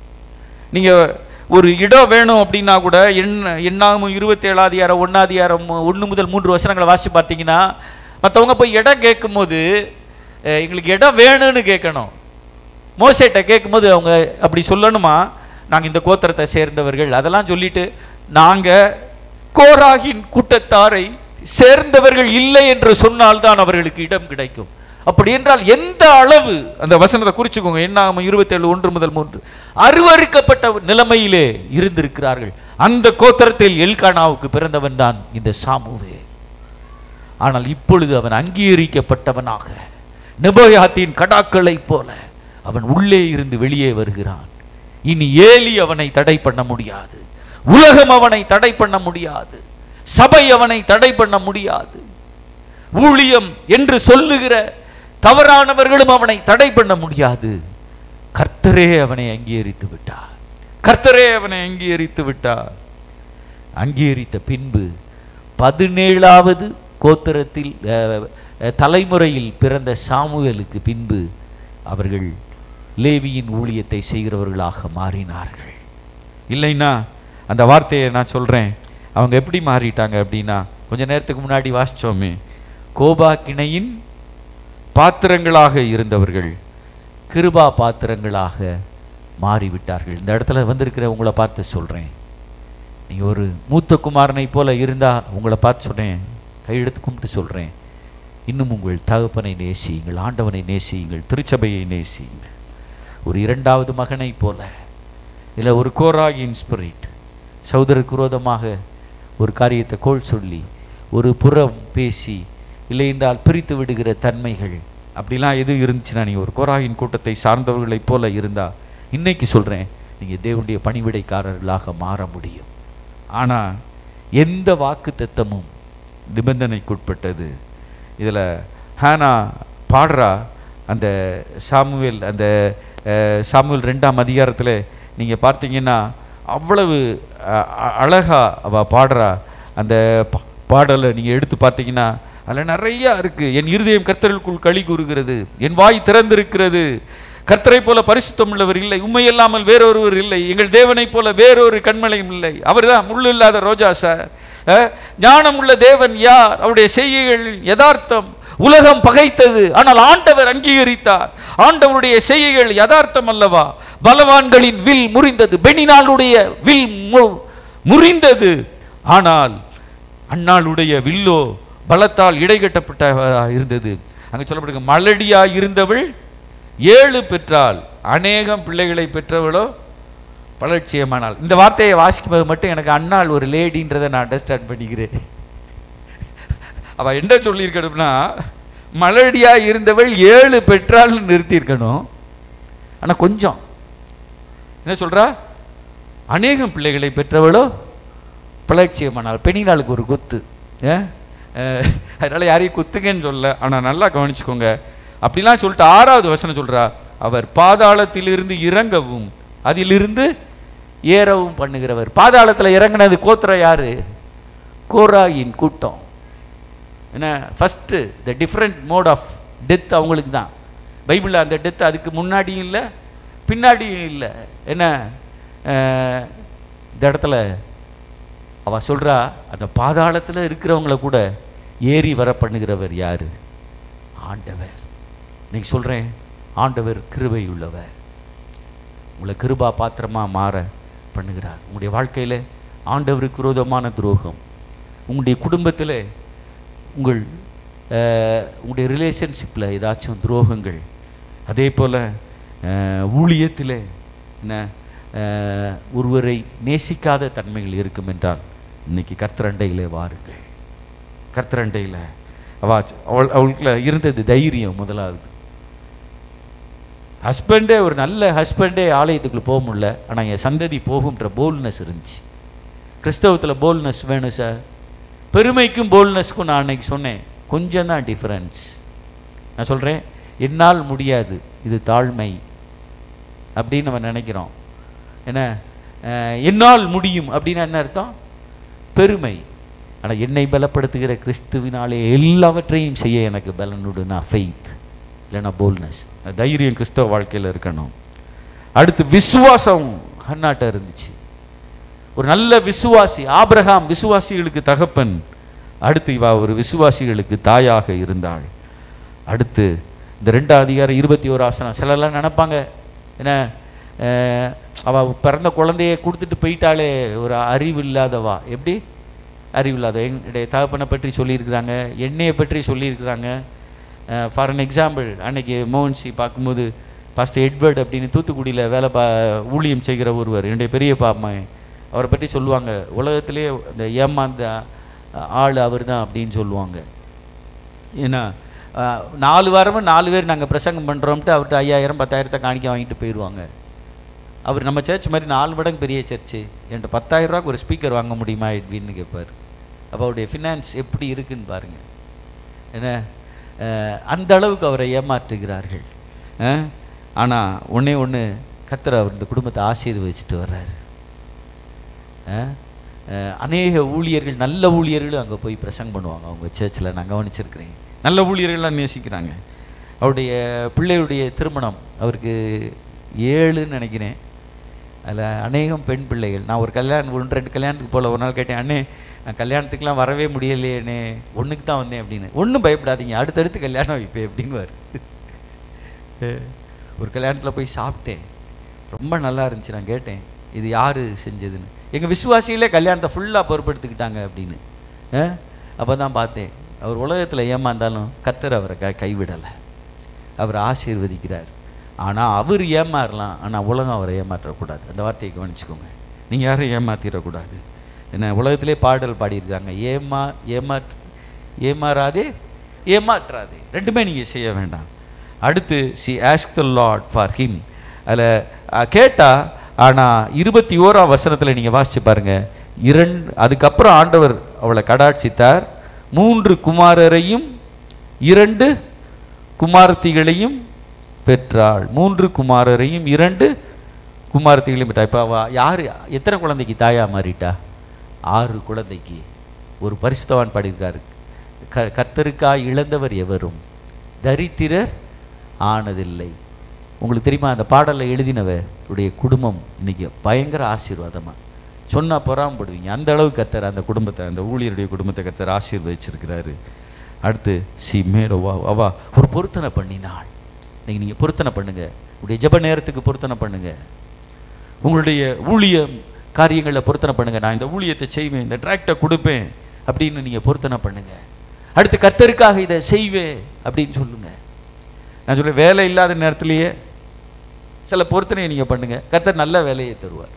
Speaker 2: நீங்க ஒரு இடம் வேணும் அப்படின்னா கூட எண்ண எண்ணாமும் இருபத்தேழாவது அதிகாரம் ஒன்னாதிகாரம் ஒன்று முதல் மூன்று வசனங்களை வாசிச்சு பார்த்தீங்கன்னா மற்றவங்க போய் இடம் கேட்கும்போது அஹ், எங்களுக்கு இடம் வேணும்னு கேட்கணும் மோசேட்ட கேட்கும்போது அவங்க அப்படி சொல்லணுமா நாங்கள் இந்த கோத்திரத்தை சேர்ந்தவர்கள் அதெல்லாம் சொல்லிட்டு நாங்கள் கோராகின் கூட்டத்தாரை சேர்ந்தவர்கள் இல்லை என்று சொன்னால்தான் அவர்களுக்கு இடம் கிடைக்கும் அப்படி என்றால் எந்த அளவு அந்த வசனத்தை குறிச்சுக்கோங்க என்ன இருபத்தேழு ஒன்று முதல் மூன்று அருவருக்கப்பட்ட நிலைமையிலே இருந்திருக்கிறார்கள் அந்த கோத்திரத்தில் எல்கானாவுக்கு பிறந்தவன் தான் இந்த சாமுவே ஆனால் இப்பொழுது அவன் அங்கீகரிக்கப்பட்டவனாக நெபோயாத்தின் கடாக்களைப் போல அவன் உள்ளே இருந்து வெளியே வருகிறான் இனி ஏலி அவனை தடை பண்ண முடியாது உலகம் அவனை தடை பண்ண முடியாது சபை அவனை தடை பண்ண முடியாது ஊழியம் என்று சொல்லுகிற தவறானவர்களும் அவனை தடை பண்ண முடியாது கர்த்தரே அவனை அங்கீகரித்து விட்டார் கர்த்தரே அவனை அங்கீகரித்து விட்டார் அங்கீகரித்த பின்பு பதினேழாவது கோத்திரத்தில் அஹ், அஹ், தலைமுறையில் பிறந்த சாமுவேலுக்கு பின்பு அவர்கள் லேவியின் ஊழியத்தை செய்கிறவர்களாக மாறினார்கள் இல்லைன்னா அந்த வார்த்தையை நான் சொல்கிறேன் அவங்க எப்படி மாறிட்டாங்க அப்படின்னா கொஞ்ச நேரத்துக்கு முன்னாடி வாசிச்சோமே கோபா கிணையின் பாத்திரங்களாக இருந்தவர்கள் கிருபா பாத்திரங்களாக மாறிவிட்டார்கள் இந்த இடத்துல வந்திருக்கிற உங்களை பார்த்து சொல்கிறேன் நீங்க ஒரு மூத்த குமாரனை போல இருந்தா உங்களை பார்த்து சொல்றேன் கையெடுத்து கும்பிட்டு சொல்றேன் இன்னும் உங்கள் தகப்பனை நேசியுங்கள் ஆண்டவனை நேசியுங்கள் திருச்சபையை நேசியுங்கள் ஒரு இரண்டாவது மகனை போல இல்லை ஒரு கோராகின் ஸ்பிரிட் சகோதரருக்கு விரோதமாக ஒரு காரியத்தை கோல் சொல்லி ஒரு புறம் பேசி இல்லை என்றால் பிரித்து விடுகிற தன்மைகள் அப்படிலாம் எதுவும் இருந்துச்சுன்னா நீங்கள் ஒரு கோராகின் கூட்டத்தை சார்ந்தவர்களைப் போல இருந்தா இன்னைக்கு சொல்கிறேன் நீங்கள் தேவனுடைய பணிவிடைக்காரர்களாக மாற முடியும் ஆனால் எந்த வாக்கு தத்தமும் நிபந்தனைக்குட்பட்டது இதில் ஹானா பாடுறா அந்த சாமுவேல் அந்த அஹ், சாமுவேல் ரெண்டாம் அதிகாரத்தில் நீங்கள் பார்த்தீங்கன்னா அவ்வளவு அ- அ- அழகா அவ பாடுறா அந்த பா- பாடலை நீங்கள் எடுத்து பார்த்தீங்கன்னா அதில் நிறையா இருக்குது என் இருதயம் கர்த்தருக்குள் களி கூறுகிறது என் வாய் திறந்திருக்கிறது கர்த்தரை போல பரிசுத்தம் உள்ளவர் இல்லை உண்மை இல்லாமல் வேறொருவர் இல்லை எங்கள் தேவனைப் போல வேறொரு கண்மலையும் இல்லை அவர்தான் முள்ளு இல்லாத ரோஜா சார் அஹ், ஞானம் உள்ள தேவன் யார் அவருடைய செய்கைகள் யதார்த்தம் உலகம் பகைத்தது ஆனால் ஆண்டவர் அங்கீகரித்தார் ஆண்டவருடைய செய்கைகள் யதார்த்தம் அல்லவா பலவான்களின் வில் முறிந்தது பெனினாளுடைய வில் மு- முறிந்தது ஆனால் அன்னாளுடைய வில்லோ பலத்தால் இடைகட்டப்பட்டவராக இருந்தது அங்கே சொல்லப்படுங்க மலடியா இருந்தவள் ஏழு பெற்றாள் அநேகம் பிள்ளைகளை பெற்றவளோ பலட்சியமானாள் இந்த வார்த்தையை வாசிக்கும்போது மட்டும் எனக்கு அன்னாள் ஒரு லேடின்றதை நான் அண்டர்ஸ்டாண்ட் பண்ணிக்கிறேன் அவ என்ன சொல்லியிருக்கணும்னா மலடியா இருந்தவள் ஏழு பெற்றாள்னு நிறுத்தியிருக்கணும் ஆனா கொஞ்சம் என்ன சொல்றா அநேகம் பிள்ளைகளை பெற்றவளோ பலட்சியமானாள் பெண்ணினாளுக்கு ஒரு குத்து ஏன் அஹ், அதனால யாரையும் குத்துங்கன்னு சொல்ல ஆனா நல்லா கவனிச்சுக்கோங்க அப்படிலாம் சொல்லிட்டு ஆறாவது வசனம் சொல்றா அவர் பாதாளத்திலிருந்து இறங்கவும் அதிலிருந்து ஏறவும் பண்ணுகிறவர் பாதாளத்துல இறங்குனது கோத்திர யாரு கோராயின் கூட்டம் என்ன first the different mode of death அவங்களுக்கு தான் பைபிளில் அந்த டெத் அதுக்கு முன்னாடியும் இல்லை பின்னாடியும் இல்லை என்ன அஹ், இந்த இடத்துல அவ சொல்றா அந்த பாதாளத்தில் இருக்கிறவங்கள கூட ஏறி வர பண்ணுகிறவர் யாரு ஆண்டவர் இன்னைக்கு சொல்றேன் ஆண்டவர் கிருபை உள்ளவர் உங்களை கிருபா பாத்திரமா மாற பண்ணுகிறார் உங்களுடைய வாழ்க்கையில ஆண்டவருக்கு விரோதமான துரோகம் உங்களுடைய குடும்பத்தில் உங்கள் அஹ், உங்களுடைய ரிலேஷன்ஷிப்பில் ஏதாச்சும் துரோகங்கள் அதே போல் ஊழியத்தில் என்ன அஹ், ஒருவரை நேசிக்காத தன்மைகள் இருக்கும் என்றால் இன்னைக்கு கர்த்தரண்டையிலே வாருங்கள் கர்த்தரண்டையில் அவ அவள் அவளுக்குள்ள இருந்தது தைரியம் முதலாவது ஹஸ்பண்டே ஒரு நல்ல ஹஸ்பண்டே ஆலயத்துக்குள்ள போக முடியல ஆனால் என் சந்ததி போகுன்ற போல்னஸ் இருந்துச்சு கிறிஸ்தவத்தில் போல்னஸ் வேணும் சார் பெருமைக்கும் போல்னஸ்க்கும் நான் அன்னைக்கு சொன்னேன் கொஞ்சம் தான் டிஃப்ரென்ஸ் நான் சொல்கிறேன் என்னால் முடியாது இது தாழ்மை அப்படின்னு நம்ம நினைக்கிறோம் என்ன அஹ், என்னால் முடியும் அப்படின்னா என்ன அர்த்தம் பெருமை ஆனால் என்னை பலப்படுத்துகிற கிறிஸ்துவினாலே எல்லாவற்றையும் செய்ய எனக்கு பலனுடு நான் ஃபெய்த் இல்லைன்னா போல்னஸ் தைரியம் கிறிஸ்தவ வாழ்க்கையில் இருக்கணும் அடுத்து விசுவாசம் ஹன்னாட்ட இருந்துச்சு ஒரு நல்ல விசுவாசி ஆபிரகாம் விசுவாசிகளுக்கு தகப்பன் அடுத்து இவா ஒரு விசுவாசிகளுக்கு தாயாக இருந்தாள் அடுத்து இந்த ரெண்டாம் அதிகாரம் இருபத்தி ஒரு ஆசனம் சிலர்லாம் நினைப்பாங்க என்ன அஹ், அவ பிறந்த குழந்தைய கொடுத்துட்டு போயிட்டாலே ஒரு அறிவு இல்லாதவா எப்படி அறிவு இல்லாத எங்களுடைய தகப்பனை பற்றி சொல்லியிருக்கிறாங்க எண்ணெயை பற்றி சொல்லியிருக்கிறாங்க ஃபார் அன் எக்ஸாம்பிள் அன்னைக்கு மோகன்சி பார்க்கும்போது பாஸ்டர் எட்வர்ட் அப்படின்னு தூத்துக்குடியில் வேலை பா ஊழியம் செய்கிற ஒருவர் என்னுடைய பெரிய பாப்பா அவரை பற்றி சொல்லுவாங்க உலகத்திலே இந்த ஏமாந்த ஆள் அவர் தான் அப்படின்னு சொல்லுவாங்க ஏன்னா அஹ், நாலு வாரமும் நாலு பேர் நாங்கள் பிரசங்கம் பண்ணுறோம்ட்டு அவர்கிட்ட ஐயாயிரம் பத்தாயிரத்தை காணிக்க வாங்கிட்டு போயிடுவாங்க அவர் நம்ம சர்ச் மாதிரி நாலு மடங்கு பெரிய சர்ச்சு என்கிட்ட பத்தாயிரம் ரூபாய்க்கு ஒரு ஸ்பீக்கர் வாங்க முடியுமா எட்வின்னு கேட்பார் அப்போ அவருடைய ஃபினான்ஸ் எப்படி இருக்குன்னு பாருங்க என்ன அஹ், அந்த அளவுக்கு அவரை ஏமாற்றுகிறார்கள் ஆனால் ஒண்ணே ஒன்று கர்த்தர் அவர் இந்த குடும்பத்தை ஆசீர்வதிச்சுட்டு வர்றாரு அஹ், அஹ், அநேக ஊழியர்கள் நல்ல ஊழியர்களும் அங்கே போய் பிரசங்கம் பண்ணுவாங்க அவங்க சர்ச்சில் நான் கவனிச்சிருக்கிறேன் நல்ல ஊழியர்கள்லாம் நேசிக்கிறாங்க அவருடைய பிள்ளையுடைய திருமணம் அவருக்கு ஏழுன்னு நினைக்கிறேன் அதில் அநேகம் பெண் பிள்ளைகள் நான் ஒரு கல்யாணம் ஒன்று ரெண்டு கல்யாணத்துக்கு போல ஒரு நாள் கேட்டேன் அண்ணே நான் கல்யாணத்துக்குலாம் வரவே முடியலையேண்ணே ஒன்றுக்கு தான் வந்தேன் அப்படின்னு ஒன்றும் பயப்படாதீங்க அடுத்தடுத்து கல்யாணம் இப்போ எப்படிங்குவார் ஒரு கல்யாணத்தில் போய் சாப்பிட்டேன் ரொம்ப நல்லா இருந்துச்சு நான் கேட்டேன் இது யார் செஞ்சதுன்னு எங்கள் விசுவாசிகளே கல்யாணத்தை ஃபுல்லாக பொறுப்பெடுத்துக்கிட்டாங்க அப்படின்னு அப்போ தான் பார்த்தேன் அவர் உலகத்தில் ஏமாந்தாலும் கத்தர் அவரை க கைவிடலை அவர் ஆசீர்வதிக்கிறார் ஆனால் அவர் ஏமாறலாம் ஆனால் உலகம் அவரை ஏமாற்றக்கூடாது அந்த வார்த்தையை கவனிச்சுக்கோங்க நீங்கள் யாரும் ஏமாத்திடக்கூடாது என்ன உலகத்திலே பாடல் பாடியிருக்காங்க ஏமா ஏமாற்ற ஏமாறாதே ஏமாற்றாதே ரெண்டுமே நீங்கள் செய்ய வேண்டாம் அடுத்து சி ask the Lord for him அதில் கேட்டால் ஆனால் இருபத்தி ஓராம் வசனத்தில் நீங்கள் வாசிச்சு பாருங்க இரண்டு அதுக்கப்புறம் ஆண்டவர் அவளை கடாட்சித்தார் மூன்று குமாரரையும் இரண்டு குமாரத்திகளையும் பெற்றாள் மூன்று குமாரரையும் இரண்டு குமாரத்திகளையும் பெற்றா இப்போ அவ யார் எத்தனை குழந்தைக்கு தாயா மாறிட்டா ஆறு குழந்தைக்கு ஒரு பரிசுத்தவான் பாடியிருக்காரு க கர்த்தருக்காய் இழந்தவர் எவரும் தரித்திரர் ஆனதில்லை உங்களுக்கு தெரியுமா அந்த பாடலை எழுதினவ உடைய குடும்பம் இன்னைக்கு பயங்கர ஆசீர்வாதமா சொன்னா பொறாமப்படுவீங்க அந்த அளவு கத்தர் அந்த குடும்பத்தை அந்த ஊழியருடைய குடும்பத்தை கத்தர் ஆசீர்வதிச்சிருக்கிறாரு அடுத்து சி மேலவா அவா ஒரு பொருத்தனை பண்ணினாள் இன்னைக்கு நீங்கள் பொருத்தனை பண்ணுங்க உடைய ஜெப நேரத்துக்கு பொருத்தனை பண்ணுங்க உங்களுடைய ஊழியம் காரியங்களில் பொருத்தனை பண்ணுங்க நான் இந்த ஊழியத்தை செய்வேன் இந்த டிராக்டை கொடுப்பேன் அப்படின்னு நீங்கள் பொருத்தனை பண்ணுங்க அடுத்து கர்த்தருக்காக இதை செய்வேன் அப்படின்னு சொல்லுங்க நான் சொல்ல வேலை இல்லாத நேரத்திலேயே சில பொருத்தனையை நீங்கள் பண்ணுங்க கர்த்தர் நல்ல வேலையை தருவார்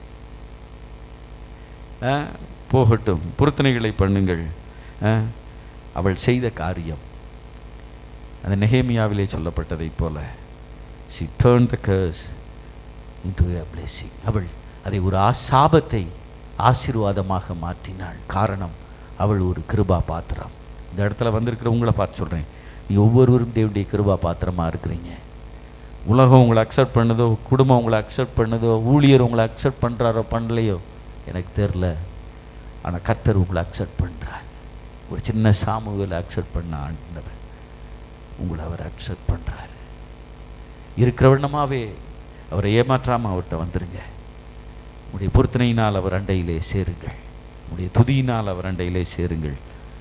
Speaker 2: ஆ, போகட்டும் பொருத்தனைகளை பண்ணுங்கள் ஆ, அவள் செய்த காரியம் அந்த நெகேமியாவிலே சொல்லப்பட்டதைப் போல she turned the curse into a blessing அவள் அதை ஒரு ஆசாபத்தை ஆசீர்வாதமாக மாற்றினாள் காரணம் அவள் ஒரு கிருபா பாத்திரம் இந்த இடத்துல வந்திருக்கிற உங்களை பார்த்து சொல்கிறேன் நீ ஒவ்வொருவரும் தேவனுடைய கிருபா பாத்திரமா இருக்கிறீங்க உலகம் உங்களை அக்செப்ட் பண்ணுதோ குடும்பம் உங்களை அக்செப்ட் பண்ணுதோ ஊழியர் உங்களை அக்செப்ட் பண்ணுறாரோ பண்ணலையோ எனக்கு தெரில ஆனால் கர்த்தர் உங்களை அக்செப்ட் பண்ணுறார் ஒரு சின்ன சாமுவேலை அக்செப்ட் பண்ண ஆண்டவர் உங்களை அவர் அக்செப்ட் பண்ணுறாரு இருக்கிறவண்ணமாவே அவரை ஏமாற்றாமல் அவர்கிட்ட வந்துருங்க உடைய பொருத்தனையினால் அவர் அண்டையிலே சேருங்கள் உடைய துதியினால் அவர் அண்டையிலே சேருங்கள்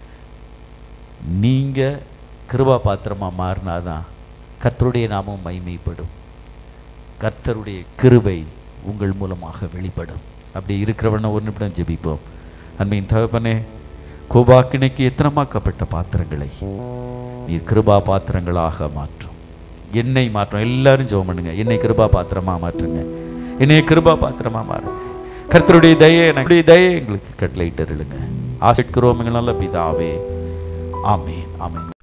Speaker 2: நீங்க கிருபா பாத்திரமா மாறினாதான் கர்த்தருடைய நாமம் மைமைப்படும் கர்த்தருடைய கிருபை உங்கள் மூலமாக வெளிப்படும் அப்படி இருக்கிறவன ஒரு நிமிடம் ஜெபிப்போம் அன்மையின் தகப்பனே கோபாக்கினைக்கு எத்தனமாக்கப்பட்ட பாத்திரங்களை நீர் கிருபா பாத்திரங்களாக மாற்றும் என்னை மாற்றும் எல்லாரும் ஜெபம் பண்ணுங்க என்னை கிருபா பாத்திரமா மாற்றுங்க என்னை கிருபா பாத்திரமா மாறுங்க கர்த்தருடைய தயை எனக்கு தயை எங்களுக்கு கட்டளையிட்டு ஆசிக்கிறோம் நல்ல பிதாவே ஆமென் ஆமென்